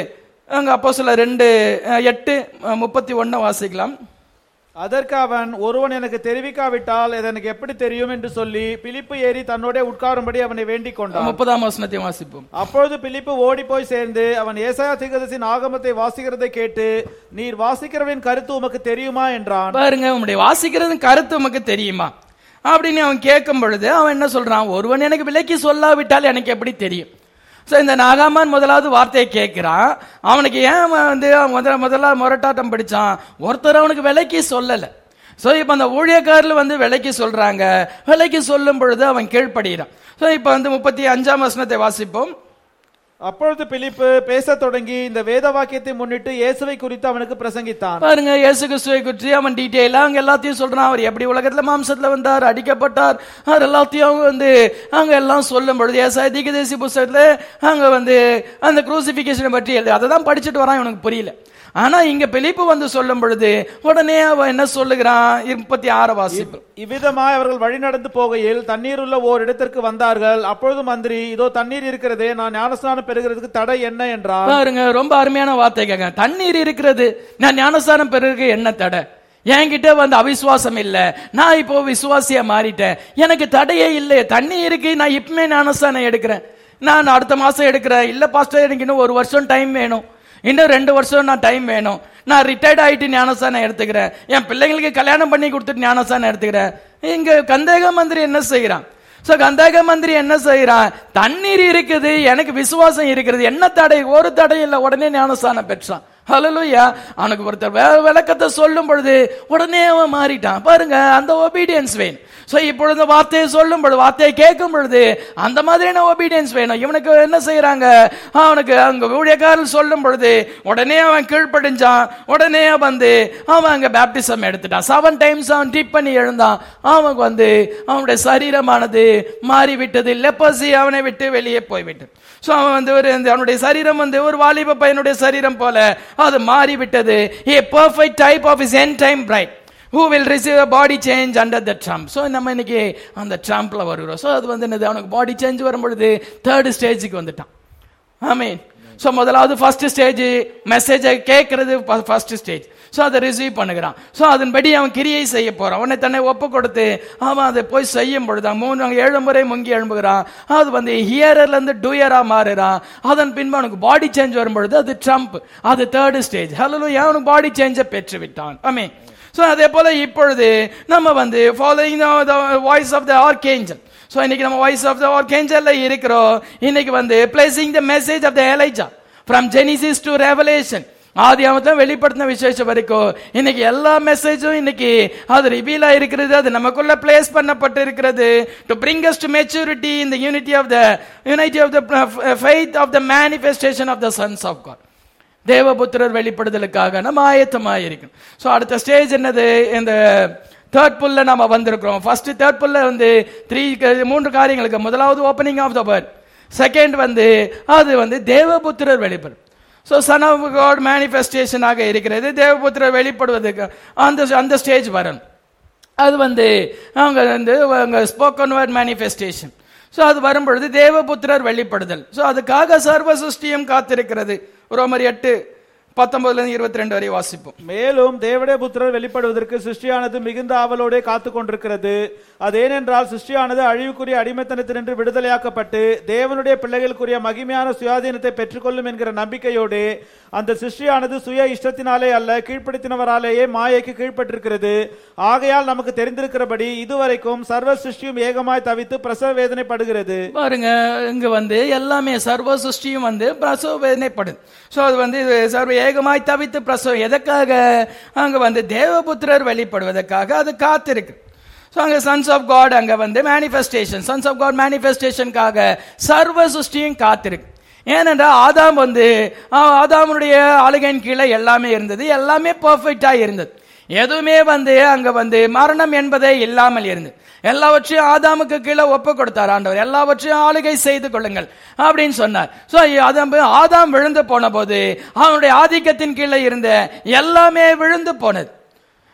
அங்க அப்போ சில ரெண்டு அஹ், எட்டு அஹ், முப்பத்தி ஒன்னு வாசிக்கலாம்
அதற்கு அவன் ஒருவன் எனக்கு தெரிவிக்காவிட்டால் இது எனக்கு எப்படி தெரியும் என்று சொல்லி பிலிப்பு ஏறி தன்னோட உட்காரும்படி அவனை வேண்டிக் கொண்டான்
முப்பதாம் வசனத்தை வாசிப்போம்
அப்பொழுது பிலிப்பு ஓடி போய் சேர்ந்து அவன் ஏசாயா தீர்க்கதரிசியின் ஆகமத்தை வாசிக்கிறதை கேட்டு நீர் வாசிக்கிறவனின் கருத்து உமக்கு தெரியுமா என்றான்
பாருங்க உங்களுடைய வாசிக்கிறது கருத்து உமக்கு தெரியுமா அப்படின்னு அவன் கேட்கும் பொழுது அவன் என்ன சொல்றான் ஒருவன் எனக்கு விலைக்கு சொல்லாவிட்டால் எனக்கு எப்படி தெரியும் ஸோ இந்த நாகாமான் முதலாவது வார்த்தையை கேட்கிறான் அவனுக்கு ஏன் அவன் வந்து அவன் முதல்ல முதல்ல முரட்டாட்டம் படிச்சான் ஒருத்தர் அவனுக்கு விலைக்கு சொல்லலை ஸோ இப்போ அந்த ஊழியக்காரில் வந்து விலைக்கு சொல்றாங்க விலைக்கு சொல்லும் பொழுது அவன் கீழ்ப்படுகிறான் ஸோ இப்போ வந்து முப்பத்தி அஞ்சாம் வசனத்தை வாசிப்போம்
அப்பொழுது பிலிப்பு பேசத் தொடங்கி இந்த வேத வாக்கியத்தை முன்னிட்டு இயேசுவை குறித்து அவனுக்கு பிரசங்கித்தான்
பாருங்க இயேசு கிறிஸ்துவை குறித்து அவன் டீட்டெயிலாக அங்க எல்லாத்தையும் சொல்றான் அவர் எப்படி உலகத்துல மாம்சத்துல வந்தார் அடிக்கப்பட்டார் அவர் எல்லாத்தையும் அவங்க வந்து அங்க எல்லாம் சொல்லும் பொழுது ஏசாய தீகதேசி புஸ்தகத்துல அங்க வந்து அந்த குரூசிபிகேஷனை பற்றி எழுதி அதை தான் படிச்சுட்டு வரான் இவனுக்கு புரியல ஆனா இங்க பிலிப்பு வந்து சொல்லும் பொழுது உடனே அவன் என்ன சொல்லுகிறான் முப்பத்தி ஆறு வாசிப்பு
இவ்விதமாய் அவர்கள் வழி நடந்து போகையில் தண்ணீர் உள்ள ஓர் இடத்திற்கு வந்தார்கள் அப்பொழுது மந்திரி இதோ தண்ணீர் இருக்கிறதே நான் ஞானஸ்நானம் பெறுகிறதுக்கு தடை என்ன என்றான்
பாருங்க ரொம்ப அருமையான வார்த்தை கேட்க தண்ணீர் இருக்கிறது நான் ஞானஸ்தானம் பெறருக்கு என்ன தடை என்கிட்ட வந்து அவிசுவாசம் இல்ல நான் இப்போ விசுவாசியா மாறிட்டேன் எனக்கு தடையே இல்லை தண்ணி இருக்கு நான் இப்பமே ஞானஸ்தானம் எடுக்கிறேன் நான் அடுத்த மாசம் எடுக்கிறேன் இல்ல பாஸ்டர் எனக்கு இன்னும் ஒரு வருஷம் டைம் வேணும் இன்னும் ரெண்டு வருஷம் நான் டைம் வேணும் நான் ரிட்டையர்ட் ஆயிட்டு ஞானஸ்தானம் எடுத்துக்கிறேன் என் பிள்ளைங்களுக்கு கல்யாணம் பண்ணி கொடுத்துட்டு ஞானஸ்தானம் எடுத்துக்கிறேன் இங்க கந்தேக மந்திரி என்ன செய்யறான் சோ கந்தக மந்திரி என்ன செய்யறான் தண்ணீர் இருக்குது எனக்கு விசுவாசம் இருக்கிறது என்ன தடை ஒரு தடை இல்லை உடனே ஞானஸ்தானம் பெற்றான் ஹalleluya அவனுக்கு ஒருத்தர் வே- விளக்கத்தை சொல்லும் பொழுது உடனே அவன் மாறிட்டான் பாருங்க அந்த ஒபீடியன்ஸ் வேணும் சோ இப்பொழுது இந்த வார்த்தையை சொல்லும் பொழுது வார்த்தையை கேட்கும் பொழுது அந்த மாதிரியான ஒபீடியன்ஸ் வேணும் இவனுக்கு என்ன செய்யறாங்க அவனுக்கு அங்க ஊழியக்காரர் சொல்லும் பொழுது உடனே அவன் கீழ்ப்படிஞ்சான் உடனே வந்து அவன் அங்க பேப்டிசம் எடுத்துட்டான் செவன் டைம்ஸ் அவன் டீப் பண்ணி எழுந்தான் அவனுக்கு வந்து அவனுடைய சரீரமானது மாறிவிட்டது லெப்பசி அவனை விட்டு வெளியே போய்விட்டது சோ அவன் வந்து ஒரு இந்த அவனுடைய சரீரம் வந்து ஒரு வாலிப பையனுடைய சரீரம் போல அது மாறிவிட்டது a perfect type of is end time bride who will receive a body change under the trump so நம்ம இன்னைக்கு அந்த ட்ரம்ப்ல வருகிறோம் ஸோ அது வந்து என்னது அவனுக்கு பாடி சேஞ்ச் வரும்பொழுது தேர்ட் ஸ்டேஜுக்கு வந்துட்டான் ஆமீன் ஸோ முதலாவது ஃபர்ஸ்ட் ஸ்டேஜ் மெசேஜை கேட்கறது ஃபர்ஸ்ட் ஸ்டேஜ் ஸோ அதை ரிசீவ் பண்ணுகிறான் ஸோ அதன்படி அவன் கிரியை செய்ய போறான் அவனை தன்னை ஒப்பு கொடுத்து அவன் அதை போய் செய்யும் பொழுது அவன் மூணு அங்க ஏழு முறை முங்கி எழும்புகிறான் அது வந்து ஹியரர்ல இருந்து டூயரா மாறுறான் அதன் பின்பு அவனுக்கு பாடி சேஞ்ச் வரும்பொழுது அது ட்ரம்ப் அது தேர்ட் ஸ்டேஜ் ஹலோ அவனுக்கு பாடி சேஞ்சை பெற்று விட்டான் ஆமீன் ஸோ அதே போல இப்பொழுது நம்ம வந்து following the voice of the archangel so இன்னைக்கு நம்ம வாய்ஸ் ஆஃப் த ஆர்கேஞ்சல்ல இருக்கிறோம் இன்னைக்கு வந்து placing the message of the Elijah from Genesis to Revelation ஆதி அவன் வெளிப்படுத்தின விசேஷம் வரைக்கும் இன்னைக்கு எல்லா மெசேஜும் இன்னைக்கு அது ரிவீல் ஆயிருக்கிறது அது நமக்குள்ள பிளேஸ் பண்ணப்பட்டு இருக்கிறது to bring us to maturity in the unity of the unity of the faith of the manifestation of the sons of God தேவபுத்திரர் வெளிப்படுதலுக்காக நம்ம ஆயத்தமாக இருக்கணும் ஸோ அடுத்த ஸ்டேஜ் என்னது இந்த தேர்ட் புல்ல நம்ம வந்திருக்கிறோம் ஃபர்ஸ்ட் தேர்ட் புல்ல வந்து த்ரீ மூன்று காரியங்களுக்கு முதலாவது opening of the birth second வந்து அது வந்து தேவபுத்திரர் வெளிப்படும் ஸோ சன் ஆஃப் காட் மேனிஃபெஸ்டேஷனாக இருக்கிறது தேவபுத்திரர் வெளிப்படுவதற்கு அந்த அந்த ஸ்டேஜ் வரணும் அது வந்து அவங்க வந்து அவங்க ஸ்போக்கன் வேர்ட் மேனிஃபெஸ்டேஷன் ஸோ அது வரும்பொழுது தேவபுத்திரர் வெளிப்படுதல் ஸோ அதுக்காக சர்வ சிருஷ்டியும் காத்திருக்கிறது ரோமர் எட்டு பத்தொன்பதுல இருந்து இருபத்தி ரெண்டு வரை வாசிப்போம்
மேலும் தேவடைய புத்திரர் வெளிப்படுவதற்கு சிருஷ்டியானது மிகுந்த ஆவலோடே காத்து கொண்டிருக்கிறது அது ஏனென்றால் சிருஷ்டியானது அழிவுக்குரிய அடிமைத்தனத்தினின்று விடுதலையாக்கப்பட்டு தேவனுடைய பிள்ளைகளுக்குரிய மகிமையான சுயாதீனத்தை பெற்றுக்கொள்ளும் என்கிற நம்பிக்கையோடு அந்த சிருஷ்டியானது சுய இஷ்டத்தினாலே அல்ல கீழ்ப்படுத்தினவராலேயே மாயைக்கு கீழ்ப்பட்டிருக்கிறது ஆகையால் நமக்கு தெரிந்திருக்கிறபடி இதுவரைக்கும் சர்வ சிருஷ்டியும் ஏகமாய் தவித்து பிரசவ வேதனைப்படுகிறது
பாருங்க இங்க வந்து எல்லாமே சர்வ சிருஷ்டியும் வந்து பிரசவ வேதனைப்படுது ஸோ அது வந்து இது சர்வ ஏகமாய் தவித்து பிரசவம் எதற்காக அங்க வந்து தேவபுத்திரர் வெளிப்படுவதற்காக அது காத்திருக்கு ஸோ அங்க சன்ஸ் ஆஃப் காட் அங்க வந்து மேனிஃபெஸ்டேஷன் சன்ஸ் ஆஃப் காட் மேனிஃபெஸ்டேஷனுக்காக சர்வ சிருஷ்டியும் காத்திருக்கு ஏனென்றால் ஆதாம் வந்து ஆ- ஆதாமுடைய ஆளுகையின் கீழே எல்லாமே இருந்தது எல்லாமே பர்ஃபெக்டா இருந்தது எதுவுமே வந்து அங்க வந்து மரணம் என்பதே இல்லாமல் இருந்தது எல்லாவற்றையும் ஆதாமுக்கு கீழே ஒப்பு கொடுத்தார் ஆண்டவர் எல்லாவற்றையும் ஆளுகை செய்து கொள்ளுங்கள் அப்படின்னு சொன்னார் சோ ஆதாம் ஆதாம் விழுந்து போன போது அவனுடைய ஆதிக்கத்தின் கீழே இருந்த எல்லாமே விழுந்து போனது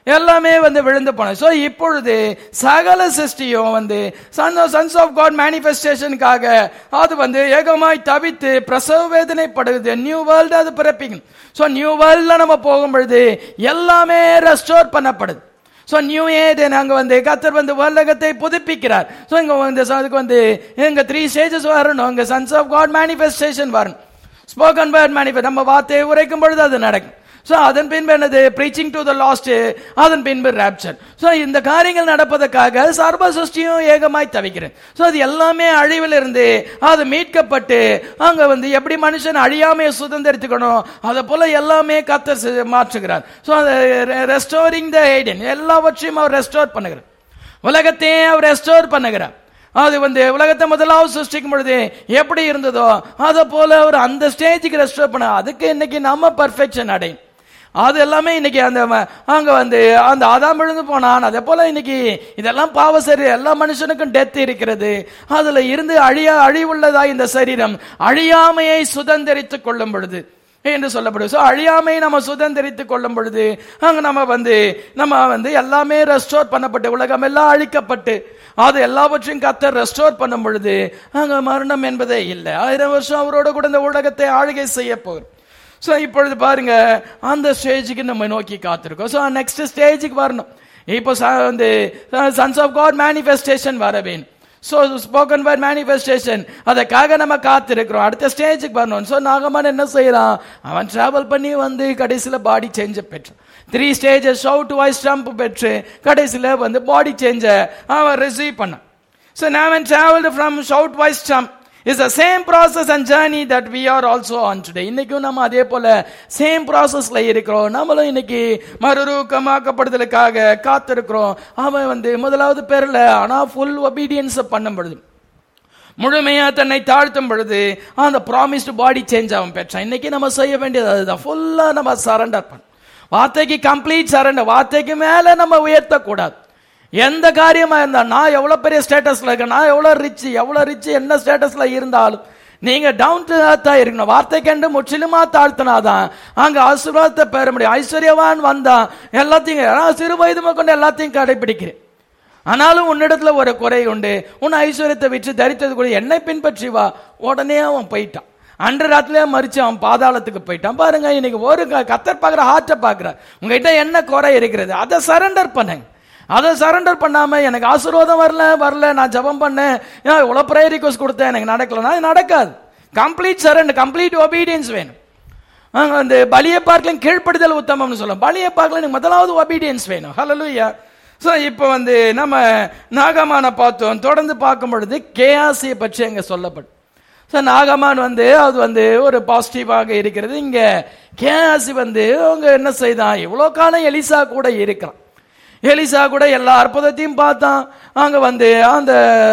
எல்லாமே வந்து விழுந்து போன சோ இப்பொழுது சகல சிருஷ்டியும் வந்து சன் சன்ஸ் ஆஃப் காட் மேனிஃபெஸ்டேஷனுக்காக அது வந்து ஏகமாய் தவித்து பிரசவ வேதனைப்படுது நியூ வேர்ல்டு அது பிறப்பிக்கும் சோ நியூ வேர்ல்ட்ல நம்ம போகும் பொழுது எல்லாமே ரெஸ்டோர் பண்ணப்படுது ஸோ நியூ ஏட் அங்க வந்து கத்தர் வந்து உலகத்தை புதுப்பிக்கிறார் ஸோ இங்க வந்து so அதுக்கு வந்து இங்க த்ரீ ஸ்டேஜஸ் வரணும் இங்க சன்ஸ் ஆஃப் காட் மேனிஃபெஸ்டேஷன் வரணும் ஸ்போக்கன் வேர்ட் மேனிஃபெஸ்ட் நம்ம வார்த்தையை உரைக்கும் பொழுது அது நடக்கும் ஸோ அதன் பின்பு என்னது ப்ரீச்சிங் டு த லாஸ்ட் அதன் பின்பு ராப்சர் ஸோ இந்த காரியங்கள் நடப்பதற்காக சர்வ சிருஷ்டியும் ஏகமாய் தவிக்கிறேன் ஸோ அது எல்லாமே அழிவில் இருந்து அது மீட்கப்பட்டு அங்க வந்து எப்படி மனுஷன் அழியாமையை சுதந்திரித்துக்கணும் அதை போல எல்லாமே கத்தர் செ- மாற்றுகிறார் ஸோ ரெஸ்டோரிங் த ஐடன் எல்லாவற்றையும் அவர் ரெஸ்டோர் பண்ணுகிறார் உலகத்தையே அவர் ரெஸ்டோர் பண்ணுகிறார் அது வந்து உலகத்தை முதலாவது சிருஷ்டிக்கும் பொழுது எப்படி இருந்ததோ அதை போல அவர் அந்த ஸ்டேஜுக்கு ரெஸ்டோர் பண்ண அதுக்கு இன்னைக்கு நம்ம பர்ஃபெக்ஷன் அடையும் அது எல்லாமே இன்னைக்கு அந்த ம- அங்க வந்து அந்த ஆதாம் விழுந்து போனான் அதே போல இன்னைக்கு இதெல்லாம் பாவ சரி எல்லா மனுஷனுக்கும் டெத் இருக்கிறது அதுல இருந்து அழியா அழிவுள்ளதா இந்த சரீரம் அழியாமையை சுதந்திரித்துக் கொள்ளும் பொழுது என்று சொல்லப்படுது ஸோ அழியாமையை நம்ம சுதந்திரித்துக் கொள்ளும் பொழுது அங்க நம்ம வந்து நம்ம வந்து எல்லாமே ரெஸ்டோர் பண்ணப்பட்டு உலகம் எல்லாம் அழிக்கப்பட்டு அது எல்லாவற்றையும் கத்தர் ரெஸ்டோர் பண்ணும் பொழுது அங்க மரணம் என்பதே இல்லை ஆயிரம் வருஷம் அவரோட கூட இந்த உலகத்தை ஆளுகை செய்ய போகிறோம் ஸோ இப்பொழுது பாருங்க அந்த ஸ்டேஜுக்கு நம்ம நோக்கி காத்திருக்கோம் ஸோ நெக்ஸ்ட் ஸ்டேஜுக்கு வரணும் இப்போ ச- வந்து சன்ஸ் ஆஃப் காட் மேனிஃபெஸ்டேஷன் வர வேணும் ஸோ ஸ்போக்கன் வேர்ட் மேனிஃபெஸ்டேஷன் அதுக்காக நம்ம காத்திருக்கிறோம் அடுத்த ஸ்டேஜுக்கு வரணும் ஸோ நாகமான் என்ன செய்யறான் அவன் டிராவல் பண்ணி வந்து கடைசியில் பாடி சேஞ்சை பெற்றான் three stages shout voice trump பெற்று கடைசியில் வந்து பாடி சேஞ்சை அவன் ரிசீவ் பண்ணான் So now when traveled from shout voice jump is the same process and journey that we are also on today. இன்னைக்கும் நம்ம அதே போல சேம் ப்ராசஸ்ல இருக்கிறோம் நம்மளும் இன்னைக்கு மறுரூக்கமாக்கப்படுதலுக்காக காத்திருக்கிறோம் அவன் வந்து முதலாவது பேர்ல ஆனா ஃபுல் ஒபீடியன்ஸ் பண்ணும் பொழுது முழுமையா தன்னை தாழ்த்தும் பொழுது அந்த ப்ராமிஸ்டு பாடி சேஞ்ச் அவன் பெற்றான் இன்னைக்கு நம்ம செய்ய வேண்டியது அதுதான் ஃபுல்லா நம்ம சரண்டர் பண்ண வார்த்தைக்கு கம்ப்ளீட் சரண்டர் வார்த்தைக்கு மேல நம்ம உயர்த்தக்கூடாது எந்த காரியமா இருந்தா நான் எவ்வளவு பெரிய ஸ்டேட்டஸ்ல இருக்கேன் நான் எவ்வளவு ரிச் எவ்வளவு ரிச் என்ன ஸ்டேட்டஸ்ல இருந்தாலும் நீங்க டவுன் டு அர்த்தா இருக்கணும் வார்த்தை கண்டு முற்றிலுமா தாழ்த்தினாதான் அங்க ஆசீர்வாதத்தை பெற முடியும் ஐஸ்வர்யவான் வந்தான் எல்லாத்தையும் நான் சிறு வயது கொண்டு எல்லாத்தையும் கடைபிடிக்கிறேன் ஆனாலும் உன்னிடத்துல ஒரு குறை உண்டு உன் ஐஸ்வர்யத்தை விற்று தரித்தது கூட என்னை பின்பற்றி வா உடனே அவன் போயிட்டான் அன்று ராத்திரிலே மறிச்சு அவன் பாதாளத்துக்கு போயிட்டான் பாருங்க இன்னைக்கு ஒரு க- கத்தர் பார்க்குற ஹார்ட்டை பார்க்குறார் உங்ககிட்ட என்ன குறை இருக்கிறது அதை சரண்டர் பண்ணுங்க அதை சரண்டர் பண்ணாம எனக்கு ஆசீர்வாதம் வரல வரல நான் ஜெபம் பண்ணேன் ஏன் இவ்வளவு ப்ரேயர் ரிக்வஸ்ட் கொடுத்தேன் எனக்கு நடக்கலனா அது நடக்காது கம்ப்ளீட் சரண்டர் கம்ப்ளீட் ஒபீடியன்ஸ் வேணும் அங்க வந்து பலியை பார்க்கலாம் கீழ்ப்படுதல் உத்தமம்னு சொல்லும் பலியை பார்க்கலாம் எனக்கு முதலாவது ஒபீடியன்ஸ் வேணும் ஹalleluya ஸோ இப்போ வந்து நம்ம நாகமான பார்த்தோம் தொடர்ந்து பார்க்கும் பொழுது கேஆசியை பற்றி அங்க சொல்லப்படும் ஸோ நாகமான் வந்து அது வந்து ஒரு பாசிட்டிவாக இருக்கிறது இங்க கேஆசி வந்து அவங்க என்ன செய்தான் இவ்வளோ காலம் எலிசா கூட இருக்கிறான் எலிசா கூட எல்லா அற்புதத்தையும் பார்த்தான் அங்க வந்து அந்த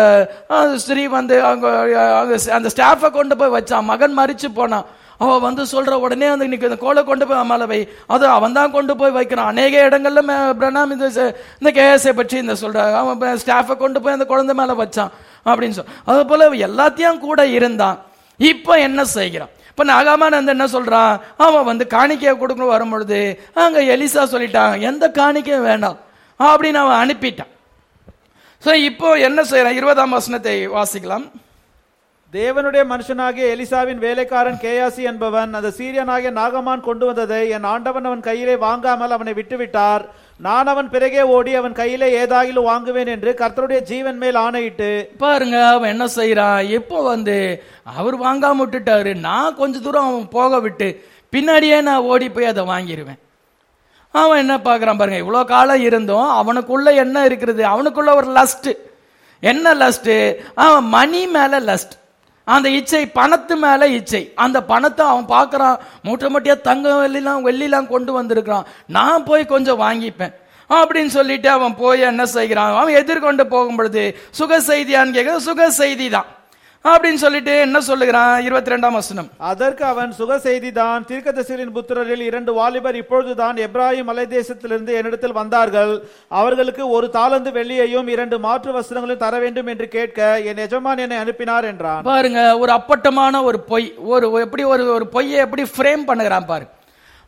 அந்த ஸ்திரீ வந்து அங்க அங்க அந்த ஸ்டாஃபை கொண்டு போய் வச்சான் மகன் மறிச்சு போனான் அவ வந்து சொல்ற உடனே வந்து இன்னைக்கு இந்த கோலை கொண்டு போய் மேல வை அது அவன் தான் கொண்டு போய் வைக்கிறான் அநேக இடங்கள்ல மே- பிரணாம் இந்த ச- இந்த கேஎஸ்ஐ பற்றி இந்த சொல்ற அவன் ஸ்டாஃபை கொண்டு போய் அந்த குழந்தை மேல வச்சான் அப்படின்னு சொல் அது போல எல்லாத்தையும் கூட இருந்தான் இப்ப என்ன செய்கிறான் இப்ப நாகாமான் வந்து என்ன சொல்றான் அவன் வந்து காணிக்கையை கொடுக்கணும் வரும்பொழுது அங்க எலிசா சொல்லிட்டான் எந்த காணிக்கையும் வேண்டாம் அப்படின்னு அவன் அனுப்பிட்டான் சோ இப்போ என்ன செய்யறான் இருபதாம் வசனத்தை வாசிக்கலாம்
தேவனுடைய மனுஷனாகிய எலிசாவின் வேலைக்காரன் கேயாசி என்பவன் அந்த சீரியனாகிய நாகமான் கொண்டு வந்ததை என் ஆண்டவன் அவன் கையிலே வாங்காமல் அவனை விட்டுவிட்டார் நான் அவன் பிறகே ஓடி அவன் கையிலே ஏதாகிலும் வாங்குவேன் என்று கர்த்தருடைய ஜீவன் மேல் ஆணையிட்டு
பாருங்க அவன் என்ன செய்யறான் இப்போ வந்து அவர் வாங்காம விட்டுட்டாரு நான் கொஞ்ச தூரம் அவன் போக விட்டு பின்னாடியே நான் ஓடி போய் அதை வாங்கிடுவேன் அவன் என்ன பார்க்கறான் பாருங்க இவ்வளோ காலம் இருந்தோம் அவனுக்குள்ள என்ன இருக்கிறது அவனுக்குள்ள ஒரு லஸ்ட் என்ன லஸ்ட் அவன் மணி மேல லஸ்ட் அந்த இச்சை பணத்து மேல இச்சை அந்த பணத்தை அவன் பார்க்கறான் மூட்டை மூட்டையா தங்கம் வெள்ளிலாம் வெள்ளிலாம் கொண்டு வந்திருக்கிறான் நான் போய் கொஞ்சம் வாங்கிப்பேன் அப்படின்னு சொல்லிட்டு அவன் போய் என்ன செய்கிறான் அவன் எதிர்கொண்டு போகும் பொழுது சுக செய்தியான்னு கேட்க சுக செய்தி தான் அப்படின்னு சொல்லிட்டு என்ன சொல்லுகிறான் இருபத்தி ரெண்டாம் வசனம்
அதற்கு அவன் சுக செய்திதான் தீர்க்கதரிசிகளின் புத்திரரில் இரண்டு வாலிபர் இப்பொழுதுதான் எப்ராஹிம் மலை தேசத்திலிருந்து என்னிடத்தில் வந்தார்கள் அவர்களுக்கு ஒரு தாளந்து வெள்ளியையும் இரண்டு மாற்று வஸ்திரங்களையும் தர வேண்டும் என்று கேட்க என் எஜமான் என்னை அனுப்பினார் என்றான்
பாருங்க ஒரு அப்பட்டமான ஒரு பொய் ஒரு எப்படி ஒரு ஒரு பொய்யை எப்படி ஃப்ரேம் பண்ணுகிறான் பாரு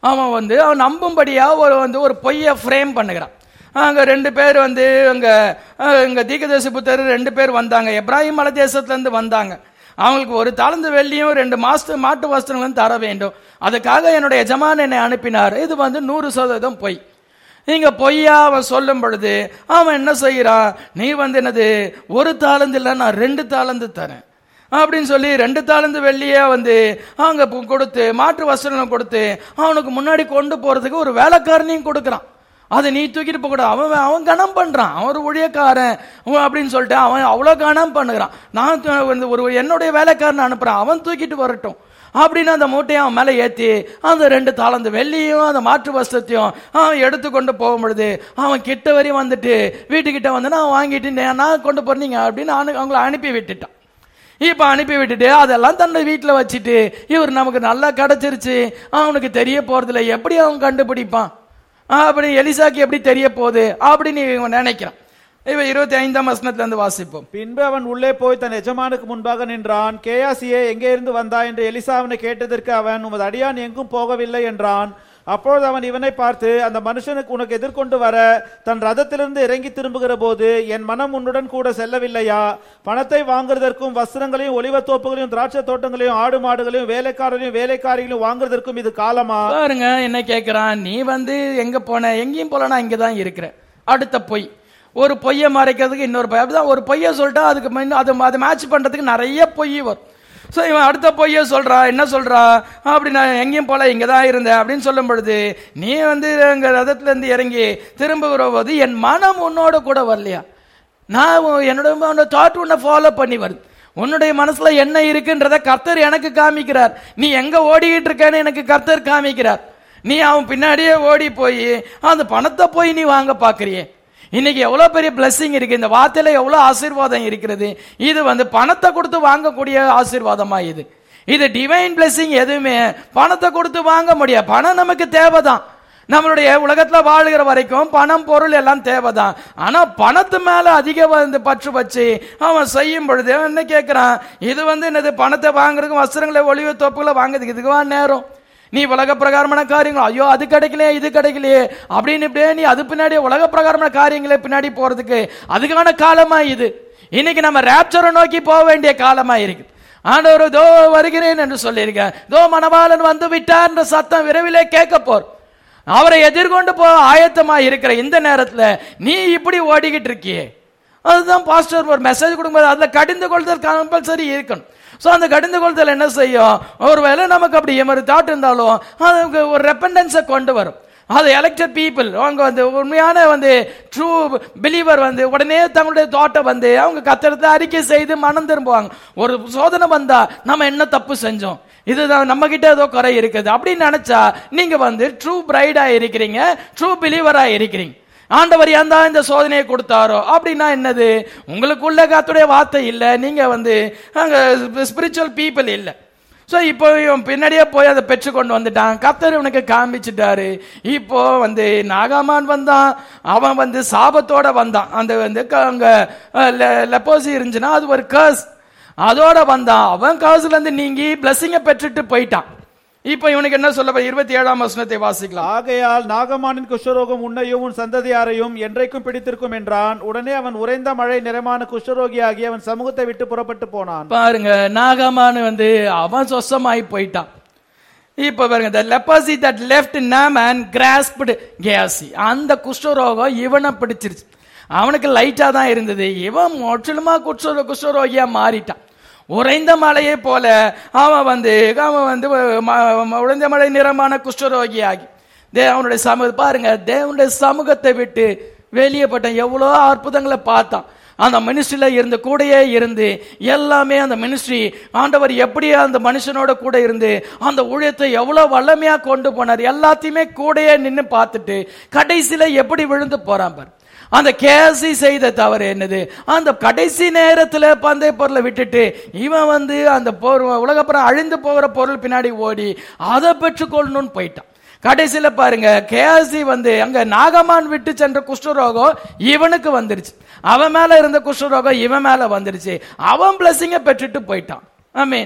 அவன் வந்து அவன் நம்பும்படியா ஒரு வந்து ஒரு பொய்யை ஃப்ரேம் பண்ணுகிறான் அங்க ரெண்டு பேர் வந்து அங்க அஹ், இங்க தீகதேச புத்தர் ரெண்டு பேர் வந்தாங்க எப்ராஹிம் மலை தேசத்துல இருந்து வந்தாங்க அவங்களுக்கு ஒரு தாளந்து வெள்ளியும் ரெண்டு மாசத்து மாட்டு வஸ்திரங்களும் தர வேண்டும் அதுக்காக என்னுடைய எஜமான் என்னை அனுப்பினார் இது வந்து நூறு சதவீதம் பொய் நீங்க பொய்யா அவன் சொல்லும் பொழுது அவன் என்ன செய்யறான் நீ வந்து என்னது ஒரு தாளந்து இல்ல நான் ரெண்டு தாளந்து தரேன் அப்படின்னு சொல்லி ரெண்டு தாளந்து வெள்ளியே வந்து அவங்க பு- கொடுத்து மாற்று வஸ்திரங்களை கொடுத்து அவனுக்கு முன்னாடி கொண்டு போறதுக்கு ஒரு வேலைக்காரனையும் கொடுக்கறான் அதை நீ தூக்கிட்டு போக கூடாது அவன் அவன் கணம் பண்றான் அவன் ஒரு ஊழியக்காரன் அவன் அப்படின்னு சொல்லிட்டு அவன் அவ்வளவு கணம் பண்ணுகிறான் நான் து- வந்து ஒரு என்னுடைய வேலைக்காரனை அனுப்புறேன் அவன் தூக்கிட்டு வரட்டும் அப்படின்னு அந்த மூட்டையை அவன் மேலே ஏற்றி அந்த ரெண்டு தாளந்து வெள்ளியும் அந்த மாற்று வஸ்திரத்தையும் அவன் எடுத்துக்கொண்டு போகும் பொழுது அவன் கிட்ட வரையும் வந்துட்டு வீட்டுக்கிட்ட வந்து நான் வாங்கிட்டு நான் நான் கொண்டு போறீங்க அப்படின்னு அனு- அவங்கள அனுப்பி விட்டுட்டான் இப்ப அனுப்பி விட்டுட்டு அதெல்லாம் தன்னை வீட்டுல வச்சுட்டு இவர் நமக்கு நல்லா கிடைச்சிருச்சு அவனுக்கு தெரிய போறதில்ல எப்படி அவன் கண்டுபிடிப்பான் அப்படி எலிசாக்கு எப்படி தெரிய போகுது அப்படின்னு இவன் நினைக்கிறான் இவன் இருபத்தி ஐந்தாம் வசனத்துல இருந்து வாசிப்போம்
பின்பு அவன் உள்ளே போய் தன் எஜமானுக்கு முன்பாக நின்றான் கேயாசியே எங்கே இருந்து வந்தாய் என்று எலிசா அவனை கேட்டதற்கு அவன் உமது அடியான் எங்கும் போகவில்லை என்றான் அப்பொழுது அவன் இவனை பார்த்து அந்த மனுஷனுக்கு உனக்கு எதிர்கொண்டு வர தன் ரதத்திலிருந்து இறங்கி திரும்புகிற போது என் மனம் உன்னுடன் கூட செல்லவில்லையா பணத்தை வாங்குறதற்கும் வஸ்திரங்களையும் ஒலிவத் தோப்புகளையும் திராட்சை தோட்டங்களையும் ஆடு மாடுகளையும் வேலைக்காரரையும் வேலைக்காரிகளையும் வாங்குறதற்கும் இது காலமா
பாருங்க என்ன கேட்கிறான் நீ வந்து எங்க போன எங்கேயும் போல நான் இங்க தான் இருக்கிறேன் அடுத்த பொய் ஒரு பொய்யை மறைக்கிறதுக்கு இன்னொரு பொய் அப்படிதான் ஒரு பொய்யை சொல்லிட்டா அதுக்கு முன்ன- அது அதை மேட்ச் பண்றதுக்கு நிறைய பொய் வரும் ஸோ இவன் அடுத்த பொய்யை சொல்றா என்ன சொல்றா அப்படி நான் எங்கேயும் போல இங்க தான் இருந்தேன் அப்படின்னு சொல்லும் பொழுது நீ வந்து எங்க ரதத்துல இருந்து இறங்கி திரும்புகிற போது என் மனம் உன்னோட கூட வரலையா நான் உன் என்னோட தாட் உன்னை ஃபாலோ பண்ணி வருது உன்னுடைய மனசுல என்ன இருக்குன்றத கர்த்தர் எனக்கு காமிக்கிறார் நீ எங்க ஓடிக்கிட்டு இருக்கேன்னு எனக்கு கர்த்தர் காமிக்கிறார் நீ அவன் பின்னாடியே ஓடி போய் அந்த பணத்தை போய் நீ வாங்க பாக்குறியே இன்னைக்கு எவ்வளவு பெரிய blessing இருக்கு இந்த வார்த்தையில எவ்வளவு ஆசீர்வாதம் இருக்கிறது இது வந்து பணத்தை கொடுத்து வாங்கக்கூடிய ஆசீர்வாதமா இது இது டிவைன் blessing எதுவுமே பணத்தை கொடுத்து வாங்க முடியாது பணம் நமக்கு தேவைதான் நம்மளுடைய உலகத்துல வாழுகிற வரைக்கும் பணம் பொருள் எல்லாம் தேவைதான் ஆனா பணத்து மேல அதிக வந்து பற்று வச்சு அவன் செய்யும் பொழுது அவன் என்ன கேட்கிறான் இது வந்து என்னது பணத்தை வாங்குறதுக்கு வஸ்திரங்களை ஒளிவு தோப்புகளை வாங்குறதுக்கு இதுக்குவா நேரம் நீ உலக பிரகாரமான காரியங்கள் ஐயோ அது கிடைக்கலையே இது கிடைக்கலையே அப்படின்னு இப்படியே நீ அது பின்னாடி உலக பிரகாரமான காரியங்களை பின்னாடி போறதுக்கு அதுக்கான காலமா இது இன்னைக்கு நம்ம ரேப்சரை நோக்கி போக வேண்டிய காலமா இருக்கு ஆண்டவர் தோ வருகிறேன் என்று சொல்லியிருக்க தோ மணவாளன் வந்து விட்டார் என்ற சத்தம் விரைவிலே கேட்க போர் அவரை எதிர்கொண்டு போக ஆயத்தமா இருக்கிற இந்த நேரத்துல நீ இப்படி ஓடிக்கிட்டு இருக்கியே அதுதான் பாஸ்டர் ஒரு மெசேஜ் கொடுக்கும்போது அதுல கடிந்து கொள்தல் கம்பல்சரி இருக்கணும் ஸோ அந்த கடிந்து கொள்தல் என்ன செய்யும் ஒருவேளை நமக்கு அப்படி ஒரு தாட் இருந்தாலும் அதுக்கு ஒரு ரெப்பண்டன்ஸை கொண்டு வரும் அது எலெக்டட் பீப்புள் அவங்க வந்து உண்மையான வந்து ட்ரூ பிலீவர் வந்து உடனே தங்களுடைய தோட்டை வந்து அவங்க கத்திரத்தை அறிக்கை செய்து மனம் திரும்புவாங்க ஒரு சோதனை வந்தா நம்ம என்ன தப்பு செஞ்சோம் இதுதான் நம்ம கிட்ட ஏதோ குறை இருக்குது அப்படின்னு நினைச்சா நீங்க வந்து ட்ரூ பிரைடா இருக்கிறீங்க ட்ரூ பிலீவரா இருக்கிறீங்க ஆண்டவர் ஏன் தான் இந்த சோதனையை கொடுத்தாரோ அப்படின்னா என்னது உங்களுக்குள்ள கத்துடைய வார்த்தை இல்லை நீங்க வந்து அங்க ஸ்பிரிச்சுவல் பீப்புள் இல்லை ஸோ இப்போ இவன் பின்னாடியே போய் அதை பெற்று கொண்டு வந்துட்டான் கத்தர் இவனுக்கு காமிச்சிட்டாரு இப்போ வந்து நாகாமான் வந்தான் அவன் வந்து சாபத்தோட வந்தான் அந்த வந்து க- அங்க லெப்போசி இருந்துச்சுன்னா அது ஒரு கர்ஸ் அதோட வந்தான் அவன் கர்ஸ்ல இருந்து நீங்கி பிளஸ்ஸிங்க பெற்றுட்டு போயிட்டான் இப்போ இவனுக்கு என்ன சொல்ல இருபத்தி ஏழாம் வசனத்தை வாசிக்கலாம்
ஆகையால் நாகமானின் குஷ்டரோகம் உன்னையும் உன் சந்ததியாரையும் என்றைக்கும் பிடித்திருக்கும் என்றான் உடனே அவன் உறைந்த மழை நிறமான குஷ்டரோகியாகி அவன் சமூகத்தை விட்டு புறப்பட்டு போனான்
பாருங்க நாகமானு வந்து அவன் சொசமாயி போயிட்டான் இப்ப பாருங்க the leprosy that left Naaman grasped Gehazi அந்த குஷ்டரோகம் இவனை பிடிச்சிருச்சு அவனுக்கு லைட்டா தான் இருந்தது இவன் முற்றிலுமா குஷ்ட குஷ்டரோகியா மாறிட்டான் உறைந்த மலையை போல அவன் வந்து அவன் வந்து ம- ம- உறைந்த மலை நிறமான குஷ்டரோகியாகி தே அவனுடைய சமூக பாருங்க தேவனுடைய சமூகத்தை விட்டு வெளியே போட்டான் எவ்வளோ அற்புதங்களை பார்த்தான் அந்த மினிஸ்ட்ரியில இருந்து கூடயே இருந்து எல்லாமே அந்த மினிஸ்ட்ரி ஆண்டவர் எப்படி அந்த மனுஷனோட கூட இருந்து அந்த ஊழியத்தை எவ்வளவு வல்லமையா கொண்டு போனார் எல்லாத்தையுமே கூடயே நின்னு பார்த்துட்டு கடைசியில எப்படி விழுந்து போறான் பாரு அந்த கேசி செய்த தவறு என்னது அந்த கடைசி நேரத்துல பந்தய பொருளை விட்டுட்டு இவன் வந்து அந்த பொருள் உலகப்புறம் அழிந்து போகிற பொருள் பின்னாடி ஓடி அதை பெற்றுக்கொள்ளணும்னு போயிட்டான் கடைசியில பாருங்க கேசி வந்து அங்க நாகமான் விட்டு சென்ற குஷ்டரோகம் இவனுக்கு வந்துருச்சு அவன் மேல இருந்த குஷ்டரோகம் இவன் மேல வந்துருச்சு அவன் பிளஸிங்க பெற்றுட்டு போயிட்டான் ஆமீன்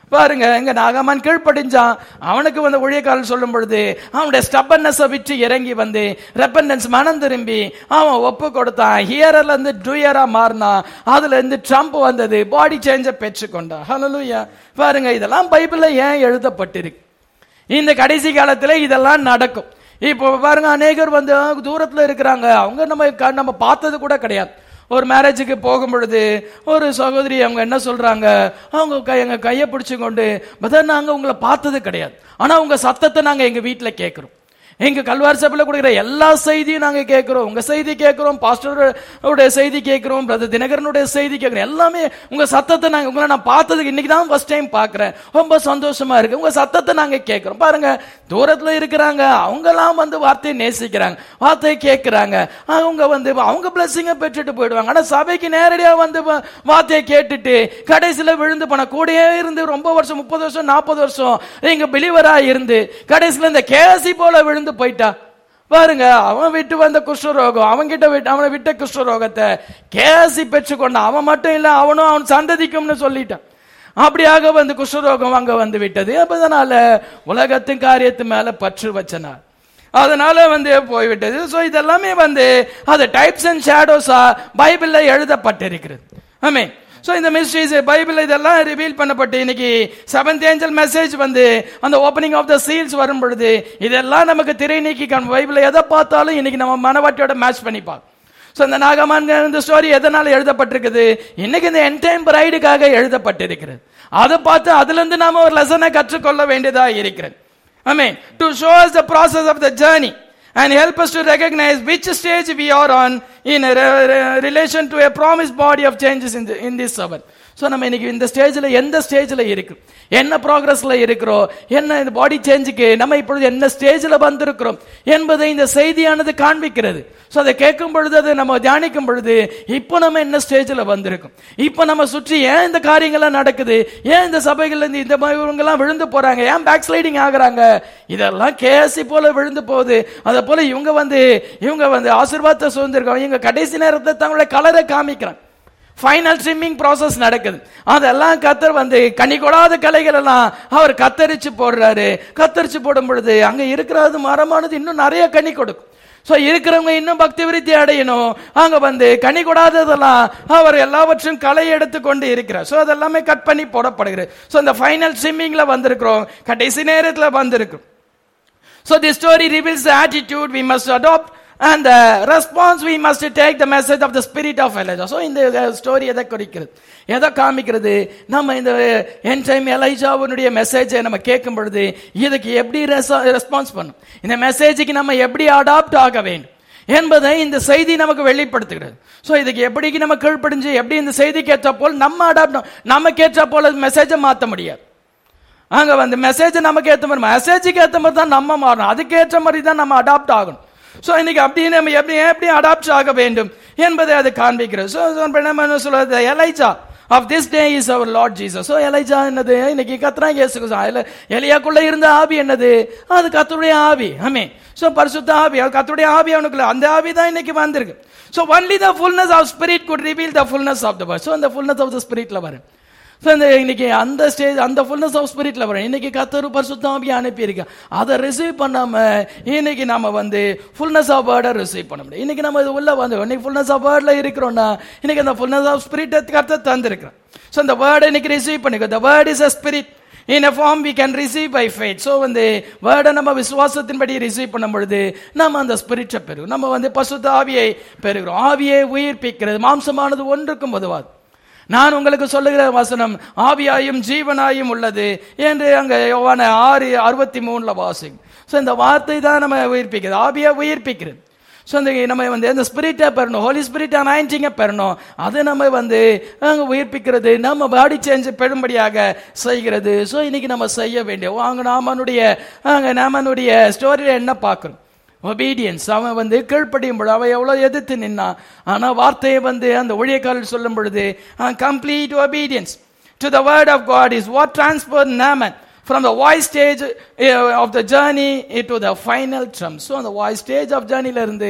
பாருங்க எங்க நாகமான் கீழ்ப்படிஞ்சான் அவனுக்கு வந்து ஊழியக்காரர் சொல்லும் பொழுது அவனுடைய ஸ்டப்பன்னஸை விட்டு இறங்கி வந்து ரெப்பண்டன்ஸ் மனம் திரும்பி அவன் ஒப்பு கொடுத்தான் ஹியரர்ல இருந்து டூயரா மாறினான் அதுல இருந்து ட்ரம்ப் வந்தது பாடி சேஞ்ச பெற்றுக்கொண்டான் ஹalleluya பாருங்க இதெல்லாம் பைபிள்ல ஏன் எழுதப்பட்டிருக்கு இந்த கடைசி காலத்துல இதெல்லாம் நடக்கும் இப்போ பாருங்க அநேகர் வந்து தூரத்துல இருக்கிறாங்க அவங்க நம்ம க- நம்ம பார்த்தது கூட கிடையாது ஒரு மேரேஜுக்கு போகும் பொழுது ஒரு சகோதரி அவங்க என்ன சொல்றாங்க அவங்க கை எங்க கையை பிடிச்சு கொண்டு பதர் நாங்க உங்களை பார்த்தது கிடையாது ஆனா உங்க சத்தத்தை நாங்க எங்க வீட்டுல கேட்கிறோம் எங்க கல்வார் சபையில கொடுக்குற எல்லா செய்தியும் நாங்க கேட்கிறோம் உங்க செய்தி கேட்கிறோம் பாஸ்டருடைய செய்தி கேட்கிறோம் பிரதர் தினகரனுடைய செய்தி கேட்கிறோம் எல்லாமே உங்க சத்தத்தை நாங்க உங்களை நான் பார்த்ததுக்கு இன்னைக்கு தான் ஃபர்ஸ்ட் டைம் பார்க்கிறேன் ரொம்ப சந்தோஷமா இருக்கு உங்க சத்தத்தை நாங்க கேட்கிறோம் பாருங்க தூரத்துல இருக்கிறாங்க அவங்கெல்லாம் வந்து வார்த்தையை நேசிக்கிறாங்க வார்த்தையை கேட்கிறாங்க அவங்க வந்து அவங்க பிளஸிங்க பெற்றுட்டு போயிடுவாங்க ஆனா சபைக்கு நேரடியா வந்து வா- வார்த்தையை கேட்டுட்டு கடைசியில விழுந்து போன கூடயே இருந்து ரொம்ப வருஷம் முப்பது வருஷம் நாற்பது வருஷம் இங்க பிலிவரா இருந்து கடைசியில இந்த கேசி போல விழுந்து போயிட்டா பாருங்க அவன் விட்டு வந்த குஷ்டரோகம் அவன் கிட்ட விட்டு அவனை விட்ட குஷ்டரோகத்தை கேசி பெற்றுக்கொண்டான் அவன் மட்டும் இல்ல அவனும் அவன் சந்ததிக்கும்னு சொல்லிட்டான் அப்படியாக வந்து குஷ்டரோகம் அங்க வந்து விட்டது அப்பதனால உலகத்தின் காரியத்து மேல பற்று வச்சனார் அதனால வந்து போய்விட்டது சோ இதெல்லாமே வந்து அது டைப்ஸ் அண்ட் ஷேடோஸா பைபிள்ல எழுதப்பட்டிருக்கிறது ஆமே சோ இந்த மிஸ்ட்ரீஸ் பைபிள் இதெல்லாம் ரிவீல் பண்ணப்பட்டு இன்னைக்கு செவன்த் ஏஞ்சல் மெசேஜ் வந்து அந்த ஓப்பனிங் ஆஃப் த சீல்ஸ் வரும் பொழுது இதெல்லாம் நமக்கு திரை நீக்கி காணும் பைபிள் எதை பார்த்தாலும் இன்னைக்கு நம்ம மனவாட்டியோட மேட்ச் பண்ணி பார்க்கணும் ஸோ இந்த நாகமான் இந்த ஸ்டோரி எதனால எழுதப்பட்டிருக்குது இன்னைக்கு இந்த என்டைம் பிரைடுக்காக எழுதப்பட்டிருக்கிறது அதை பார்த்து அதுல இருந்து நாம ஒரு லெசனை கற்றுக்கொள்ள வேண்டியதா இருக்கிறது I mean, to show us the process of the journey and help us to recognize which stage we are on in a re- re- relation to a promised body of changes in, the, in this hour. So நம்ம இன்னைக்கு இந்த ஸ்டேஜில் எந்த ஸ்டேஜில் இருக்கிறோம் என்ன ப்ராக்ரஸில் இருக்கிறோம் என்ன இந்த பாடி சேஞ்சுக்கு நம்ம இப்பொழுது என்ன ஸ்டேஜில் வந்திருக்கிறோம் என்பதை இந்த செய்தியானது காண்பிக்கிறது ஸோ அதை கேட்கும் பொழுது அதை நம்ம தியானிக்கும் பொழுது இப்போ நம்ம என்ன ஸ்டேஜில் வந்திருக்கோம் இப்போ நம்ம சுற்றி ஏன் இந்த காரியங்கள்லாம் நடக்குது ஏன் இந்த சபைகள்ல இருந்து இந்த மாதிரி இவங்கெல்லாம் விழுந்து போறாங்க ஏன் பேக் ஸ்லைடிங் ஆகுறாங்க இதெல்லாம் கேசி போல விழுந்து போகுது அதை போல இவங்க வந்து இவங்க வந்து ஆசீர்வாதத்தை சுதந்திருக்காங்க இவங்க கடைசி நேரத்தில் தங்களுடைய கலரை காமிக்கிறாங்க ஃபைனல் ட்ரிம்மிங் ப்ராசஸ் நடக்குது அதெல்லாம் கத்தர் வந்து கனி கொடாத கலைகள் எல்லாம் அவர் கத்தரிச்சு போடுறாரு கத்தரிச்சு போடும் பொழுது அங்க இருக்கிறது மரமானது இன்னும் நிறைய கனி கொடுக்கும் ஸோ இருக்கிறவங்க இன்னும் பக்தி விருத்தி அடையணும் அங்க வந்து கனி கொடாததெல்லாம் அவர் எல்லாவற்றையும் களை எடுத்து கொண்டு இருக்கிறார் ஸோ அதெல்லாமே கட் பண்ணி போடப்படுகிறது ஸோ இந்த ஃபைனல் ஸ்ட்ரிம்மிங்ல வந்திருக்கிறோம் கடைசி நேரத்தில் வந்திருக்கிறோம் So this story reveals the attitude we must adopt and the response we must take the message of the spirit of Elijah. So இந்த ஸ்டோரி எதை குறிக்கிறது எதை காமிக்கிறது நம்ம இந்த என் டைம் எலைஜாவுடைய மெசேஜை நம்ம கேட்கும் பொழுது இதுக்கு எப்படி ரெஸ்பான்ஸ் பண்ணும் இந்த மெசேஜுக்கு நம்ம எப்படி அடாப்ட் ஆக வேண்டும் என்பதை இந்த செய்தி நமக்கு வெளிப்படுத்துகிறது சோ இதுக்கு எப்படி நம்ம கீழ்ப்படிஞ்சு எப்படி இந்த செய்திக்கு ஏற்ற போல் நம்ம அடாப்ட் நமக்கு ஏற்ற போல மெசேஜை மாற்ற முடியாது அங்க வந்து மெசேஜ் நமக்கு ஏத்த மாதிரி மெசேஜுக்கு ஏத்த மாதிரி தான் நம்ம மாறணும் அதுக்கு ஏற்ற மாதிரி தான் நம்ம அடாப்ட் ஆகணும் சோ இன்னைக்கு அப்படி நம்ம எப்படி எப்படி அடாப்ட் ஆக வேண்டும் என்பதை அது காண்பிக்கிறது சோ நம்ம சொல்றது Elijah of this day is our Lord Jesus so Elijah என்னது இன்னைக்கு கத்ரா இயேசு எலியாக்குள்ள இருந்த ஆவி என்னது அது கத்தருடைய ஆவி ஆமே ஸோ பரிசுத்த ஆவி அது கத்தருடைய ஆவி அவனுக்குள்ள அந்த ஆவி தான் இன்னைக்கு வந்திருக்கு so only the fullness of spirit could reveal the fullness of the so அந்த ஃபுல்னஸ் ஆஃப் த ஸ்பிரிட்ல வரும் ஸோ இந்த இன்னைக்கு அந்த ஸ்டேஜ் அந்த ஃபுல்னஸ் ஆஃப் ஸ்பிரிட்ல வரும் இன்னைக்கு கத்தரு பரிசுத்தாவியை அனுப்பியிருக்க அதை ரிசீவ் பண்ணாம இன்னைக்கு நம்ம வந்து ஃபுல்னஸ் ஆஃப் வேர்டை ரிசீவ் பண்ண முடியும் இன்னைக்கு நம்ம இது உள்ள வந்து இன்னைக்கு ஃபுல்னஸ் ஆஃப் வேர்ட்ல இருக்கிறோம்னா இன்னைக்கு அந்த ஃபுல்னஸ் ஆஃப் ஸ்பிரிட் கத்த தந்திருக்கிறோம் ஸோ அந்த வேர்டை இன்னைக்கு ரிசீவ் பண்ணிக்கோ the word is a spirit in a form we can receive by faith so வந்து வேர்டை நம்ம விசுவாசத்தின்படி ரிசீவ் பண்ணும் பொழுது நம்ம அந்த ஸ்பிரிட்டை பெறுவோம் நம்ம வந்து பசுத்த ஆவியை பெறுகிறோம் ஆவியை உயிர்ப்பிக்கிறது மாம்சமானது ஒன்றுக்கும் உதவாது நான் உங்களுக்கு சொல்லுகிற வசனம் ஆவியாயும் ஜீவனாயும் உள்ளது என்று அங்க யோவான ஆறு அறுபத்தி மூணுல வாசிங் ஸோ இந்த வார்த்தை தான் நம்ம உயிர்ப்பிக்கிறது ஆவியா உயிர்ப்பிக்கிறது ஸோ இந்த நம்ம வந்து இந்த ஸ்பிரிட்டை பெறணும் ஹோலி ஸ்பிரிட் அனாயிண்டிங்கை பெறணும் அதை நம்ம வந்து அங்கே உயிர்ப்பிக்கிறது நம்ம பாடி சேஞ்ச் பெறும்படியாக செய்கிறது ஸோ இன்னைக்கு நம்ம செய்ய வேண்டிய அங்கே நாமனுடைய அங்கே நாமனுடைய ஸ்டோரியில் என்ன பார்க்குறோம் ஒபீடியன்ஸ் அவன் வந்து கீழ்ப்படியும் பொழுது அவன் எவ்வளவு எதிர்த்து நின்னான் ஆனா வார்த்தையை வந்து அந்த ஊழியக்காரர் சொல்லும் பொழுது complete obedience to the word of God is what transfer Naaman from the voice stage uh, of the journey to the final trump so அந்த voice stage of journey ல இருந்து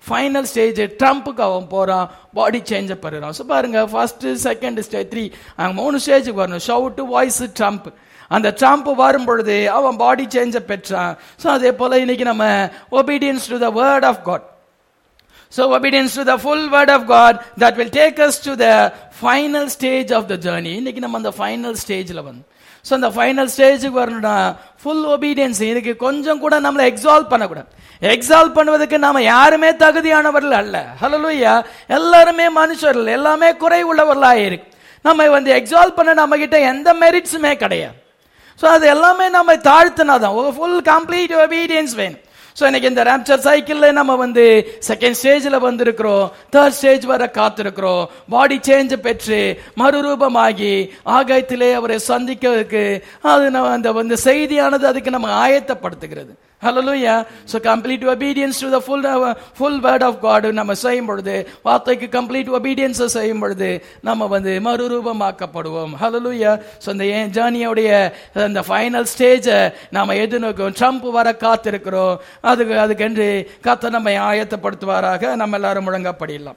ஃபைனல் ஸ்டேஜ் ட்ரம்ப்புக்கு அவன் போறான் பாடி சேஞ்சை பெறுறான் so பாருங்க first second stage three அங்கே மூணு ஸ்டேஜுக்கு வரணும் ஷவுட்டு வாய்ஸ் ட்ரம்ப் அந்த ட்ரம்ப் வரும் பொழுது அவன் பாடி சேஞ்சை பெற்றான் ஸோ அதே போல இன்னைக்கு நம்ம obedience to the word of God So obedience to the full word of God that will take us to the final stage of the journey. இன்னைக்கு நம்ம அந்த ஃபைனல் ஸ்டேஜில் வந்து ஸோ அந்த ஃபைனல் ஸ்டேஜுக்கு வரணும்னா ஃபுல் ஒபீடியன்ஸ் இதுக்கு கொஞ்சம் கூட நம்மளை எக்ஸால்வ் பண்ணக்கூடாது எக்ஸால்வ் பண்ணுவதற்கு நாம யாருமே தகுதியானவர்கள் அல்ல ஹலலுயா எல்லாருமே மனுஷர்கள் எல்லாமே குறை உள்ளவர்களாக இருக்கு நம்ம வந்து எக்ஸால்வ் பண்ண நம்ம கிட்ட எந்த மெரிட்ஸுமே கிடையாது ஸோ அது எல்லாமே நம்ம தாழ்த்தினாதான் ஒரு ஃபுல் கம்ப்ளீட் ஒபீடியன்ஸ் வேணும் ஸோ இன்னைக்கு இந்த ரேப்சர் சைக்கிளில் நம்ம வந்து செகண்ட் ஸ்டேஜில் வந்திருக்கிறோம் தேர்ட் ஸ்டேஜ் வர காத்திருக்கிறோம் பாடி சேஞ்ச் பெற்று மறுரூபமாகி ஆகாயத்திலே அவரை சந்திக்கிறதுக்கு அது நம்ம அந்த வந்து செய்தியானது அதுக்கு நம்ம ஆயத்தப்படுத்துகிறது hallelujah so complete obedience to the full full word of God நம்ம செய்யும் பொழுது வார்த்தைக்கு கம்ப்ளீட் ஒபீடியன்ஸை செய்யும் பொழுது நம்ம வந்து மறுரூபமாக்கப்படுவோம் ஹலோயா ஸோ இந்த என் ஜேர்னியோடைய அந்த ஃபைனல் ஸ்டேஜை நாம எதிர்நோக்கும் ட்ரம்ப் வர காத்திருக்கிறோம் அதுக்கு அதுக்கென்று கத்த நம்மை ஆயத்தப்படுத்துவாராக நம்ம எல்லாரும் முழங்கப்படிடலாம்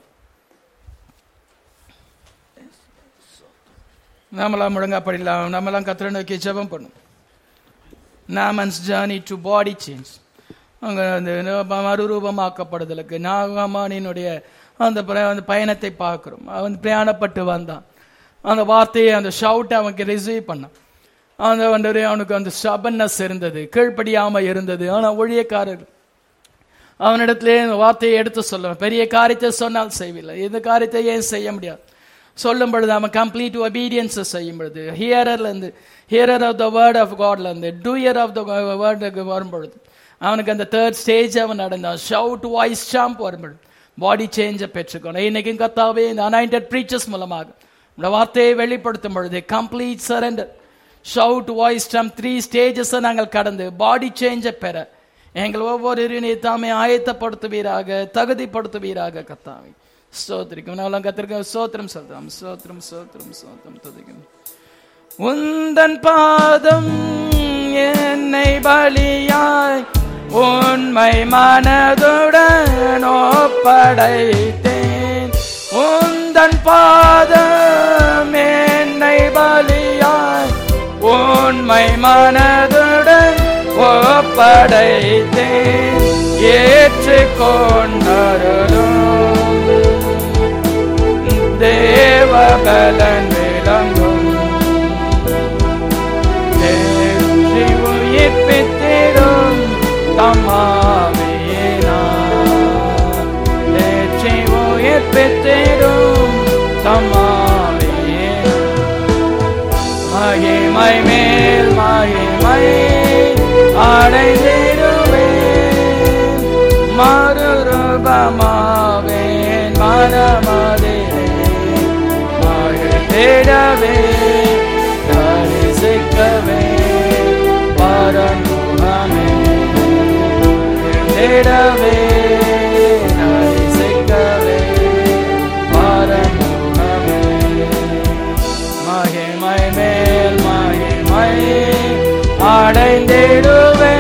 நம்மளாம் முழங்கப்படிடலாம் நம்மளாம் கத்திர நோக்கி ஜெபம் பண்ணும் Naaman's journey to body change அங்கே அந்த மறுரூபமாக்கப்படுதலுக்கு நாகமானினுடைய அந்த பிர- அந்த பயணத்தை பார்க்குறோம் அவன் பிரயாணப்பட்டு வந்தான் அந்த வார்த்தையை அந்த ஷவுட்டை அவனுக்கு ரிசீவ் பண்ணான் அந்த வந்து அவனுக்கு அந்த ஸ்டபன்னஸ் இருந்தது கீழ்ப்படியாம இருந்தது ஆனால் ஊழியக்காரர் அவனிடத்திலே இந்த வார்த்தையை எடுத்து சொல்லுவேன் பெரிய காரியத்தை சொன்னால் செய்வில்லை இந்த காரியத்தை ஏன் செய்ய முடியாது சொல்லும் பொழுது அவன் கம்ப்ளீட் ஒபீடியன்ஸை செய்யும் பொழுது ஹியரர்ல இருந்து hearer of the word of காட்ல இருந்து டூயர் ஆஃப் த வேர்டுக்கு வரும் பொழுது அவனுக்கு அந்த தேர்ட் ஸ்டேஜ் அவன் நடந்தான் ஷவுட் வாய்ஸ் சாம்ப் வரும் பொழுது பாடி சேஞ்சை பெற்றுக்கணும் இன்னைக்கும் கத்தாவே இந்த அனாயிண்டட் ப்ரீச்சர்ஸ் மூலமாக இந்த வார்த்தையை வெளிப்படுத்தும் பொழுது complete surrender shout voice trump three ஸ்டேஜஸை நாங்கள் கடந்து பாடி சேஞ்சை பெற எங்கள் ஒவ்வொரு தாமே ஆயத்தப்படுத்துவீராக தகுதிப்படுத்துவீராக கத்தாவை ஸ்தோத்திரிக்கும் நாங்கள் கத்திருக்க சோத்திரம் சொல்றோம் சோத்திரம் சோத்திரம் சோத்திரம் துதிக்கும் உந்தன் பாதம் என்னை பலியாய் உண்மை மனதுடன் ஒப்படைத்தேன் உந்தன் பாதம் என்னை பலியாய் உண்மை மனதுடன் ஒப்படைத்தேன் ஏற்றுக்கொண்டருளும் தேவபலன் விளங்கும் தேற்றி உயிர்ப்பித்திடும் தம்மாவியினா தேற்றி உயிர்ப்பித்திடும் தம்மாவியினா மகிமை மேல் மகிமை அடைந்திடுவேன் மறுரூபமாவேன் மனமதிலே மகிழ்ந்திடவே தரிசிக்கவே பரமுகமே மகிழ்ந்திடவே தரிசிக்கவே பரமுகமே மகிமை மேல் மகிமை அடைந்திடுவேன்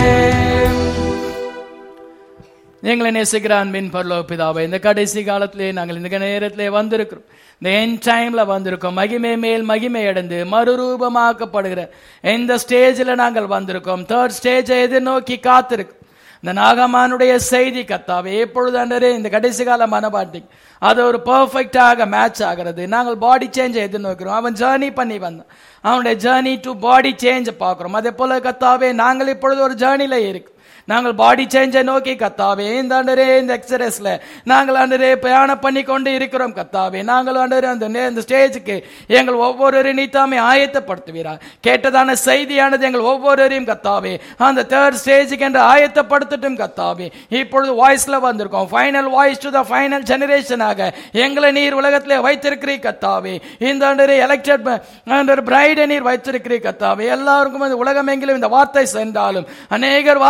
எங்களை நேசிக்கிற அன்பின் பரலோக பிதாவை இந்த கடைசி காலத்திலே நாங்கள் இந்த நேரத்திலே வந்திருக்கிறோம் இந்த என் டைம்ல வந்திருக்கோம் மகிமை மேல் மகிமை அடைந்து மறுரூபமாக்கப்படுகிற இந்த ஸ்டேஜில் நாங்கள் வந்திருக்கோம் தேர்ட் ஸ்டேஜை எதிர்நோக்கி காத்திருக்கோம் இந்த நாகமானுடைய செய்தி கத்தாவே எப்பொழுது அன்றரே இந்த கடைசி கால மனப்பாட்டி அது ஒரு பர்ஃபெக்டாக மேட்ச் ஆகிறது நாங்கள் பாடி சேஞ்சை எதிர்நோக்கிறோம் அவன் ஜேர்னி பண்ணி வந்தான் அவனுடைய ஜேர்னி டு பாடி சேஞ்ச் பார்க்கிறோம் அதே போல கத்தாவே நாங்கள் இப்பொழுது ஒரு ஜேர்னில இருக்கு நாங்கள் பாடி சேஞ்சை நோக்கி கத்தாவே இந்த ஆண்டரே இந்த எக்ஸரஸ்ல நாங்கள் ஆண்டரே பிரயாணம் பண்ணி கொண்டு இருக்கிறோம் கத்தாவே நாங்கள் ஆண்டரே அந்த நே- அந்த ஸ்டேஜுக்கு எங்கள் ஒவ்வொருவரையும் நீத்தாமே ஆயத்தப்படுத்துவீரா கேட்டதான செய்தியானது எங்கள் ஒவ்வொருவரையும் கத்தாவே அந்த தேர்ட் ஸ்டேஜுக்கு என்று ஆயத்தப்படுத்தட்டும் கத்தாவே இப்பொழுது வாய்ஸ்ல வந்திருக்கோம் final voice to the final ஜெனரேஷனாக எங்களை நீர் உலகத்திலே வைத்திருக்கிறீ கத்தாவே இந்த ஆண்டரே எலெக்டட் பிரைடை நீர் வைத்திருக்கிறீ கத்தாவே எல்லாருக்கும் இந்த உலகம் எங்கிலும் இந்த வார்த்தை சென்றாலும் அநேகர் வார்த்தைக்குள்ள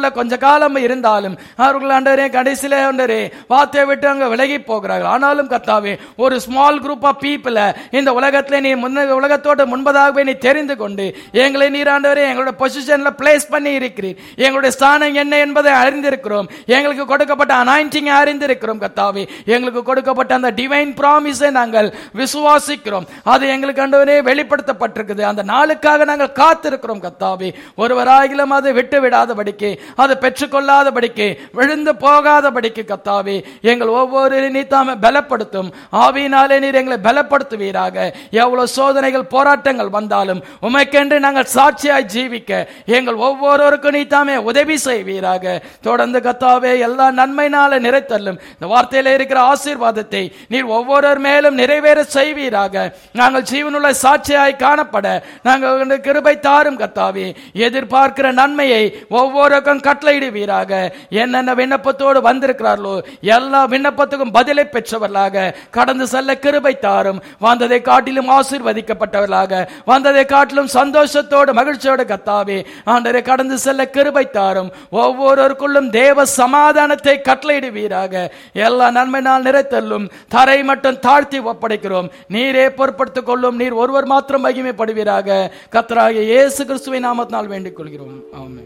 கொஞ்ச காலம் இருந்தாலும் அவர்கள் ஆண்டவரே கடைசியில ஆண்டவரே வார்த்தையை விட்டு அங்க விலகி போகிறார்கள் ஆனாலும் கத்தாவே ஒரு ஸ்மால் குரூப் ஆஃப் பீப்புள இந்த உலகத்துல நீ முன்ன உலகத்தோட முன்பதாகவே நீ தெரிந்து கொண்டு எங்களை நீர் ஆண்டவரே எங்களோட பொசிஷன்ல பிளேஸ் பண்ணி இருக்கிறீர் எங்களுடைய ஸ்தானம் என்ன என்பதை அறிந்திருக்கிறோம் எங்களுக்கு கொடுக்கப்பட்ட அனாயிண்டிங் அறிந்திருக்கிறோம் கத்தாவே எங்களுக்கு கொடுக்கப்பட்ட அந்த டிவைன் ப்ராமிஸை நாங்கள் விசுவாசிக்கிறோம் அது எங்களுக்கு ஆண்டவரே வெளிப்படுத்தப்பட்டிருக்குது அந்த நாளுக்காக நாங்கள் காத்திருக்கிறோம் கத்தாவே ஒருவராகிலும் அதை விட்டு விடாதபடிக்கு அதை பெற்றுக்கொள்ளாதபடிக்கு விழுந்து போகாதபடிக்கு கத்தாவே எங்கள் ஒவ்வொரு நீ தாமே பலப்படுத்தும் ஆவியினாலே நீர் எங்களை பலப்படுத்துவீராக எவ்வளவு சோதனைகள் போராட்டங்கள் வந்தாலும் உமைக்கென்று நாங்கள் சாட்சியாய் ஜீவிக்க எங்கள் ஒவ்வொருவருக்கும் நீ தாமே உதவி செய்வீராக தொடர்ந்து கத்தாவே எல்லா நன்மைனால நிறைத்தல்லும் இந்த வார்த்தையில இருக்கிற ஆசீர்வாதத்தை நீர் ஒவ்வொருவர் மேலும் நிறைவேற செய்வீராக நாங்கள் ஜீவனுள்ள சாட்சியாய் காணப்பட நாங்கள் உங்கள் கிருபை தாரும் கத்தாவே எதிர்பார்க்கிற நன்மையை ஒவ்வொருக்கும் கட்டளையிடுவீராக என்னென்ன விண்ணப்பத்தோடு வந்திருக்கிறார்களோ எல்லா விண்ணப்பத்துக்கும் பதிலை பெற்றவர்களாக கடந்து செல்ல கிருபை தாரும் வந்ததை காட்டிலும் ஆசீர்வதிக்கப்பட்டவர்களாக வந்ததை காட்டிலும் சந்தோஷத்தோடு மகிழ்ச்சியோடு கத்தாவே ஆண்டரை கடந்து செல்ல கிருபை தாரும் ஒவ்வொருவருக்குள்ளும் தேவ சமாதானத்தை கட்டளையிடுவீராக எல்லா நன்மை நாள் நிறைத்தல்லும் தரை மட்டும் தாழ்த்தி ஒப்படைக்கிறோம் நீரே பொறுப்படுத்திக் கொள்ளும் நீர் ஒருவர் மாத்திரம் மகிமைப்படுவீராக கத்தராகிய இயேசு கிறிஸ்துவை நாமத்தினால் வேண்டிக் கொள்கிறோம் ஆமென்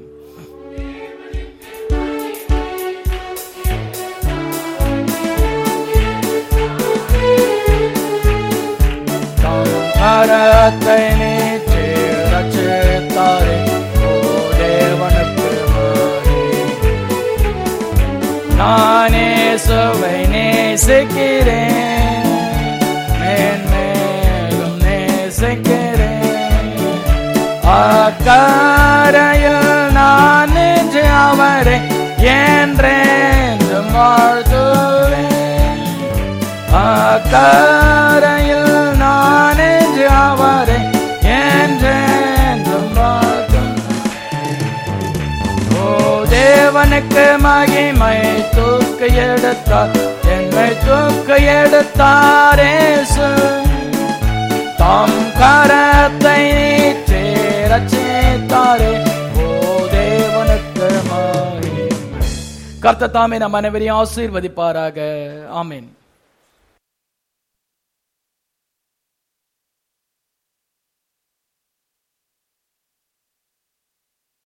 கரத்தை நீட்டி ரட்சித்தாரே, ஓ தேவனுக்கு மாறே. நானே சுவை நேசிக்கிறேன் மேன்மேலும் நேசிக்கிறேன் அக்கரையில் நான் நின்று அவரை என்றென்றும் வாழ்த்துவேன் அக்கரையில் நான் என்று அவரை என்றென்றும் வாழ்த்துவேன் ஓ தேவனுக்கு மகிமை தூக்கு எடுத்தார் என்னை தூக்கு எடுத்தாரேசு தாம் கரத்தை சேரச்சேத்தாரே ஓ தேவனுக்கு மகிமை கர்த்தர் தாமே நம் அனைவரையும் ஆசீர்வதிப்பாராக ஆமென்